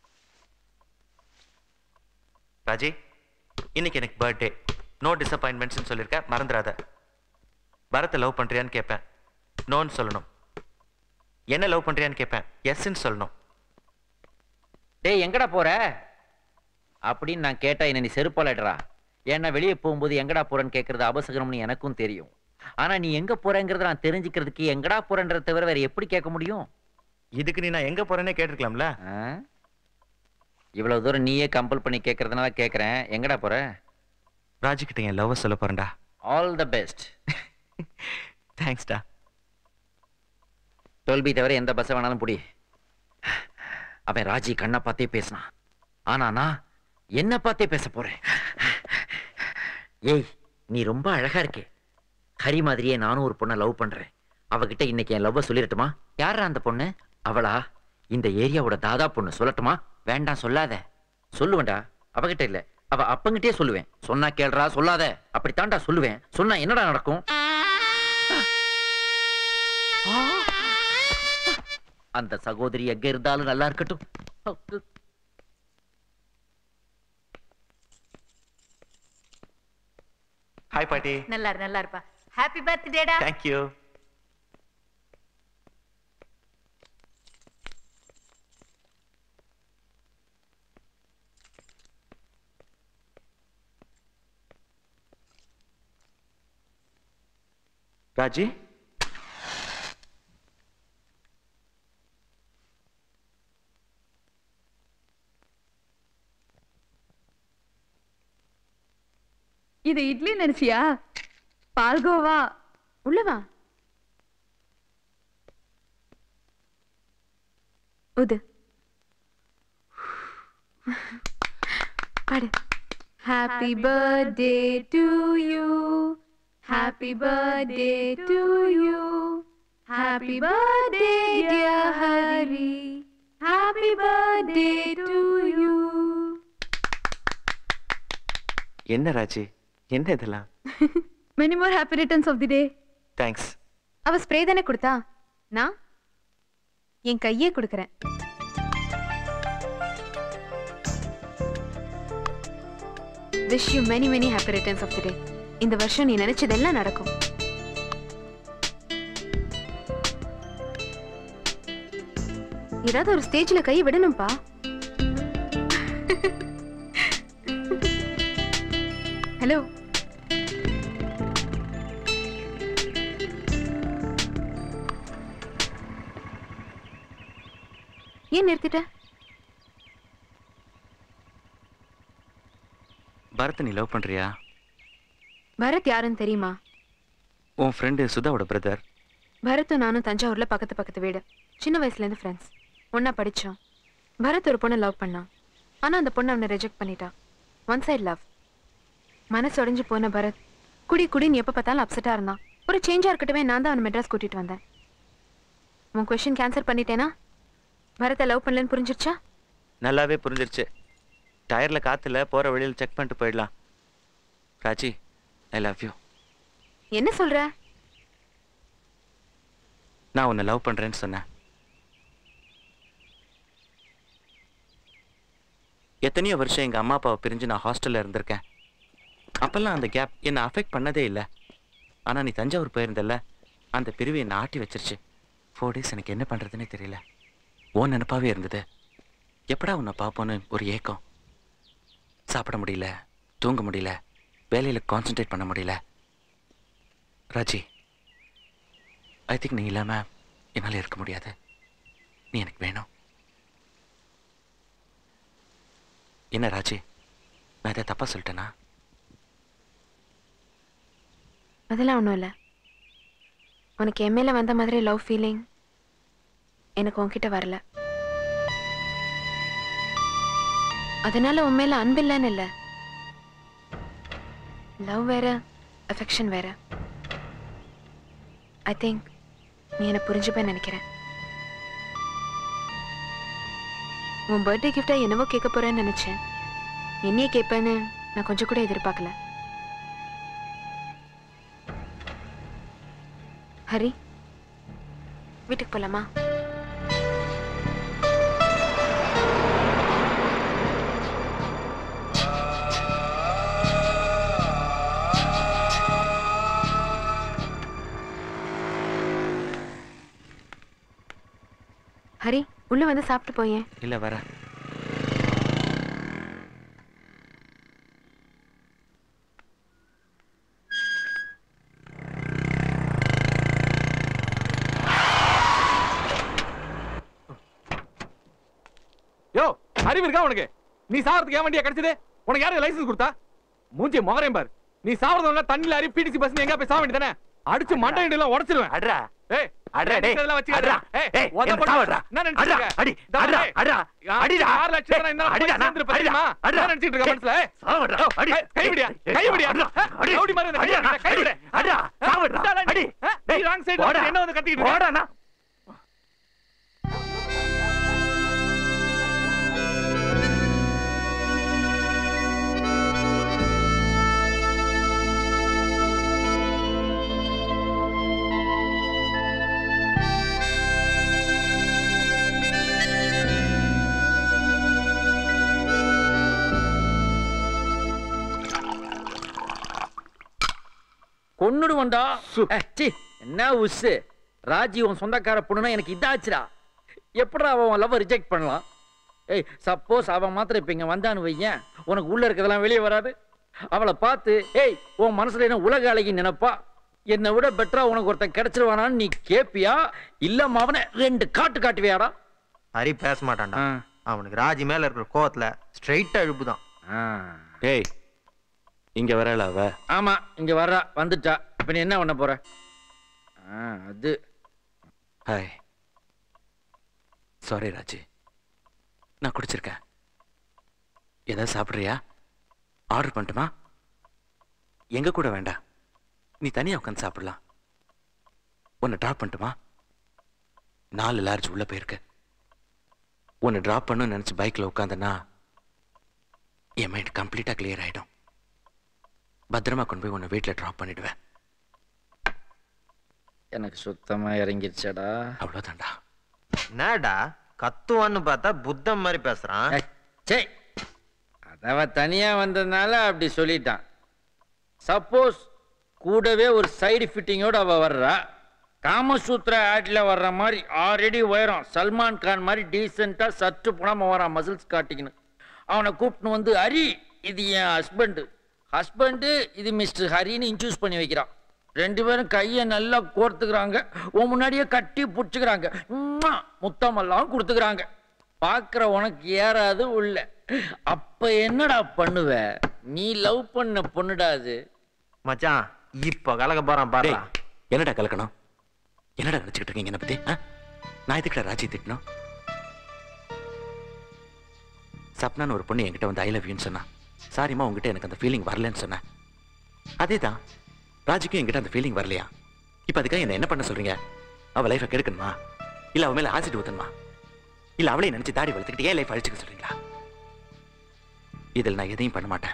ராஜி இன்னைக்கு எனக்கு பர்த்டே நோ டிசப்பாயின்மெண்ட்ஸ்னு சொல்லியிருக்க மறந்துடாத பரத்தை லவ் பண்றியான்னு கேட்பேன் நோன்னு சொல்லணும் என்ன லவ் பண்றியான்னு கேட்பேன் எஸ்ன்னு சொல்லணும் டேய் எங்கடா போற அப்படின்னு நான் கேட்டா என்ன நீ செருப்பாலடுறா ஏன்னா வெளியே போகும்போது எங்கடா போறேன்னு கேட்கறது அபசகரம்னு எனக்கும் தெரியும் ஆனா நீ எங்க போறேங்கிறத நான் தெரிஞ்சுக்கிறதுக்கு எங்கடா போறேன்றத தவிர வேற எப்படி கேட்க முடியும் இதுக்கு நீ நான் எங்க போறேன்னே கேட்டிருக்கலாம்ல இவ்வளவு தூரம் நீயே கம்பல் பண்ணி கேட்கறதுனால கேட்கறேன் எங்கடா போற ராஜி கிட்ட என் லவ் சொல்ல போறேன்டா ஆல் த பெஸ்ட் தேங்க்ஸ்டா டோல்பி தவிர எந்த பஸ்ஸை வேணாலும் புடி அவன் ராஜி கண்ணை பார்த்தே பேசினான் ஆனா நான் என்ன பார்த்தே பேச போறேன் ஏய் நீ ரொம்ப அழகா இருக்கே ஹரி மாதிரியே நானும் ஒரு பொண்ணை லவ் பண்றேன் அவகிட்ட இன்னைக்கு என் லவ்வ சொல்லிடட்டுமா யாரா அந்த பொண்ணு அவளா இந்த ஏரியாவோட தாதா பொண்ணு சொல்லட்டுமா வேண்டாம் சொல்லாத சொல்லுவேன்டா அவகிட்ட இல்ல அவ அப்பங்கிட்டே சொல்லுவேன் சொன்னா கேள்றா சொல்லாத அப்படித்தான்டா சொல்லுவேன் சொன்னா என்னடா நடக்கும் அந்த சகோதரி எங்க இருந்தாலும் நல்லா இருக்கட்டும் ஹாய் பாட்டி நல்லா இரு நல்லா இருப்பா ஹாப்பி பர்த்டேடா தேங்க்யூ ராஜி இது இட்லி நினைச்சியா பால்கோவா உள்ளவா உது பாடு happy birthday to you happy birthday to you happy birthday dear Hari happy birthday to you என்ன ராஜி என்ன இதெல்லாம் many more happy returns of the day thanks அவ ஸ்ப்ரே தானே கொடுத்தா நான் என் கையே கொடுக்கறேன் wish you many many happy returns of the day இந்த வருஷம் நீ நினைச்சதெல்லாம் நடக்கும் ஏதாவது ஒரு ஸ்டேஜ்ல கை விடணும்பா ஹலோ ஏன் நிறுத்திட்ட பரத் நீ லவ் பண்றியா பரத் யாருன்னு தெரியுமா உன் ஃப்ரெண்டு சுதாவோட பிரதர் பரத்தும் நானும் தஞ்சாவூர்ல பக்கத்து பக்கத்து வீடு சின்ன வயசுல இருந்து ஃப்ரெண்ட்ஸ் ஒண்ணா படிச்சோம் பரத் ஒரு பொண்ணை லவ் பண்ணான் ஆனா அந்த பொண்ணு அவனை ரிஜெக்ட் பண்ணிட்டா ஒன் சைடு லவ் மனசு உடைஞ்சு போன பரத் குடி குடின்னு எப்ப பார்த்தாலும் அப்செட்டா இருந்தான் ஒரு சேஞ்சா இருக்கட்டுமே நான் தான் அவனை மெட்ராஸ் கூட்டிட்டு வந்தேன் உன் கொஸ்டின் கேன்சல் பண்ணிட்டேனா பரத்தை லவ் பண்ணலன்னு புரிஞ்சிருச்சா நல்லாவே புரிஞ்சிருச்சு டயர்ல காத்துல போற வழியில் செக் பண்ணிட்டு போயிடலாம் ராஜி ஐ லவ் யூ என்ன சொல்ற நான் உன்னை லவ் பண்றேன்னு சொன்னேன் எத்தனையோ வருஷம் எங்க அம்மா அப்பாவை பிரிஞ்சு நான் ஹாஸ்டல்ல இருந்திருக்கேன் அப்பெல்லாம் அந்த கேப் என்னை அஃபெக்ட் பண்ணதே இல்லை ஆனா நீ தஞ்சாவூர் போயிருந்தல்ல அந்த பிரிவு என்னை ஆட்டி வச்சிருச்சு ஃபோர் டேஸ் எனக்கு என்ன பண்றதுன்னே தெரியல ஓ நினப்பாவே இருந்தது எப்படா உன்னை பார்ப்போன்னு ஒரு ஏக்கம் சாப்பிட முடியல தூங்க முடியல வேலையில கான்சென்ட்ரேட் பண்ண முடியல ராஜி ஐ திங்க் நீ இல்லாம என்னால் இருக்க முடியாது நீ எனக்கு வேணும் என்ன ராஜி நான் இதை தப்பா சொல்லிட்டேனா அதெல்லாம் ஒன்றும் இல்லை உனக்கு என் மேல வந்த மாதிரி லவ் ஃபீலிங் எனக்கு உன்கிட்ட வரல அதனால உன் மேல அன்பில்லைன்னு இல்லை லவ் வேற அஃபெக்ஷன் வேற ஐ திங்க் நீ என்னை புரிஞ்சுப்பேன்னு நினைக்கிறேன் உன் பர்த்டே கிஃப்டா என்னவோ கேட்க போறேன்னு நினைச்சேன் என்னையே கேட்பேன்னு நான் கொஞ்சம் கூட எதிர்பார்க்கல ஹரி வீட்டுக்கு போலாமா ஹரி உள்ள வந்து சாப்பிட்டு போயேன் இல்ல வரேன் யோ அறிவு இருக்கா உனக்கு நீ சாவறதுக்கு ஏன் வண்டியா கிடைச்சது உனக்கு யாரு லைசன்ஸ் கொடுத்தா மூஞ்சி முகரையும் பாரு நீ சாவறதுல தண்ணில அறி பிடிசி பஸ் எங்க போய் சாவ வேண்டியதானே அடிச்சு மண்டை எல்லாம் உடைச்சிருவேன் அட்ரா ஏய் அட்ரா, டேய். இதெல்லாம் வச்சுக்காதடா. அட்ரா. ஏய், ஏய், உத என்ன போட்டு- சாவடுறா? என்ன நினைச்சிட்டு அட்ரா, இருக்க? அடி, இதோ அட்ரா, பாரு. அட்ரா, யாருக்கு அடிடா. ஆறு லட்சம் தரேன், இந்த அடிடா, பைசா சேர்ந்துருப்ப அடிடா, தெரியுமா? அடிடா. என்ன நினைச்சிட்டு இருக்க மனசுல? சாவடுறா, யோ, அடி. கை- கை விடியா, ஏய், கை விடியா. அட்ரா, ஆ, அடி. ரவுடி மாதிரி இந்த கை அடிடா, விடு, கை விடு. அடிடா, ஆ, சாவடுறா, இந்தாடா நீ. அடி. ஆ, நீ டேய், wrong side போடா. வந்து என்ன வந்து கத்திக்கிட்டு இருக்க? போடா, நான். கொன்னுடுவன்டா ஏ, சீ, என்ன உஸ்ஸு ராஜி உன் சொந்தக்கார பொண்ணுனா எனக்கு இதாச்சுடா எப்படா அவன் லவ் ரிஜெக்ட் பண்ணலாம் ஏய் சப்போஸ் அவன் மாத்திரம் இப்ப இங்க வந்தான்னு வையேன் உனக்கு உள்ள இருக்கிறதெல்லாம் வெளியே வராது அவளை பார்த்து ஏய் உன் மனசுல என்ன உலக அழகி நினைப்பா என்னை விட பெட்டரா உனக்கு ஒருத்தன் கிடைச்சிருவானான்னு நீ கேப்பியா இல்ல அவனை ரெண்டு காட்டு காட்டுவியாடா ஹரி பேச மாட்டான்டா அவனுக்கு ராஜி மேல இருக்கிற கோவத்துல ஸ்ட்ரைட்டா இழுப்புதான் ஏய் இங்க வரல அவ ஆமா இங்க வர்றா வந்துட்டா இப்ப நீ என்ன பண்ண போற ஆ, அது ஹாய் சாரி ராஜி நான் குடிச்சிருக்கேன் ஏதாவது சாப்பிட்றியா ஆர்டர் பண்ணட்டுமா எங்க கூட வேண்டாம் நீ தனியா உட்காந்து சாப்பிடலாம் உன்னை ட்ராப் பண்ணட்டுமா நாலு லார்ஜ் உள்ள போயிருக்கு உன்னை ட்ராப் பண்ணணும்னு நினச்சி பைக்கில் உட்காந்தனா என் மைண்ட் கம்ப்ளீட்டாக கிளியர் ஆகிடும் பத்திரமா கொண்டு போய் உன்னை வீட்டில் ட்ராப் பண்ணிடுவேன் எனக்கு சுத்தமா இறங்கிருச்சடா அவ்வளோதான்டா என்னடா கத்துவான்னு பார்த்தா புத்தம் மாதிரி பேசுறான் சே அதவ தனியா வந்ததுனால அப்படி சொல்லிட்டான் சப்போஸ் கூடவே ஒரு சைடு ஃபிட்டிங்கோட அவ வர்றா காமசூத்ரா ஆட்ல வர்ற மாதிரி ஆல்ரெடி உயரம் சல்மான் கான் மாதிரி டீசெண்டா சற்று புணாம வரான் மசில்ஸ் காட்டிக்கின்னு அவனை கூப்பிட்டு வந்து ஹரி இது என் ஹஸ்பண்டு ஹஸ்பண்டு இது மிஸ்டர் ஹரின்னு இன்ட்ரூஸ் பண்ணி வைக்கிறான் ரெண்டு பேரும் கையை நல்லா கோர்த்துக்கிறாங்க உன் முன்னாடியே கட்டி பிடிச்சிக்கிறாங்க முத்தமெல்லாம் கொடுத்துக்கிறாங்க பார்க்குற உனக்கு ஏறாது உள்ள அப்ப என்னடா பண்ணுவ நீ லவ் பண்ண பொண்ணுடா அது மச்சான் இப்ப கலக்க போறான் பாரு என்னடா கலக்கணும் என்னடா நினச்சிக்கிட்டு இருக்கீங்க என்னை பத்தி ஆ? நான் எதுக்குடா ராஜி திட்டணும் சப்னான்னு ஒரு பொண்ணு என்கிட்ட வந்து ஐ லவ் யூன்னு சொன்னா சாரிம்மா உங்ககிட்ட எனக்கு அந்த ஃபீலிங் வரலன்னு சொன்னேன் அதே தான் ராஜிக்கும் என்கிட்ட அந்த ஃபீலிங் வரலையா இப்போ அதுக்காக என்ன என்ன பண்ண சொல்றீங்க அவள் லைஃபை கெடுக்கணுமா இல்லை அவள் மேலே ஆசிட் ஊத்தணுமா இல்லை அவளே நினச்சி தாடி வளர்த்துக்கிட்டு ஏன் லைஃப் அழிச்சுக்க சொல்றீங்களா இதில் நான் எதையும் பண்ண மாட்டேன்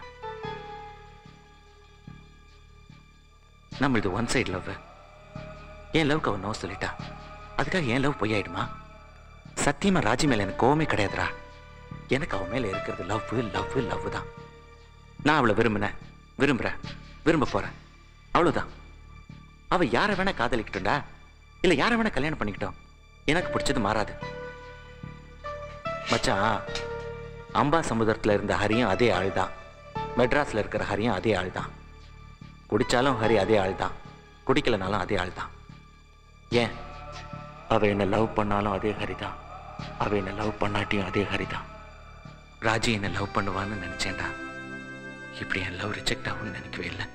நம்ம இது ஒன் சைடு லவ் என் லவ்க்கு அவன் நோ சொல்லிட்டா அதுக்காக என் லவ் பொய்யாயிடுமா சத்தியமா ராஜி மேல எனக்கு கோவமே கிடையாதுடா எனக்கு அவன் மேல இருக்கிறது லவ் லவ் லவ் தான் நான் அவளை விரும்பினேன் விரும்புறேன் விரும்ப போறேன் அவ்வளவுதான் அவ யாரை வேணா காதலிக்கட்டும்டா இல்ல யாரை வேணா கல்யாணம் பண்ணிக்கிட்டோம் எனக்கு பிடிச்சது மாறாது மச்சான் அம்பா சமுதிரத்துல இருந்த ஹரியும் அதே ஆள் தான் மெட்ராஸ்ல இருக்கிற ஹரியும் அதே ஆள் தான் குடிச்சாலும் ஹரி அதே ஆள் தான் குடிக்கலனாலும் அதே ஆள் தான் ஏன் அவ என்ன லவ் பண்ணாலும் அதே ஹரி தான் அவ என்ன லவ் பண்ணாட்டியும் அதே ஹரி தான் ராஜி என்ன லவ் பண்ணுவான்னு நினைச்சேன்டா இப்படி என் லவ் ரிஜெக்ட் ஆகும்னு நினைக்கவே இல்லை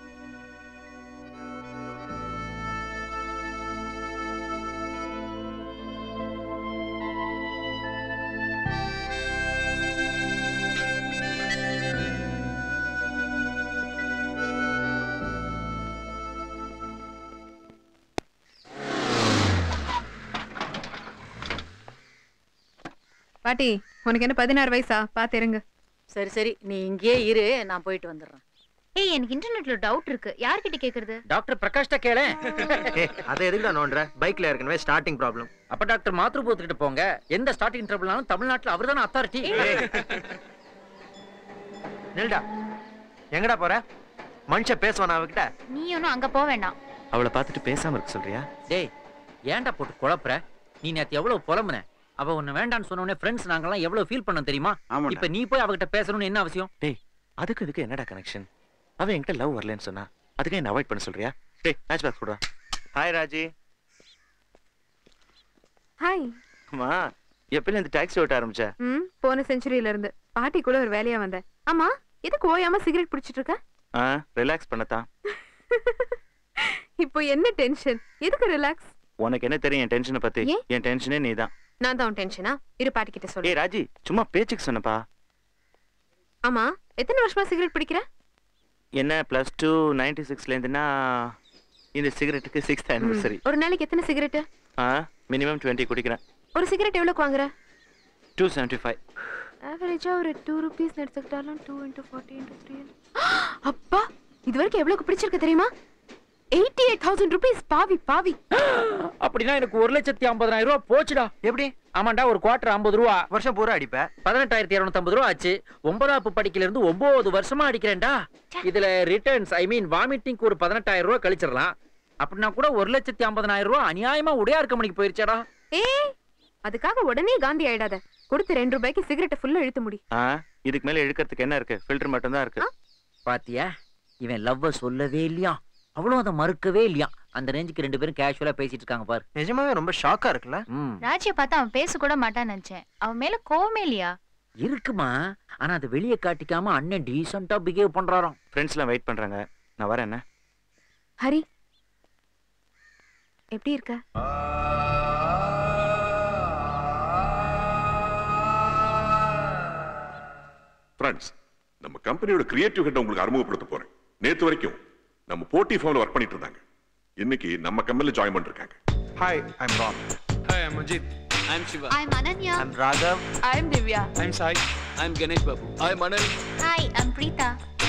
பாட்டி உனக்கு என்ன பதினாறு வயசா பாத்து இருங்க சரி சரி நீ இங்கேயே இரு நான் போயிட்டு வந்துடுறேன் ஏய் எனக்கு இன்டர்நெட்ல டவுட் இருக்கு யார்கிட்ட கேக்குறது டாக்டர் பிரகாஷ்ட கேள அதை எதுக்குடா நோண்டுற பைக்ல ஏற்கனவே ஸ்டார்டிங் ப்ராப்ளம் அப்ப டாக்டர் மாத்ருபூத் கிட்ட போங்க எந்த ஸ்டார்டிங் ட்ரபிள்னாலும் தமிழ்நாட்டுல அவர்தானே அத்தாரிட்டி நில்டா எங்கடா போற மனுஷன் பேசுவானா அவகிட்ட நீ ஒன்னும் அங்க போக வேண்டாம் அவளை பார்த்துட்டு பேசாம இருக்க சொல்றியா டேய் ஏன்டா போட்டு குழப்புற நீ நேத்து எவ்வளவு புலம்புன அவ உன்னை வேண்டான்னு சொன்ன உடனே ஃப்ரெண்ட்ஸ் நாங்கெல்லாம் எவ்வளவு ஃபீல் பண்ணோம் தெரியுமா இப்ப நீ போய் அவகிட்ட பேசணும்னு என்ன அவசியம் டேய் அதுக்கு இதுக்கு என்னடா கனெக்ஷன் அவன் என்கிட்ட லவ் வரலன்னு சொன்னா அதுக்கு என்ன அவாய்ட் பண்ண சொல்றியா டேய் மேட்ச் பாக்ஸ் போடுறா ஹாய் ராஜி ஹாய் அம்மா எப்பயில இந்த டாக்ஸி ஓட்ட ஆரம்பிச்ச ம் போன செஞ்சுரியில இருந்து பாட்டி கூட ஒரு வேலையா வந்தேன் ஆமா எதுக்கு ஓயாம சிகரெட் பிடிச்சிட்டு இருக்க ஆ ரிலாக்ஸ் பண்ணத்தான் இப்போ என்ன டென்ஷன் எதுக்கு ரிலாக்ஸ் உனக்கு என்ன தெரியும் என் டென்ஷனை பத்தி ஏன்? என் டென்ஷனே நீதான் நான் தான் உன் டென்ஷனா இரு பாட்டி கிட்ட சொல்லு ஏய் ராஜி சும்மா பேச்சுக்கு சொன்னப்பா ஆமா எத்தனை வருஷமா சிகரெட் பிடிக்கிற என்ன ப்ளஸ் டூ நைன்டி சிக்ஸ்லேருந்துன்னா இந்த சிகரெட்டுக்கு சிக்ஸ்த் ஆனிவர்சரி ஒரு நாளைக்கு எத்தனை சிகரெட் ஆ மினிமம் டுவெண்ட்டி குடிக்கிறேன் ஒரு சிகரெட் எவ்வளவுக்கு வாங்குற டூ செவன்ட்டி ஃபைவ் ஆவரேஜா ஒரு டூ ருபீஸ் எடுத்துக்கிட்டாலும் two into forty into three அப்பா இது வரைக்கும் எவ்வளவுக்கு பிடிச்சிருக்கு தெரியுமா எயிட்டி எயிட் தௌசண்ட் ருபீஸ் பாவி பாவி அப்படின்னா எனக்கு ஒரு லட்சத்தி ஐம்பதாயிரம் ரூபா போச்சுடா எப்படி ஆமாண்டா ஒரு குவார்டர் ஐம்பது ரூபா வருஷம் பூரா அடிப்ப பதினெட்டாயிரத்தி இருநூத்தி ஐம்பது ரூபா ஆச்சு ஒன்பதாப்பு படிக்கல இருந்து ஒன்பது வருஷமா அடிக்கிறேன்டா இதுல ரிட்டர்ன்ஸ் ஐ மீன் வாமிட்டிங்க்கு ஒரு பதினெட்டாயிரம் ரூபா கழிச்சிடலாம் அப்படின்னா கூட ஒரு லட்சத்தி ஐம்பதாயிரம் ரூபா அநியாயமா உடையார் கம்பெனிக்கு போயிருச்சாடா ஏய் அதுக்காக உடனே காந்தி ஆயிடாத கொடுத்து ரெண்டு ரூபாய்க்கு சிகரெட்டை ஃபுல்லா இழுத்து முடி ஆ இதுக்கு மேல இழுக்கிறதுக்கு என்ன இருக்கு ஃபில்டர் மட்டும் தான் இருக்கு பாத்தியா இவன் லவ்வ சொல்லவே இல்லையா அவ்வளவு அதை மறுக்கவே இல்லையா அந்த ரேஞ்சுக்கு ரெண்டு பேரும் கேஷுவலா பேசிட்டு இருக்காங்க பாரு நிஜமாவே ரொம்ப ஷாக்கா இருக்குல்ல ராஜியை பார்த்தா அவன் பேச கூட மாட்டான்னு நினைச்சேன் அவன் மேல கோவமே இல்லையா இருக்குமா ஆனா அதை வெளியே காட்டிக்காம அண்ணன் டீசெண்டா பிஹேவ் பண்றாராம் ஃப்ரெண்ட்ஸ்லாம் வெயிட் பண்றாங்க நான் வரேன் என்ன ஹரி எப்படி இருக்க ஃப்ரெண்ட்ஸ் நம்ம கம்பெனியோட கிரியேட்டிவ் ஹெட் உங்களுக்கு அறிமுகப்படுத்த போறேன் நேத்து வரைக்கும் நம்ம போட்டி ஃபார்ம்ல ஒர்க் பண்ணிட்டு இருந்தாங்க இன்னைக்கு நம்ம கம்பெனில ஜாயின் பண்ணிருக்காங்க hi I'm Ram Hi, I'm Ajit. I'm Shiva. I'm Ananya. I'm Raghav. I'm Divya. I'm Sai. I'm Ganesh Babu. I'm Anil. Hi, I'm Preeta.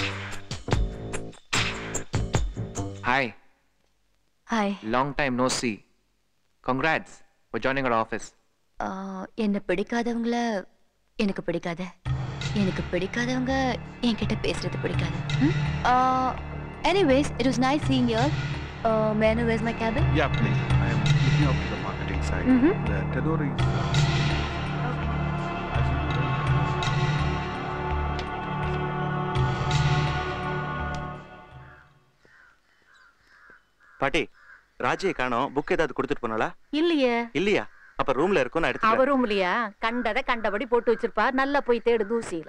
Hi, hi long time no see. Congrats for joining our office. என்ன பிடிக்காதவங்கள எனக்கு பிடிக்காத எனக்கு பிடிக்காதவங்க என்கிட்ட பேசுறது பிடிக்காது anyways it was nice seeing you may I know where's my cabin Yeah, please. I am looking up to the marketing side. Mhm. The tenor is. பாட்டி ராஜியை காணோம் புக் ஏதாவது கொடுத்துட்டு போனாளா இல்லையே இல்லையா அப்ப ரூம்ல இருக்கும் நான் எடுத்துக்கிறேன் அவரும் இல்லையா கண்டதை கண்டபடி போட்டு வச்சிருப்பா நல்லா போய் தேடு தூசியில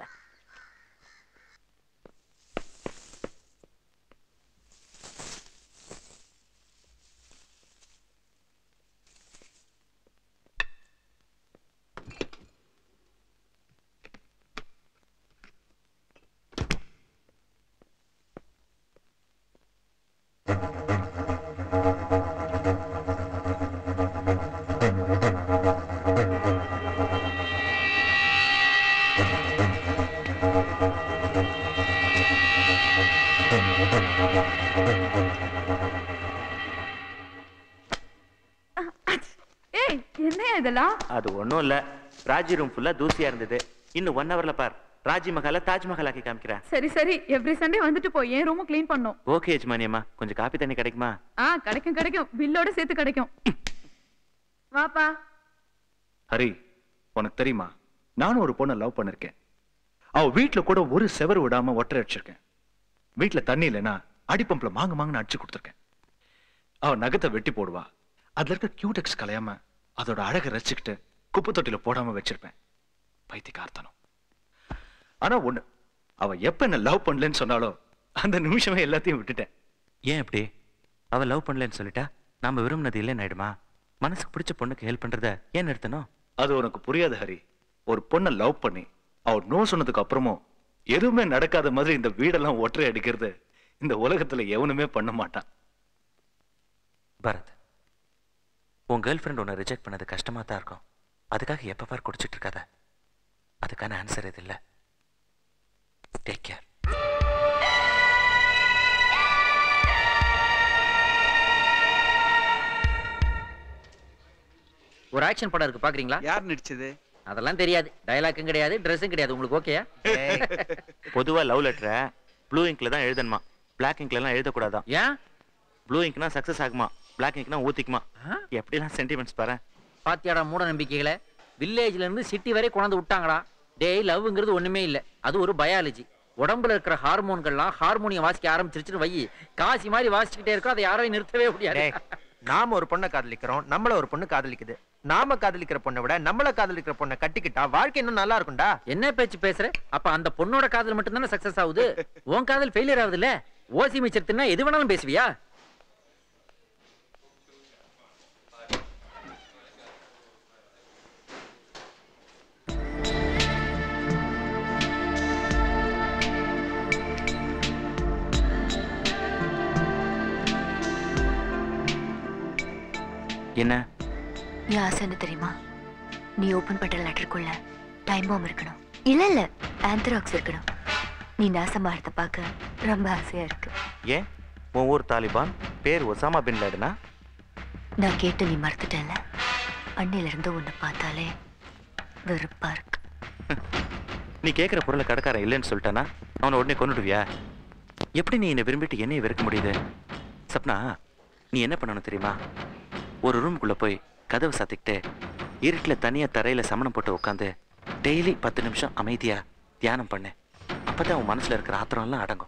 ஏய் என்னையா இதெல்லாம் அது ஒண்ணும் இல்ல ராஜி ரூம் ஃபுல்லா தூசியா இருந்தது இன்னும் ஒன் ஹவர்ல பார் ராஜி மஹால தாஜ்மஹால் ஆக்கி காமிக்கிறேன் சரி சரி எவ்ரி சண்டே வந்துட்டு போ என் ரூமும் க்ளீன் பண்ணும் ஓகே எஜமானியம்மா கொஞ்சம் காப்பி தண்ணி கிடைக்குமா ஆ கிடைக்கும் கிடைக்கும் பில்லோட சேர்த்து கிடைக்கும் வாப்பா ஹரி உனக்கு தெரியுமா நானும் ஒரு பொண்ணை லவ் பண்ணிருக்கேன் அவ வீட்ல கூட ஒரு செவர் விடாம ஒட்டரை அடிச்சிருக்கேன் வீட்ல தண்ணி இல்லைன்னா அடிப்பம்புல மாங்க மாங்கன்னு அடிச்சு கொடுத்துருக்கேன் அவ நகத்தை வெட்டி போடுவா அதுல இருக்க கியூடெக்ஸ் கலையாம அதோட அழகை ரசிச்சுக்கிட்டு குப்பை தொட்டில போடாம வச்சிருப்பேன் பைத்தியக்கார்த்தனம் ஆனா ஒண்ணு அவ எப்ப என்ன லவ் பண்ணலன்னு சொன்னாலோ அந்த நிமிஷமே எல்லாத்தையும் விட்டுட்டேன் ஏன் இப்படி அவ லவ் பண்ணலன்னு சொல்லிட்டா நாம விரும்பினது இல்லைன்னு ஆயிடுமா மனசுக்கு பிடிச்ச பொண்ணுக்கு ஹெல்ப் பண்றத ஏன் நிறுத்தணும் அது உனக்கு புரியாது ஹரி ஒரு பொண்ணை லவ் பண்ணி அவ நோ சொன்னதுக்கு அப்புறமும் எதுவுமே நடக்காத மாதிரி இந்த வீடெல்லாம் ஒற்றை அடிக்கிறது இந்த உலகத்துல எவனுமே பண்ண மாட்டான் பரத் உன் கேர்ள் ஃப்ரெண்ட் உன்னை ரிஜெக்ட் பண்ணது கஷ்டமா தான் இருக்கும் அதுக்காக எப்ப பார் குடிச்சிட்டு இருக்காத அதுக்கான ஆன்சர் இது இல்ல டேக் கேர் ஒரு ஆக்ஷன் படம் இருக்கு பாக்குறீங்களா யார் நடிச்சது அதெல்லாம் தெரியாது டயலாக்கும் கிடையாது ட்ரெஸ்ஸும் கிடையாது உங்களுக்கு ஓகேயா பொதுவா லவ் லெட்டரை ப்ளூ இங்க்ல தான் எழுதணுமா பிளாக் இங்க்ல எல்லாம் எழுதக்கூடாதான் ஏன் ப்ளூ இங்க்னா சக்சஸ் ஆகுமா பிளாக் இங்க்னா ஊத்திக்குமா எப்படிலாம் சென்டிமெண்ட்ஸ் பாரு பாத்தியாடா மூட நம்பிக்கைகளை வில்லேஜ்ல இருந்து சிட்டி வரை கொண்டாந்து விட்டாங்கடா டேய் லவ்ங்கிறது ஒண்ணுமே இல்ல அது ஒரு பயாலஜி உடம்புல இருக்கிற ஹார்மோன்கள்லாம் ஹார்மோனியம் வாசிக்க ஆரம்பிச்சிருச்சுன்னு வை காசி மாதிரி வாசிச்சுக்கிட்டே இருக்கும் அதை யாரையும் நிறுத்தவே முடியாது டேய், நாம ஒரு பொண்ணை காதலிக்கிறோம் நம்மள ஒரு பொண்ணு காதலிக்குது நாம காதலிக்கிற பொண்ணை விட நம்மள காதலிக்கிற பொண்ணை கட்டிக்கிட்டா வாழ்க்கை இன்னும் நல்லா இருக்கும்டா என்ன பேச்சு பேசுற அப்ப அந்த பொண்ணோட காதல் மட்டும் தானே சக்சஸ் ஆகுது உன் காதல் ஃபெயிலியர் ஆகுது இல்ல ஓசி மிச்சத்துனா எது வேணாலும் பேசுவியா என்ன என் ஆசை என்ன தெரியுமா நீ ஓபன் பண்ற லெட்டருக்குள்ள டைம் பாம் இருக்கணும் இல்ல இல்ல ஆந்த்ராக்ஸ் இருக்கணும் நீ நாசமாகறத பார்க்க ரொம்ப ஆசையா இருக்கு ஏன் உன் ஊர் தாலிபான் பேர் ஒசாமா பின் லேடனா நான் கேட்டு நீ மறந்துட்டல அண்ணில இருந்து உன்னை பார்த்தாலே வெறுப்பா இருக்கு நீ கேட்குற பொருளை கடைக்காரன் இல்லைன்னு சொல்லிட்டானா அவனை உடனே கொண்டுடுவியா எப்படி நீ என்னை விரும்பிட்டு என்னைய வெறுக்க முடியுது சப்னா நீ என்ன பண்ணணும் தெரியுமா ஒரு ரூமுக்குள்ளே போய் கதவை சாத்திக்கிட்டு இருட்டில் தனியாக தரையில் சமணம் போட்டு உட்காந்து டெய்லி பத்து நிமிஷம் அமைதியாக தியானம் பண்ணு அப்பதான் உன் மனசுல இருக்கிற ஆத்திரம் எல்லாம் அடங்கும்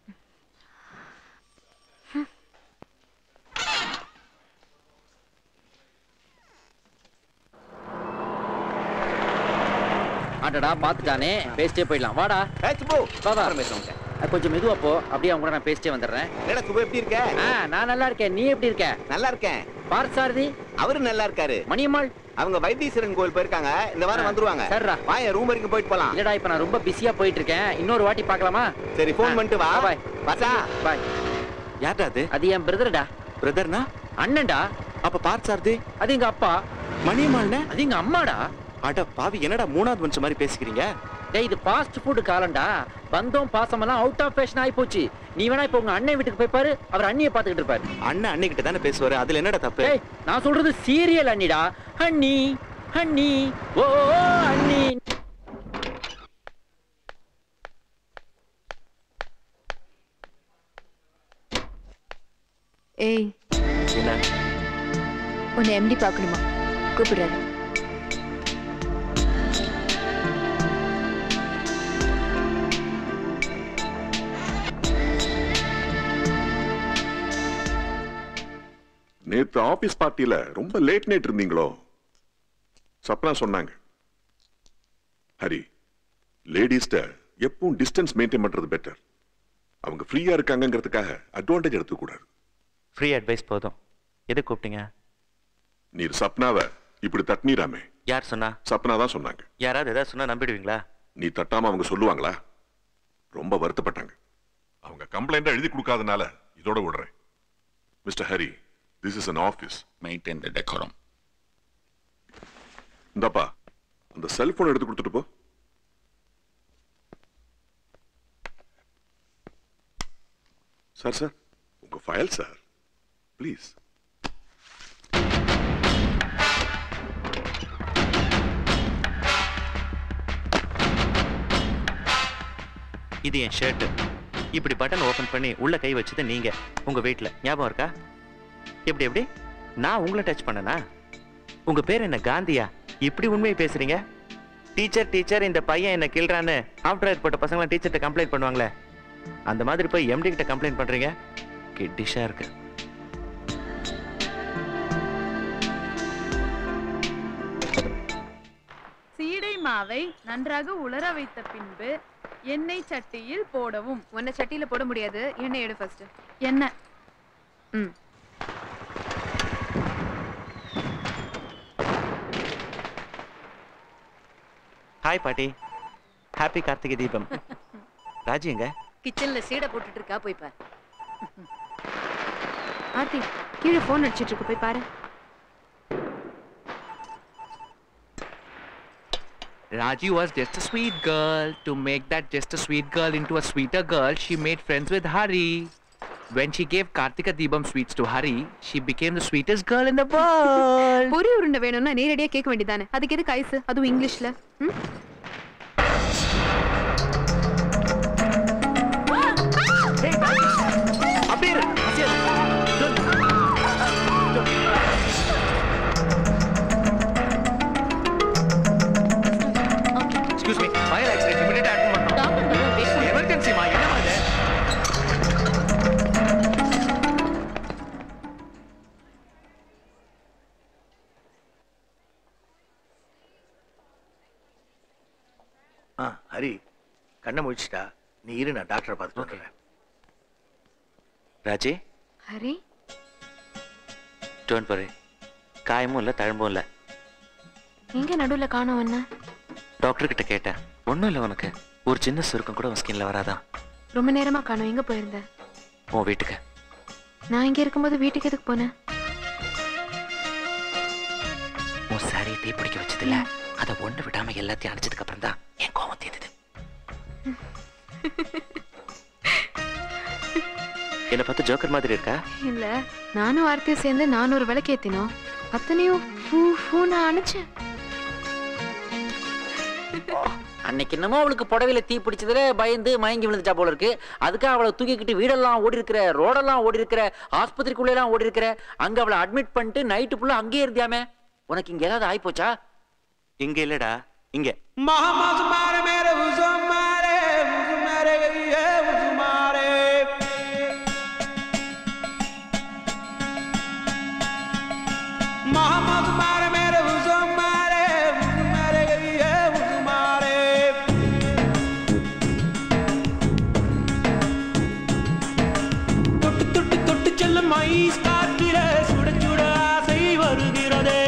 ஆட்டடா பாத்துட்டானே பேசிட்டே போயிடலாம் வாடா போ வா வா அஹ், கொஞ்சம் மெதுவா போ அப்படியே அவங்க கூட நான் பேசிட்டே வந்துடுறேன் என்னடா சுபு எப்படி இருக்க ஆ நான் நல்லா இருக்கேன் நீ எப்படி இருக்க நல்லா இருக்கேன் பார்சாரதி அவரு நல்லா இருக்காரு மணியம்மாள் அவங்க வைத்தீஸ்வரன் கோயில் போயிருக்காங்க இந்த வாரம் ஆ, வந்துருவாங்க சரிடா. வா என் ரூம் வரைக்கும் போயிட்டு போலாம் இல்லடா இப்ப நான் ரொம்ப பிஸியா போயிட்டு இருக்கேன் இன்னொரு வாட்டி பார்க்கலாமா சரி ஃபோன் பண்ணிட்டு வா பாய் வசா பாய் யார்டா அது அது என் பிரதர்டா பிரதர்னா அண்ணன்டா அப்ப பார்த்தார்து அது எங்க அப்பா மணியம்மாள்னே அது எங்க அம்மாடா அட பாவி என்னடா மூணாவது மனுஷன் மாதிரி பேசிக்கிறீங்க டேய் இது ஃபாஸ்ட் ஃபுட் காலம்டா பந்தம் பாசமெல்லாம் அவுட் ஆஃப் ஃபேஷன் ஆகி போச்சு நீ வேணா இப்ப உங்க அண்ணன் வீட்டுக்கு போய் பாரு அவர் அண்ணியை பாத்துக்கிட்டு இருப்பாரு அண்ணன் அன்னைக்கிட்ட தானே பேசுவாரு அதுல என்னடா தப்பு டேய் நான் சொல்றது சீரியல் அண்ணிடா அண்ணி அண்ணி ஓ ஓ, அண்ணி ஏய் என்ன உன்னை எம்டி பார்க்கணுமா கூப்பிடுறாரு நேத்து ஆபீஸ் பார்ட்டியில ரொம்ப லேட் நைட் இருந்தீங்களோ சப்னா சொன்னாங்க ஹரி லேடிஸ்ட எப்பவும் டிஸ்டன்ஸ் மெயின்டைன் பண்றது பெட்டர் அவங்க ஃப்ரீயா இருக்காங்கங்கிறதுக்காக அட்வான்டேஜ் எடுத்துக்க கூடாது ஃப்ரீ அட்வைஸ் போதும் எது கூப்பிட்டீங்க நீர் சப்னாவை இப்படி தட்னீராமே யார் சொன்னா சப்னா தான் சொன்னாங்க யாராவது ஏதாவது சொன்னா நம்பிடுவீங்களா நீ தட்டாம அவங்க சொல்லுவாங்களா ரொம்ப வருத்தப்பட்டாங்க அவங்க கம்ப்ளைண்டா எழுதி கொடுக்காதனால இதோட விடுறேன் mister Hari this is an office maintain the decorum இந்தாப்பா அந்த செல்போன் எடுத்து கொடுத்துட்டு போ சார் சார் உங்க ஃபைல் சார் ப்ளீஸ் இது என் ஷர்ட் இப்படி பட்டன் ஓபன் பண்ணி உள்ள கை வச்சது நீங்க உங்க வீட்ல ஞாபகம் இருக்கா எப்படி எப்படி நான் உங்களை டச் பண்ணனா உங்க பேர் என்ன காந்தியா இப்படி உண்மையை பேசுறீங்க டீச்சர் டீச்சர் இந்த பையன் என்ன கில்றான்னு ஆஃப்டர் போட்ட பசங்களாம் டீச்சர்கிட்ட கம்ப்ளைண்ட் பண்ணுவாங்களே அந்த மாதிரி போய் எம்டி கிட்ட கம்ப்ளைண்ட் பண்றீங்க கிட்டிஷா இருக்கு சீடை மாவை நன்றாக உலர வைத்த பின்பு எண்ணெய் சட்டியில் போடவும் உன்னை சட்டியில போட முடியாது எண்ணெய் எடு ஃபர்ஸ்ட் எண்ணெய் ம் ஹாய் பாட்டி ஹாப்பி கார்த்திகை தீபம் ராஜி எங்க கிச்சன்ல சீடை போட்டுட்டு இருக்கா போய் பாரு ஆர்த்தி கீழே ஃபோன் அடிச்சிட்டு இருக்கு போய் பாரு Raji was just a sweet girl. To make that just a sweet girl into a sweeter girl, she made friends with Hari. When she gave Kartika Deepam sweets to Hari, she became the sweetest girl in the world. பொரி உருண்டை வேணும்னா நேரடியா கேட்க வேண்டியதானே அதுக்கு எதுக்கு ice அதுவும் இங்கிலீஷ்ல ம்? அப்படியே இரு. அசியாது. Excuse me, fire accident. Immediate attend பண்ணணும். Emergency மா என்னமா இது? ஆ ஹரி கண்ணை முழிச்சிட்டா நீ இரு நான் டாக்டரை பார்த்துட்டு வந்துடுறேன் ராஜி ஹரி டோன்ட் வரி காயமும் இல்லை தழும்பும் இல்லை எங்க நடுவுல காணோம் என்ன டாக்டர் கிட்ட கேட்டேன் ஒன்றும் இல்லை உனக்கு ஒரு சின்ன சுருக்கம் கூட உன் ஸ்கின்ல வராதான் ரொம்ப நேரமா காணோம் எங்க போயிருந்த உன் வீட்டுக்கு நான் இங்க இருக்கும்போது வீட்டுக்கு எதுக்கு போனேன் உன் சாரியை தீ பிடிக்க வச்சதில்ல அதை ஒன்று விடாம எல்லாத்தையும் அடிச்சதுக்கு அப்புறம் தான் என் கோவம் தீர்ந்தது என்னை பார்த்து ஜோக்கர் மாதிரி இருக்கா இல்ல நானும் ஆர்த்தியும் சேர்ந்து நானூறு விளக்கு ஏத்தினோம் அத்தனையும் ஃபூ ஃபூன்னு அணைச்சேன் அன்னைக்கு என்னமோ அவளுக்கு புடவையில தீ பிடிச்சதுல பயந்து மயங்கி விழுந்துட்டா போல இருக்கு அதுக்காக அவளை தூக்கிக்கிட்டு வீடெல்லாம் ஓடி இருக்கிற ரோடெல்லாம் ஓடி இருக்கிற ஆஸ்பத்திரிக்குள்ள எல்லாம் ஓடி இருக்கிற அங்க அவளை அட்மிட் பண்ணிட்டு நைட்டு ஃபுல்லா அங்கேயே இருந்தியாமே உனக்கு இங்க ஏதாவது ஆயிப்போச்சா இங்க இல்லடா இங்க தொட்டு தொட்டு தொட்டு செல்லும் ஐஸ் காற்றில சுட சுட ஆசை வருகிறதே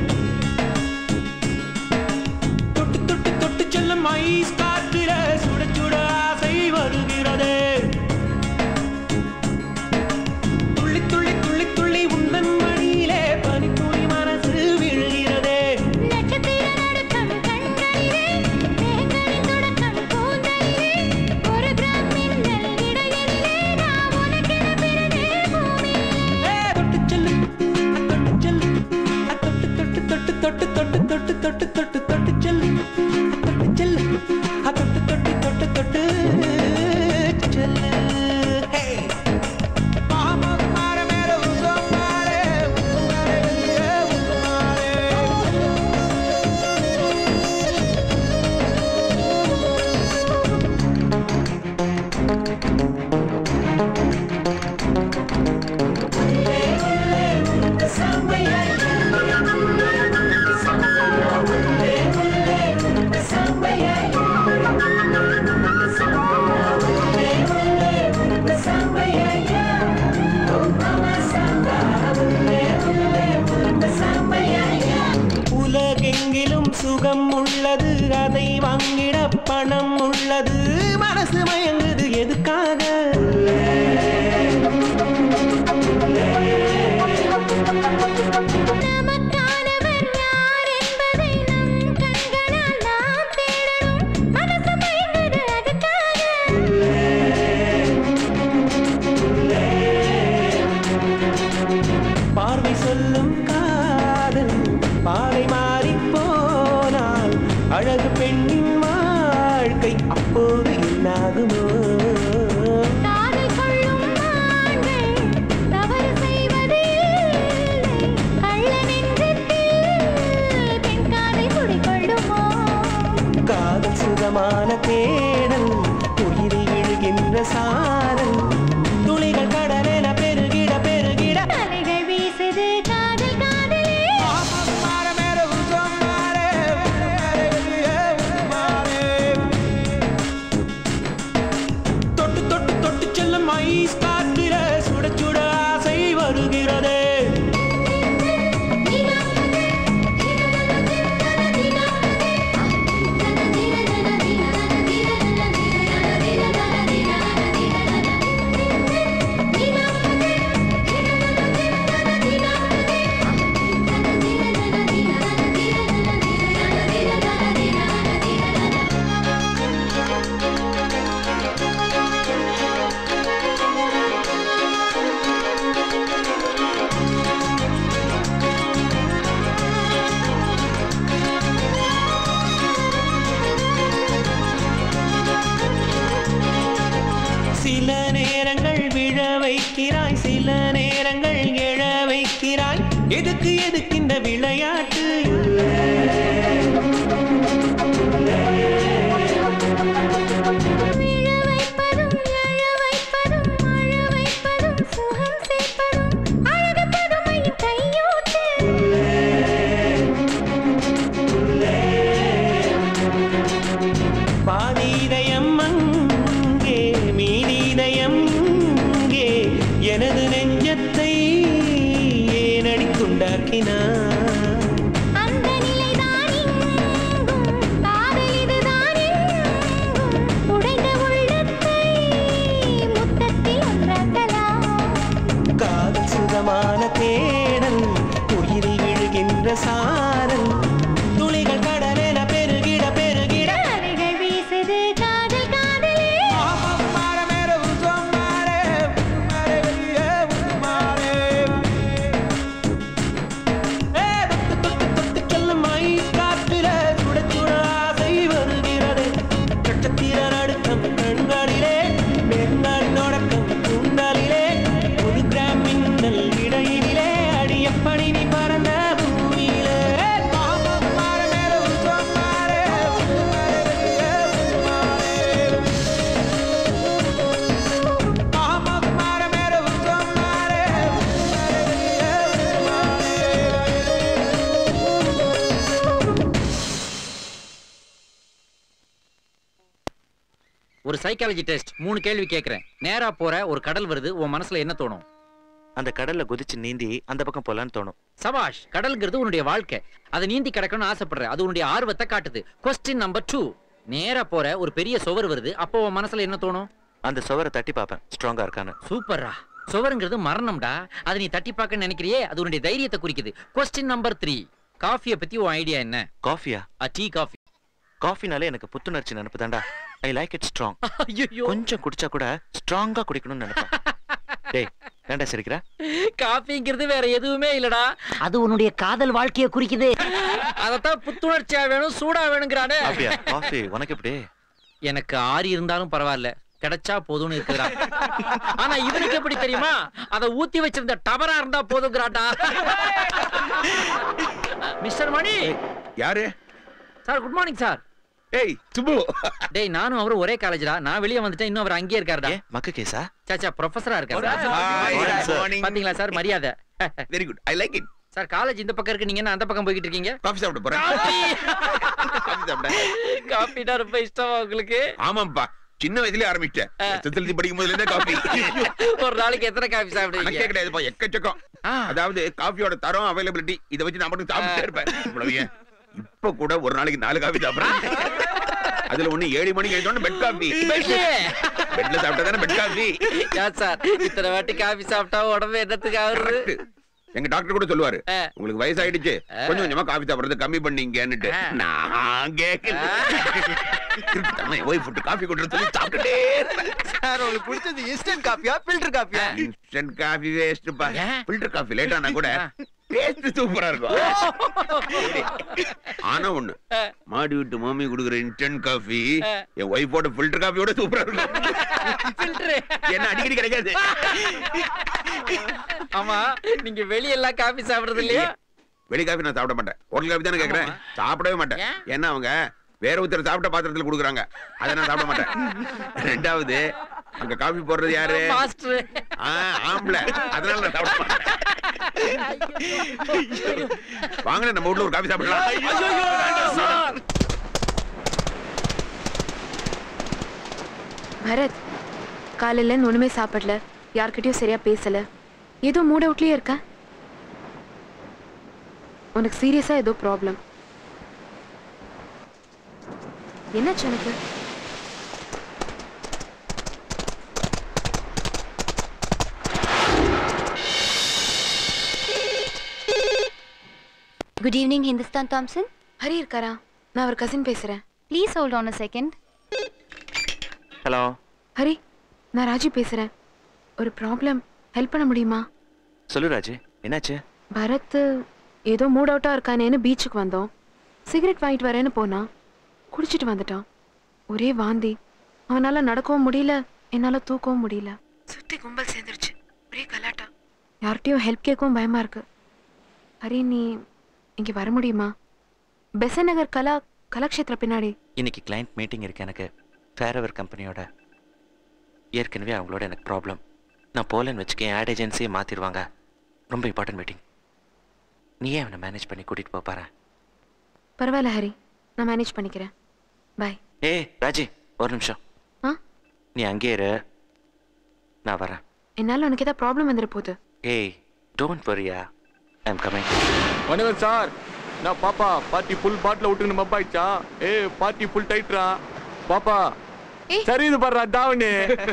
தொட்டு தொட்டு தொட்டு செல்லும் ஐஸ் காற்றில சுட சுட ஆசை வருகிறதே துள்ளி துள்ளி துள்ளி துள்ளி உந்தன் மடியிலே பனி துளி மனசு விழுகிறதே தொட்டு தொட்டு தொட்டு தொட்டு தொட்டு தொட்டு செல்லு தொட்டு செல்லு ஆ, தொட்டு தொட்டு தொட்டு தொட்டு செல்லு ஹே மாமா மாற மேல உசம் மாறே உசம் மாறே உசம் மாறே உலகெங்கிலும் சுகம் உள்ளது அதை வாங்கிட பணம் உள்ளது மனசு மயங்குது எதுக்காக பார்வை சொல்லும் காதல் பாதை மாறி போனால் அழகு பெண்ணின் வாழ்க்கை அப்போது என்னாகுமோ காதல் சுகமான தேடல் உயிரில் விழுகின்ற சாரல் துளிகள் கடலென பெருகிட பெருகிட வீசுது காதல் காதலே தொட்டு தொட்டு தொட்டு செல்லும் ஐஸ் காற்றில சுட சுட ஆசை வருகிறதே சில நேரங்கள் விழ வைக்கிறாய் சில நேரங்கள் எழ வைக்கிறாய் எதுக்கு எதுக்கு இந்த விளையாட்டு பாதி இதயம் அங்கே மீதி இதயம் இங்கே எனது நெஞ்சத்தை ஏனடி துண்டாக்கினார் காதல் சுகமான தேடல் உயிரில் விழுகின்ற சாரல் துளிகள் கடலென பெருகிட பெருகிட வீசுது காதல் காதலே சைக்காலஜி டெஸ்ட் மூணு கேள்வி கேட்கறேன் நேரா போற ஒரு கடல் வருது உன் மனசுல என்ன தோணும் அந்த கடல்ல குதிச்சு நீந்தி அந்த பக்கம் போலான்னு தோணும் சபாஷ் கடல்ங்கிறது உன்னுடைய வாழ்க்கை அதை நீந்தி கிடக்கணும்னு ஆசைப்படுற அது உன்னுடைய ஆர்வத்தை காட்டுது கொஸ்டின் நம்பர் டூ நேரா போற ஒரு பெரிய சுவர் வருது அப்போ உன் மனசுல என்ன தோணும் அந்த சுவரை தட்டி பார்ப்பேன் ஸ்ட்ராங்கா இருக்கான்னு சூப்பர்ரா சுவருங்கிறது மரணம்டா அதை நீ தட்டி பார்க்க நினைக்கிறியே அது உன்னுடைய தைரியத்தை குறிக்குது கொஸ்டின் நம்பர் த்ரீ காஃபியை பத்தி உன் ஐடியா என்ன காஃபியா டீ காஃபி காஃபினாலே எனக்கு புத்துணர்ச்சி நினைப்பு தாண்டா ஐ லைக் இட் ஸ்ட்ராங் கொஞ்சம் குடிச்சா கூட ஸ்ட்ராங்கா குடிக்கணும்னு நினைப்பேன் டேய் ஏன்டா சிரிக்கிற காஃபிங்கிறது வேற எதுவுமே இல்லடா அது உன்னுடைய காதல் வாழ்க்கையை குறிக்குது அதத்தான் புத்துணர்ச்சியா வேணும் சூடா வேணுங்கிறானே அப்படியா காஃபி உனக்கு எப்படி எனக்கு ஆறி இருந்தாலும் பரவாயில்ல கிடைச்சா போதும்னு இருக்குறா ஆனா இவனுக்கு எப்படி தெரியுமா அத ஊத்தி வச்சிருந்த டபரா இருந்தா போதுங்கிறாட்டா மிஸ்டர் மணி யாரு சார் குட் மார்னிங் சார் ஏய் சுப்பு டேய் நானும் அவரும் ஒரே காலேஜ்டா நான் வெளிய வந்துட்டேன் இன்னும் அவர் அங்கேயே இருக்காருடா மக்கு கேஸா சாச்சா ப்ரொஃபஸரா இருக்காரு Hi, good morning. பாத்தீங்களா சார் மரியாதை very good I like it sir college இந்த பக்கம் இருக்கு நீங்க என்ன அந்த பக்கம் போய்கிட்டு இருக்கீங்க காஃபி சாப்பிட போறேன் காஃபி சாப்பிட காஃபினா ரொம்ப இஷ்டமா உங்களுக்கு ஆமாப்பா சின்ன வயசுலயே ஆரம்பிச்சிட்டேன் எஸ்எஸ்எல்சி படிக்கும் போதுல இருந்தே காஃபி ஒரு நாளைக்கு எத்தனை காஃபி சாப்பிடுவீங்க கணக்கே கிடையாதுப்பா எக்கச்சக்கம் அதாவது காஃபியோட தரம் அவைலபிலிட்டி இதை வச்சு நான் மட்டும் சாப்பிட்டே இருப்பேன் இவ்வளவு ஏன் இப்ப கூட ஒரு நாளைக்கு நாலு காஃபி சாப்பிடுறேன் அதுல ஒண்ணு ஏழு மணிக்கு எழுந்தோன்னு பெட் காஃபி பெட்ல சாப்பிட்டா தானே பெட் காஃபி ஏன் சார் இத்தனை வாட்டி காஃபி சாப்பிட்டா உடம்பு என்னத்துக்கு ஆகுது எங்க டாக்டர் கூட சொல்லுவாரு உங்களுக்கு வயசாயிடுச்சு கொஞ்சம் கொஞ்சமா காஃபி சாப்பிடுறது கம்மி பண்ணீங்கன்னுட்டு நான் கேட்கல ஒய்ஃப் காஃபி கொண்டு சொல்லி சாப்பிட்டுட்டே சார் உங்களுக்கு பிடிச்சது இன்ஸ்டன்ட் காஃபியா ஃபில்டர் காஃபியா இன்ஸ்டன்ட் காஃபி வேஸ்ட்ப்பா ஃபில்டர் காஃபி லேட் ஆனா கூட டேஸ்ட் சூப்பரா இருக்கும் ஆனா ஒண்ணு மாடி விட்டு மாமி குடுக்குற இன்ஸ்டன்ட் காஃபி என் ஒய்ஃபோட ஃபில்டர் காஃபியோட சூப்பரா இருக்கும் என்ன அடிக்கடி கிடைக்காது ஆமா நீங்க வெளியெல்லாம் காஃபி சாப்பிடுறது இல்லையா வெளி காஃபி நான் சாப்பிட மாட்டேன் ஹோட்டல் காஃபி தானே கேக்குறேன் சாப்பிடவே மாட்டேன் ஏன்னா அவங்க வேற ஒருத்தர் சாப்பிட்ட பாத்திரத்துல குடுக்குறாங்க அதை நான் சாப்பிட மாட்டேன் ரெண்டாவது அங்க காஃபி போடுறது யாரு மாஸ்டர் ஆ, ஆம்பளை அதனால நான் சாப்பிட மாட்டேன் வாங்க நம்ம வீட்ல ஒரு காஃபி சாப்பிடலாம் பரத் காலையில இருந்து ஒண்ணுமே சாப்பிடல யார்கிட்டயும் சரியா பேசல ஏதோ மூட் அவுட்லயே இருக்க உனக்கு சீரியஸா ஏதோ ப்ராப்ளம் என்னாச்சு உனக்கு good evening Hindustan Thomson Hari இருக்காரா நான் அவர் கசின் பேசுறேன் please hold on a second hello Hari நான் ராஜி பேசுறேன் ஒரு ப்ராப்ளம் ஹெல்ப் பண்ண முடியுமா சொல்லு ராஜு என்னாச்சு பரத் ஏதோ மூட் அவுட்டா இருக்கானேன்னு பீச்சுக்கு வந்தோம் சிகரெட் வாங்கிட்டு வரேன்னு போனான் குடிச்சிட்டு வந்துட்டான் ஒரே வாந்தி அவனால நடக்கவும் முடியல என்னால தூக்கவும் முடியல சுத்தி கும்பல் சேர்ந்துருச்சு ஒரே கலாட்டா யார்கிட்டயும் ஹெல்ப் கேட்கவும் பயமா இருக்கு ஹரி நீ இங்க வர முடியுமா பெசன் நகர் கலா கலாக்ஷேத்திர பின்னாடி இன்னைக்கு கிளைண்ட் மீட்டிங் இருக்கு எனக்கு ஃபேரவர் கம்பெனியோட ஏற்கனவே அவங்களோட எனக்கு ப்ராப்ளம் நான் போலன்னு வச்சுக்க ஆட் ஏஜென்சியை மாற்றிடுவாங்க ரொம்ப இம்பார்ட்டன்ட் மீட்டிங் நீயே அவனை மேனேஜ் பண்ணி கூட்டிகிட்டு போக பாரு பரவாயில்ல ஹரி நான் மேனேஜ் பண்ணிக்கிறேன் பாய் ஏய் ராஜி ஒரு நிமிஷம் ஆ? நீ அங்கேயே இரு நான் வரேன் என்னால உனக்கு ஏதாவது ப்ராப்ளம் வந்துட போகுது ஏய் டோன்ட் வரியா ஐ எம் கமிங் வணக்கம் சார் நான் பாப்பா பார்ட்டி ஃபுல் பாட்டில் விட்டுன்னு மப் ஆயிடுச்சா ஏ பார்ட்டி ஃபுல் டைட்ரா பாப்பா சரி இது பாடுறா தாவணி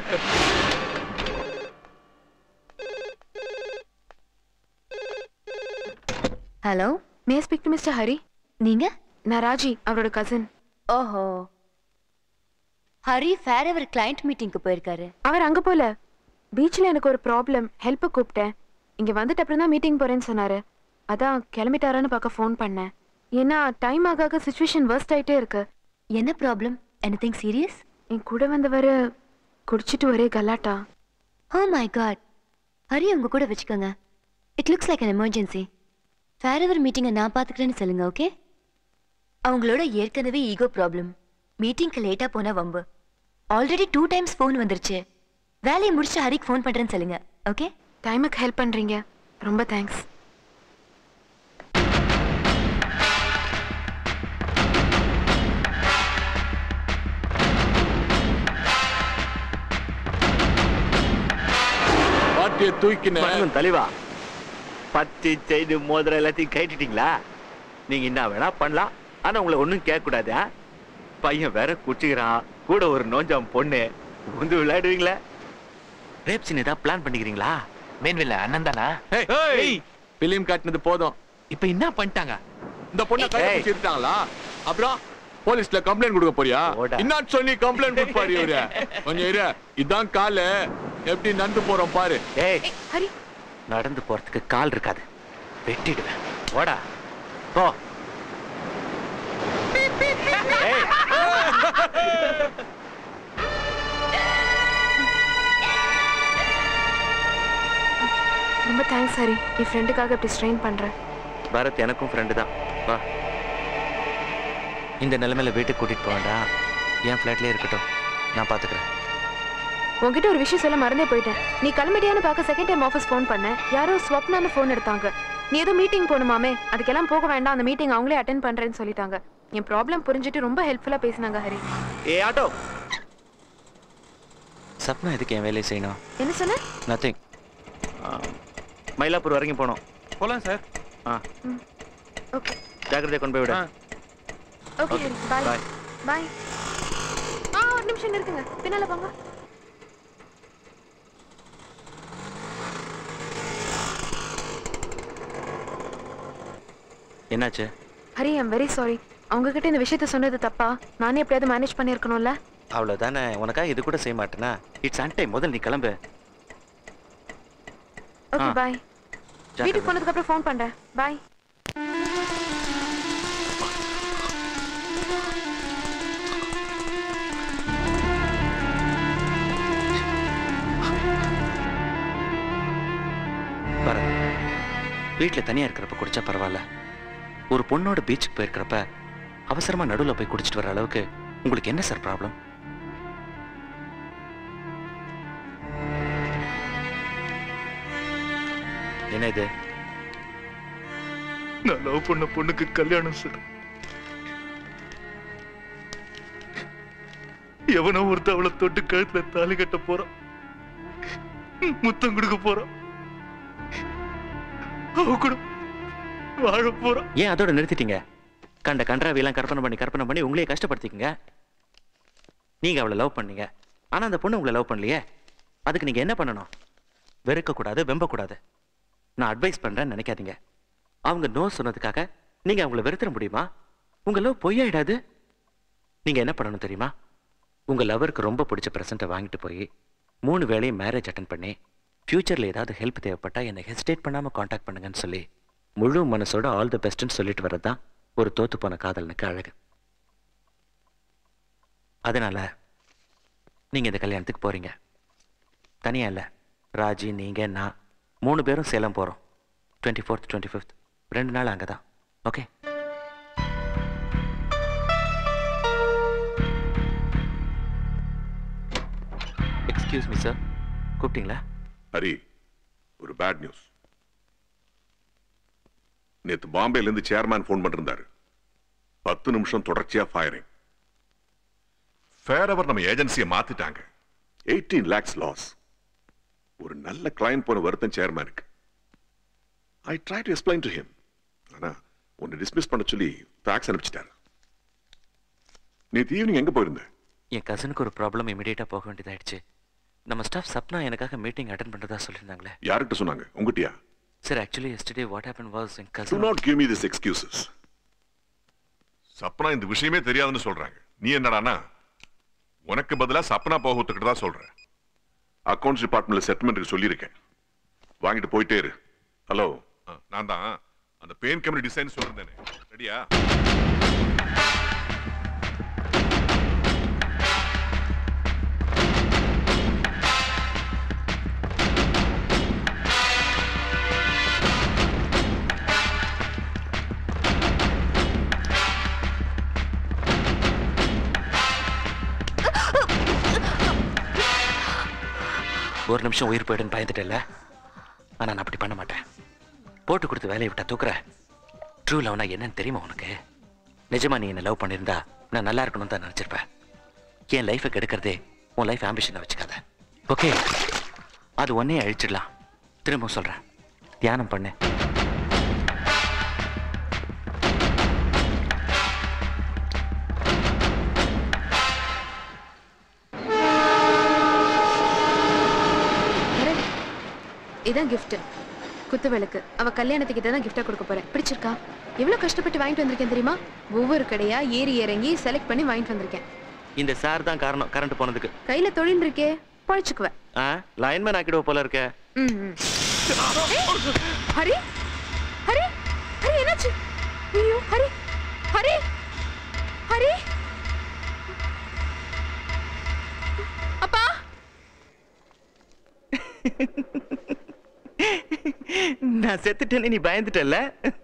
hello may speak to mister Hari நீங்க நான் ராஜி அவரோட கசின் ஓஹோ ஹரி ஃபேர் அவர் கிளையண்ட் மீட்டிங்க்கு போயிருக்காரு அவர் அங்க போல பீச்ல எனக்கு ஒரு ப்ராப்ளம் ஹெல்ப் கூப்பிட்டேன் இங்க வந்துட்டு அப்புறம் தான் மீட்டிங் போறேன்னு சொன்னாரு அதான் கிளம்பிட்டாரான்னு பார்க்க ஃபோன் பண்ணேன் ஏன்னா டைம் ஆக ஆக சுச்சுவேஷன் worst ஆயிட்டே இருக்கு என்ன ப்ராப்ளம் எனிதிங் சீரியஸ் என் கூட வந்தவர் குடிச்சிட்டு ஒரே கலாட்டா ஓ மை காட் ஹரி உங்க கூட வச்சுக்கோங்க it looks like an emergency fair அவர் மீட்டிங்கை நான் பார்த்துக்கிறேன்னு சொல்லுங்க ஓகே அவங்களோட ஏற்கனவே ஈகோ ப்ராப்ளம் மீட்டிங்க்கு லேட்டாக போனால் வம்பு ஆல்ரெடி டூ டைம்ஸ் ஃபோன் வந்துருச்சு வேலையை முடிச்சுட்டு ஹரிக்கு ஃபோன் பண்ணுறேன்னு சொல்லுங்க ஓகே டைமுக்கு ஹெல்ப் பண்றீங்க ரொம்ப தேங்க்ஸ் பொண்டாட்டிய தூக்கின வணக்கம் தலைவா பத்து செயின் மோதிரம் எல்லாத்தையும் கேட்டுட்டீங்களா நீங்க என்ன வேணா பண்ணலாம் ஆனா உங்களை ஒண்ணும் கேட்க கூடாது ஆ? பையன் வேற குச்சிக்கிறான் கூட ஒரு நோஞ்சாம் பொண்ணு வந்து விளையாடுவீங்களா ரேப் சீன் ஏதாவது பிளான் பண்ணிக்கிறீங்களா மேன்வில்ல அண்ணன் தானா பிலிம் காட்டினது போதும் இப்ப என்ன பண்ணிட்டாங்க இந்த பொண்ணை கையை ஏய். பிடிச்சி எடுத்தாங்களா அப்புறம் போலீஸ்ல கம்ப்ளைண்ட் கொடுக்க போறியா என்ன சொல்லி கம்ப்ளைண்ட் கொடுப்பாரு இவரு கொஞ்சம் இரு இதான் காலு எப்படி நடந்து போறோம் பாரு ஏய் ஹரி நடந்து போறதுக்கு கால் இருக்காது வெட்டிடுவேன் ஓடா போ ஏய் ரொம்ப தேங்க்ஸ் ஹரி என் ஃப்ரெண்டுக்காக இப்படி ஸ்ட்ரெயின் பண்றேன் பரத் எனக்கும் ஃப்ரெண்டு தான் வா இந்த நிலைமையில வீட்டுக்கு கூட்டிட்டு போக வேண்டாம் என் ஃப்ளாட்லயே இருக்கட்டும் நான் பாத்துக்கிறேன் உன்கிட்ட ஒரு விஷயம் சொல்ல மறந்தே போயிட்டேன் நீ கிளம்பிட்டியான்னு பார்க்க செகண்ட் டைம் ஆஃபீஸ் ஃபோன் பண்ணேன் யாரோ ஸ்வப்னான்னு ஃபோன் எடுத்தாங்க நீ ஏதோ மீட்டிங் போகணுமாமே அதுக்கெல்லாம் போக வேண்டாம் அந்த மீட்டிங் அவங்களே அட்டென்ட் பண்றேன்னு சொல்லிட்டாங்க என் ப்ராப்ளம் புரிஞ்சுட்டு ரொம்ப ஹெல்ப்ஃபுல்லா பேசினாங்க ஹரி ஏ ஆட்டோ சப்னா எதுக்கு என் வேலையை செய்யணும் என்ன சொன்ன நத்திங் மயிலாப்பூர் வரைக்கும் போனோம் போலாம் சார் ஆ ஓகே ஜாக்கிரதையா கொண்டு போய் விட ஓகே ஹரி பாய் பாய் பாய் ஆ ஒரு நிமிஷம் இருக்குங்க பின்னால போங்க என்னாச்சு ஹரி ஐம் வெரி சாரி அவங்க கிட்ட இந்த விஷயத்த சொன்னது தப்பா நானே எப்படியாவது மேனேஜ் பண்ணியிருக்கணும்ல அவ்வளவுதானே உனக்காக இது கூட செய்ய மாட்டேனா இட்ஸ் அன்டைம் முதல் நீ கிளம்பு ஓகே ஆ. பாய் வீட்டுக்கு போனதுக்கு அப்புறம் ஃபோன் பண்றேன் பாய் பரத் வீட்டில் தனியா இருக்கிறப்ப குடிச்சா பரவாயில்ல ஒரு பொண்ணோட பீச்சுக்கு போயிருக்கிறப்ப அவசரமா நடுவில் போய் குடிச்சிட்டு வர அளவுக்கு உங்களுக்கு என்ன சார் ப்ராப்ளம் என்ன இது நான் லவ் பண்ண பொண்ணுக்கு கல்யாணம் சார் எவனோ ஒருத்த அவளை தொட்டு கழுத்துல தாலி கட்ட போறான் முத்தம் கொடுக்க போறான் அவ கூட வாழ போறான் ஏன் அதோட நிறுத்திட்டீங்க கண்ட கன்றாவியெல்லாம் கற்பனை பண்ணி கற்பனை பண்ணி உங்களையே கஷ்டப்படுத்திக்கங்க நீங்க அவளை லவ் பண்ணீங்க ஆனா அந்த பொண்ணு உங்களை லவ் பண்ணலையே அதுக்கு நீங்க என்ன பண்ணணும் வெறுக்கக்கூடாது வெம்பக்கூடாது நான் அட்வைஸ் பண்றேன்னு நினைக்காதீங்க அவங்க நோ சொன்னதுக்காக நீங்க அவங்கள வெறுத்துற முடியுமா உங்க லவ் பொய்யாயிடாது நீங்க என்ன பண்ணணும் தெரியுமா உங்க லவருக்கு ரொம்ப பிடிச்ச ப்ரெசண்ட்டை வாங்கிட்டு போய் மூணு வேளையும் மேரேஜ் அட்டன் பண்ணி ஃப்யூச்சர்ல ஏதாவது ஹெல்ப் தேவைப்பட்டா என்னை ஹெசிடேட் பண்ணாம காண்டாக்ட் பண்ணுங்கன்னு சொல்லி முழு மனசோட ஆல் தி பெஸ்ட்னு சொல்லிட்டு வர்றது தான் ஒரு தோத்து போன காதலனுக்கு அழகு அதனால நீங்க இந்த கல்யாணத்துக்கு போறீங்க தனியா இல்ல ராஜி நீங்க நான் மூணு பேரும் சேலம் போறோம் டுவெண்ட்டி ஃபோர்த் டுவெண்ட்டி ஃபிஃப்த் ரெண்டு நாள் அங்கே தான் ஓகே எக்ஸ்கியூஸ் மீ சார் கூப்பிட்டீங்களா ஹரி ஒரு பேட் நியூஸ் நேத்து பாம்பேல இருந்து சேர்மேன் ஃபோன் பண்ணிருந்தாரு பத்து நிமிஷம் தொடர்ச்சியா ஃபயரிங் ஃபேர் அவர் நம்ம ஏஜென்சியை மாத்திட்டாங்க எயிட்டீன் லேக்ஸ் லாஸ் ஒரு நல்ல கிளையண்ட் போன வருத்தம் சேர்மேனுக்கு I try to explain to him ஆனா உன்னை டிஸ்மிஸ் பண்ண சொல்லி ஃபேக்ஸ் அனுப்பிச்சிட்டாரு நேத்து ஈவினிங் எங்க போயிருந்த என் கசனுக்கு ஒரு ப்ராப்ளம் இமீடியட்டாக போக வேண்டியதாயிடுச்சு நம்ம ஸ்டாஃப் சப்னா எனக்காக மீட்டிங் அட்டன் பண்ணுறதா சொல்லியிருந்தாங்களே யார்கிட்ட சொன்னாங்க உங்ககிட்டயா sir actually yesterday what happen was என் Do cousin not give me this excuses. Sapna இந்த விஷயமே தெரியாதுன்னு சொல்றாங்க நீ என்னடானா உனக்கு பதிலா சப்னா போக ஒத்துக்கிட்டு தான் சொல்ற அக்கௌண்ட்ஸ் டிபார்ட்மெண்ட்ல செட்டில்மெண்ட்டுக்கு சொல்லியிருக்கேன் வாங்கிட்டு போயிட்டே இரு ஹலோ நான் தான் அந்த பெயின் கம்பெனி டிசைன் சொல்லிருந்தேனே ரெடியா ஒரு நிமிஷம் உயிர் போயிடுன்னு பயந்துட்டேல்ல ஆனா நான் அப்படி பண்ண மாட்டேன் போட்டு கொடுத்து வேலையை விட்டா தூக்குற ட்ரூ லவ்னா என்னன்னு தெரியுமா உனக்கு நிஜமா நீ என்ன லவ் பண்ணியிருந்தா நான் நல்லா இருக்கணும்னு தான் நினைச்சிருப்பேன் என் லைஃபை கெடுக்கிறதே உன் லைஃப் ஆம்பிஷனை வச்சுக்காத ஓகே அது ஒன்னே அழிச்சிடலாம் திரும்ப சொல்றேன் தியானம் பண்ணு அரே, இதான் gift குத்து விளக்கு அவ கல்யாணத்துக்கு இதை தான் கிஃப்டா கொடுக்க போறேன் பிடிச்சிருக்கா எவ்வளவு கஷ்டப்பட்டு வாங்கிட்டு வந்திருக்கேன் தெரியுமா ஒவ்வொரு கடையா ஏறி இறங்கி செலக்ட் பண்ணி வாங்கிட்டு வந்திருக்கேன் இந்த சார் தான் காரணம் கரண்ட் போனதுக்கு கையில தொழில் இருக்கே பழச்சுக்குவேன் ஆ லைன்மேன் ஆக்கிடுவ போல இருக்க ம், ம். ஏய், ஹரி ஹரி ஹரி என்னாச்சு ஐயோ ஹரி ஹரி ஹரி அப்பா நான் செத்துட்டேன்னு நீ பயந்துட்டல்ல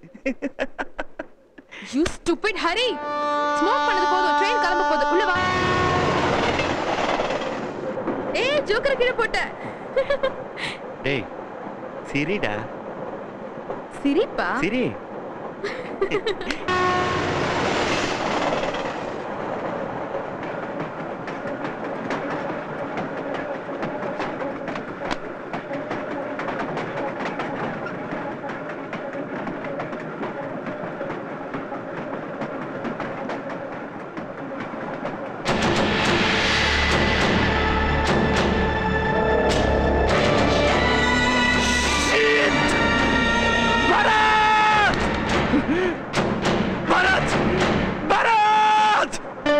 யூ ஸ்டூபிட் ஹரி ஸ்மோக் பண்ணது போதும் ட்ரெயின் கிளம்ப போகுது உள்ள வா ஏய் ஜோக்கர் கீழே போட்ட டேய் சிரிடா சிரிப்பா சிரி பரத் பரத்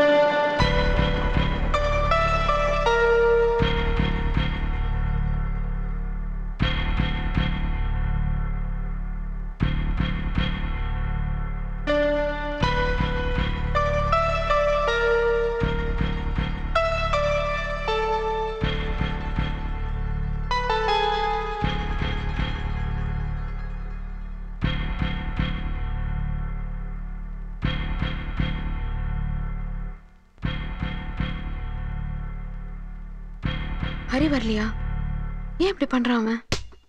ஹரி வரலையா ஏன் இப்படி பண்றான் அவன்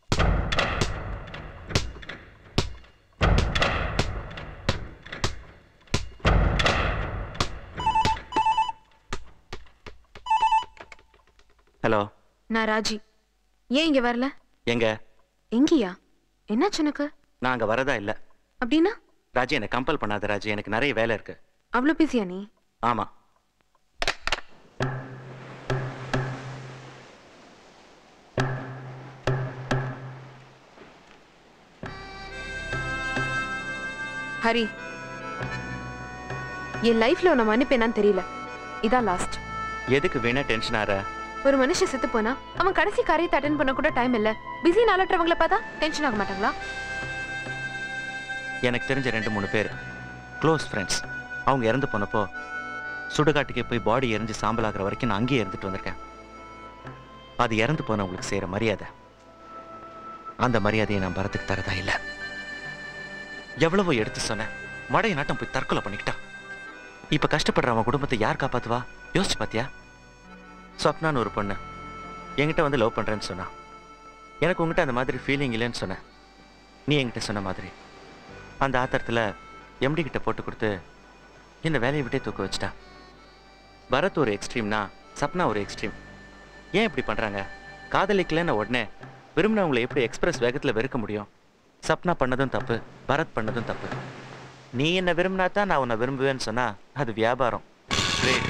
ஹலோ நான் ராஜி ஏன் இங்க வரல எங்க எங்கேயா என்னாச்சு உனக்கு நான் அங்க வரதா இல்ல அப்படின்னா ராஜி என்னை கம்பல் பண்ணாத ராஜி எனக்கு நிறைய வேலை இருக்கு அவ்வளோ பிஸியா நீ ஆமா ஹரி என் லைஃப்ல உன்னை மன்னிப்பேனான்னு தெரியல இதான் லாஸ்ட் எதுக்கு வேணா டென்ஷன் ஆற ஒரு மனுஷன் செத்து போனா அவன் கடைசி காரியத்தை அட்டன் பண்ண கூட டைம் இல்ல பிஸி நாளற்றவங்கள பார்த்தா டென்ஷன் ஆக மாட்டாங்களா எனக்கு தெரிஞ்ச ரெண்டு மூணு பேர் க்ளோஸ் ஃப்ரெண்ட்ஸ் அவங்க இறந்து போனப்போ சுடுகாட்டுக்கே போய் பாடி எரிஞ்சு சாம்பலாகிற வரைக்கும் நான் அங்கேயே இருந்துட்டு வந்திருக்கேன் அது இறந்து போனவங்களுக்கு செய்யற மரியாதை அந்த மரியாதையை நான் பரத்துக்கு தரதா இல்லை எவ்வளவோ எடுத்து சொன்னேன் மடைய நாட்டம் போய் தற்கொலை பண்ணிக்கிட்டான் இப்ப கஷ்டப்படுற அவன் குடும்பத்தை யார் காப்பாத்துவா யோசிச்சு பாத்தியா சொப்னான்னு ஒரு பொண்ணு என்கிட்ட வந்து லவ் பண்றேன்னு சொன்னா எனக்கு உங்ககிட்ட அந்த மாதிரி ஃபீலிங் இல்லைன்னு சொன்னேன் நீ என்கிட்ட சொன்ன மாதிரி அந்த ஆத்திரத்தில் எம்டி கிட்ட போட்டு கொடுத்து இந்த வேலையை விட்டே தூக்க வச்சிட்டா பரத் ஒரு எக்ஸ்ட்ரீம்னா சப்னா ஒரு எக்ஸ்ட்ரீம் ஏன் இப்படி பண்றாங்க காதலிக்கலன்னு உடனே விரும்பினவங்களை எப்படி எக்ஸ்பிரஸ் வேகத்தில் வெறுக்க முடியும் சப்னா பண்ணதும் தப்பு பரத் பண்ணதும் தப்பு நீ என்ன விரும்பினா தான் நான் உன்னை விரும்புவேன்னு சொன்னா அது வியாபாரம் Trade.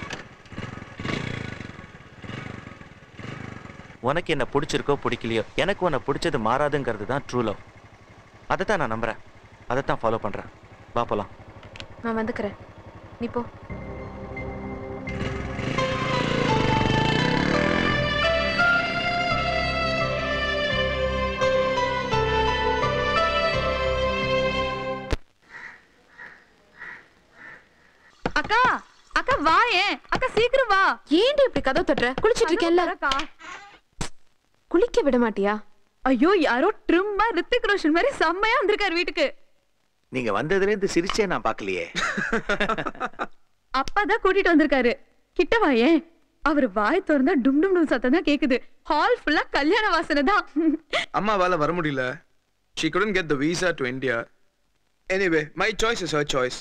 உனக்கு என்ன பிடிச்சிருக்கோ பிடிக்கலையோ எனக்கு உன்னை பிடிச்சது மாறாதுங்கிறது தான் ட்ரூ லவ் அதை தான் நான் நம்புறேன் அதை தான் ஃபாலோ பண்றேன் வா போலாம் நான் வந்துக்கிறேன் நீ போ அக்கா அக்கா வா ஏன் அக்கா சீக்கிரம் வா ஏன்டி இப்படி கதவு தட்டுற குளிச்சிட்டு இருக்கேன்ல குளிக்க விட மாட்டியா ஐயோ யாரோ ட்ரிம்மா ரித்திக் ரோஷன் மாதிரி செம்மையா வந்திருக்காரு வீட்டுக்கு நீங்க வந்ததுல இருந்து சிரிச்சே நான் பார்க்கலையே அப்பாதான் கூட்டிட்டு வந்திருக்காரு கிட்ட வா ஏன் அவர் வாய் திறந்தா டும் டும் டும் சத்தம் தான் கேக்குது ஹால் ஃபுல்லா கல்யாண வாசனை தான் அம்மாவால வர முடியல she couldn't get the visa to India anyway my choice is her choice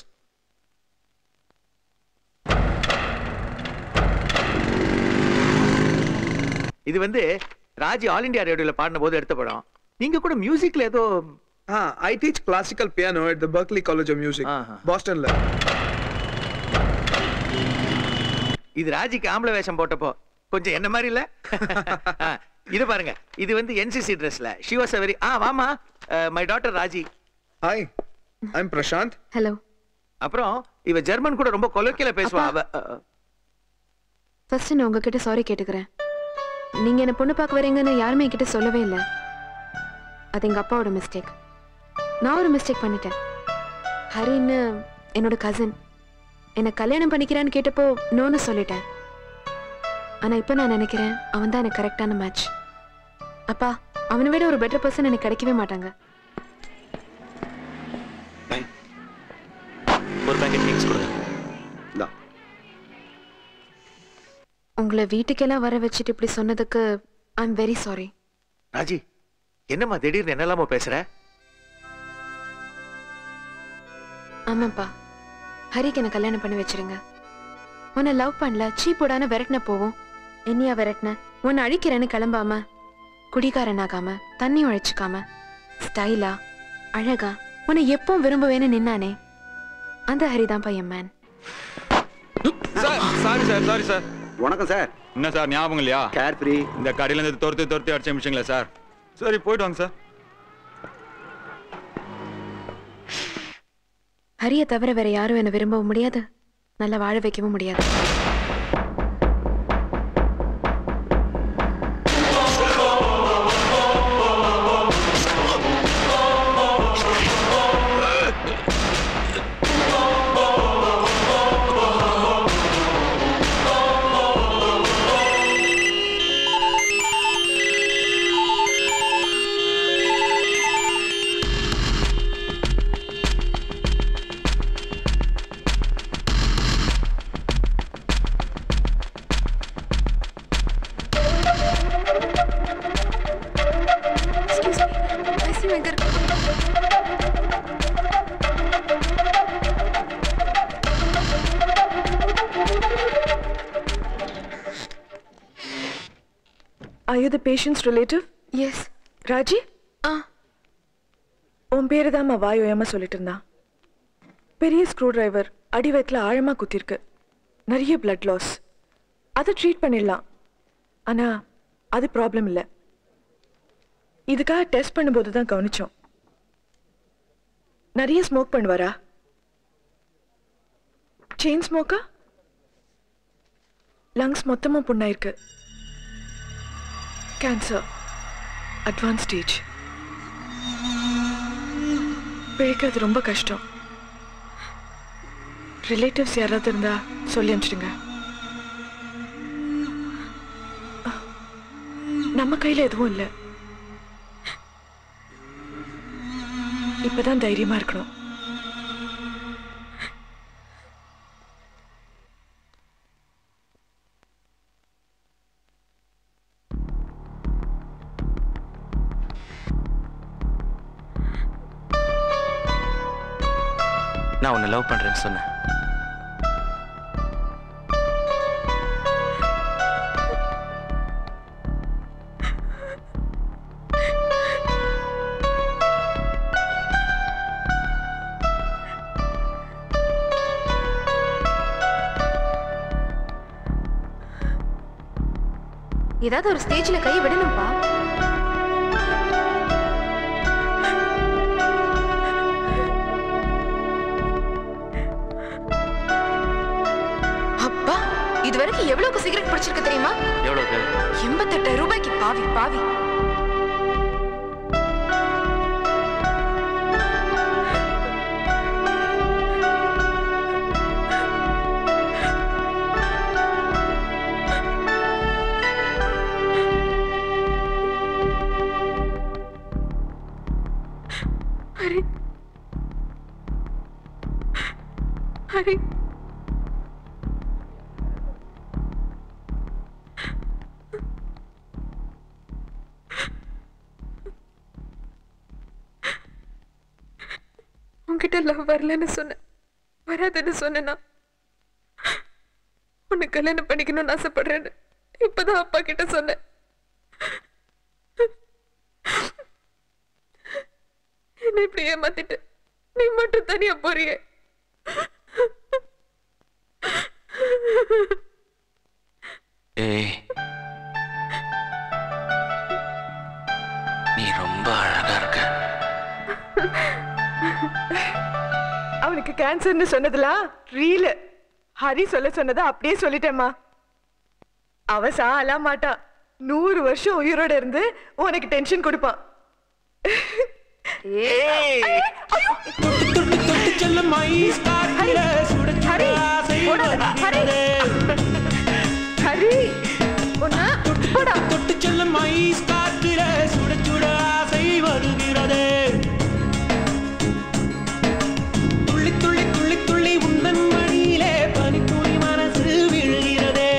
இது வந்து ராஜி ஆல் இந்தியா ரேடியோல பாடின போது எடுத்த படம் நீங்க கூட மியூசிக்ல ஏதோ Ah, I teach classical piano at the Berklee College of Music, Boston. ல. இது ராஜிக்கு ஆம்பளை வேஷம் போட்டப்போ கொஞ்சம் என்ன மாதிரி இல்ல ஆ, இது பாருங்க இது வந்து என்சிசி ட்ரெஸ்ல ஷி வாஸ் வெரி ஆ வாமா my daughter Raji hi I am Prashanth hello அப்புறம் இவ ஜெர்மன் கூட ரொம்ப கொலோக்கியல பேசுவா அவ அ, அ. ஃபர்ஸ்ட் நான் உங்ககிட்ட சாரி கேட்டுக்கிறேன் நீங்க என்ன பொண்ணு பார்க்க வரீங்கன்னு யாருமே என்கிட்ட சொல்லவே இல்லை அது எங்க அப்பாவோட மிஸ்டேக் நான் ஒரு மிஸ்டேக் பண்ணிட்டேன் ஹரின்னு என்னோட கசின் என்னை கல்யாணம் பண்ணிக்கிறான்னு கேட்டப்போ நோன்னு சொல்லிட்டேன் ஆனா இப்போ நான் நினைக்கிறேன் அவன் தான் எனக்கு கரெக்டான மேட்ச் அப்பா அவனை விட ஒரு பெட்டர் பர்சன் எனக்கு கிடைக்கவே மாட்டாங்க ஒரு பேக்கெட் கேக்ஸ் கொடுங்க உங்களை வீட்டுக்கெல்லாம் வர வச்சுட்டு இப்படி சொன்னதுக்கு I am very sorry Raji என்னம்மா திடீர்னு என்னெல்லாமோ பேசுற ஆமாப்பா ஹரிக்கு என்ன கல்யாணம் பண்ணி வச்சிருங்க உன்னை லவ் பண்ணல சீப்போடான விரட்டின போவோம் என்னையா விரட்டின உன்னை அழிக்கிறேன்னு கிளம்பாம குடிகாரன் ஆகாம தண்ணி உழைச்சிக்காம ஸ்டைலா அழகா உன்னை எப்பவும் விரும்புவேன்னு நின்னானே அந்த ஹரிதான் பையன் man sir sorry sir sorry sir வணக்கம் சார் என்ன சார் ஞாபகம் இல்லையா கேர் ஃப்ரீ இந்த கடையில இருந்து துரத்தி துரத்தி அடிச்ச மிஷங்களா சார் சரி போயிட்டு வாங்க சார் ஹரியை தவிர வேற யாரும் என்னை விரும்பவும் முடியாது நல்லா வாழ வைக்கவும் முடியாது Are you the patient's relative? Yes. Raji ஆ உன் பேரு தான் வாயோயமா சொல்லிட்டு இருந்தான் பெரிய ஸ்க்ரூ டிரைவர் அடி வயிற்றுல ஆழமா குத்திருக்கு நிறைய பிளட் லாஸ் அதை ட்ரீட் பண்ணிடலாம் ஆனா அது ப்ராப்ளம் இல்லை இதுக்காக டெஸ்ட் பண்ணும்போது தான் கவனிச்சோம் நிறைய ஸ்மோக் பண்ணுவாரா செயின் ஸ்மோக்கா லங்ஸ் மொத்தமாக புண்ணாயிருக்கு கேன்சர் அட்வான்ஸ் ஸ்டேஜ் பிழைக்கிறது ரொம்ப கஷ்டம் ரிலேட்டிவ்ஸ் யாராவது இருந்தா சொல்லி அனுப்பிச்சிடுங்க நம்ம கையில எதுவும் இல்லை இப்பதான் தைரியமா இருக்கணும் நான் உன்னை லவ் பண்றேன்னு சொன்னேன் ஏதாவது ஒரு ஸ்டேஜ்ல கை விடணும்பா அப்பா இது வரைக்கும் எவ்வளவுக்கு சிகரெட் பிடிச்சிருக்கு தெரியுமா எவ்வளோக்கு எண்பத்தெட்டாயிரம் ரூபாய்க்கு பாவி பாவி ஹரி ஹரி உன்கிட்ட லவ் வரலன்னு சொன்னேன் வராதுன்னு சொன்னேனா உன்னை கல்யாணம் பண்ணிக்கணும்னு ஆசைப்படுறேன்னு இப்பதான் அப்பா கிட்ட சொன்னேன் என்ன இப்படி ஏமாத்திட்டு நீ மட்டும் தனியா போறியே ஏய் நீ ரொம்ப அழகா இருக்க அவனுக்கு கேன்சர்னு சொன்னதுலாம் ரீல் ஹரி சொல்ல சொன்னதை அப்படியே சொல்லிட்டேம்மா அவ சாலாம் மாட்டான் நூறு வருஷம் உயிரோட இருந்து உனக்கு டென்ஷன் கொடுப்பான் ஹரி ஒன்னா போடா தொட்டு செல்லும் ஐஸ் காற்றில சுட சுட ஆசை வருகிறதே துள்ளி துள்ளி துள்ளி துள்ளி உந்தன் மடியிலே பனித்துளி மனசு விழுகிறதே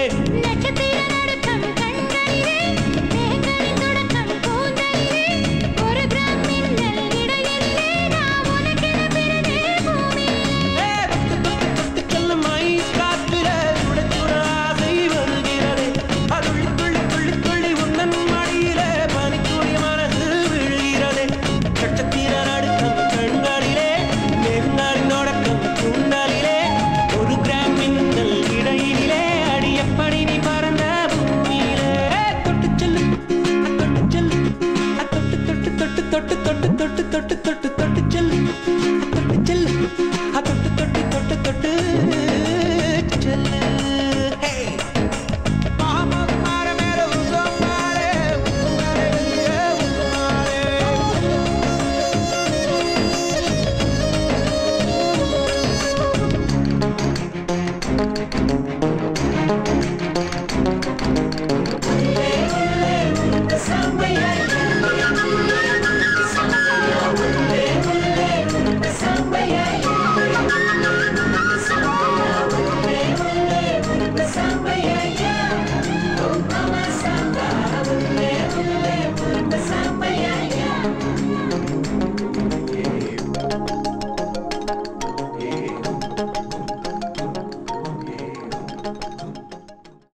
தொட்டு செல்லும் ஐஸ் காற்றில சுட சுட ஆசை வருகிறதே அதுள்ளி துள்ளி துள்ளி துள்ளி உந்தன் மடியிலே பனித்துளி மனசு விழுகிறதே நட்சத்திர நடுக்கம் கண்களிலே மேற்காலின் தொடக்கம் குண்டலிலே ஒரு கிராம் மின்னல் இடையிலே அடி எப்படி நீ பறந்த பூமியிலே தொட்டு செல்லு தொட்டு செல்லு தொட்டு தொட்டு தொட்டு தொட்டு தொட்டு தொட்டு தொட்டு தொட்டு தொட்டு செல்லு தொட்டு செல்லு தொட்டு தொட்டு தொட்டு தொட்டு செல்லு ஹே மாமா மாற மேல உசம் மாறே உமாரே உமாரே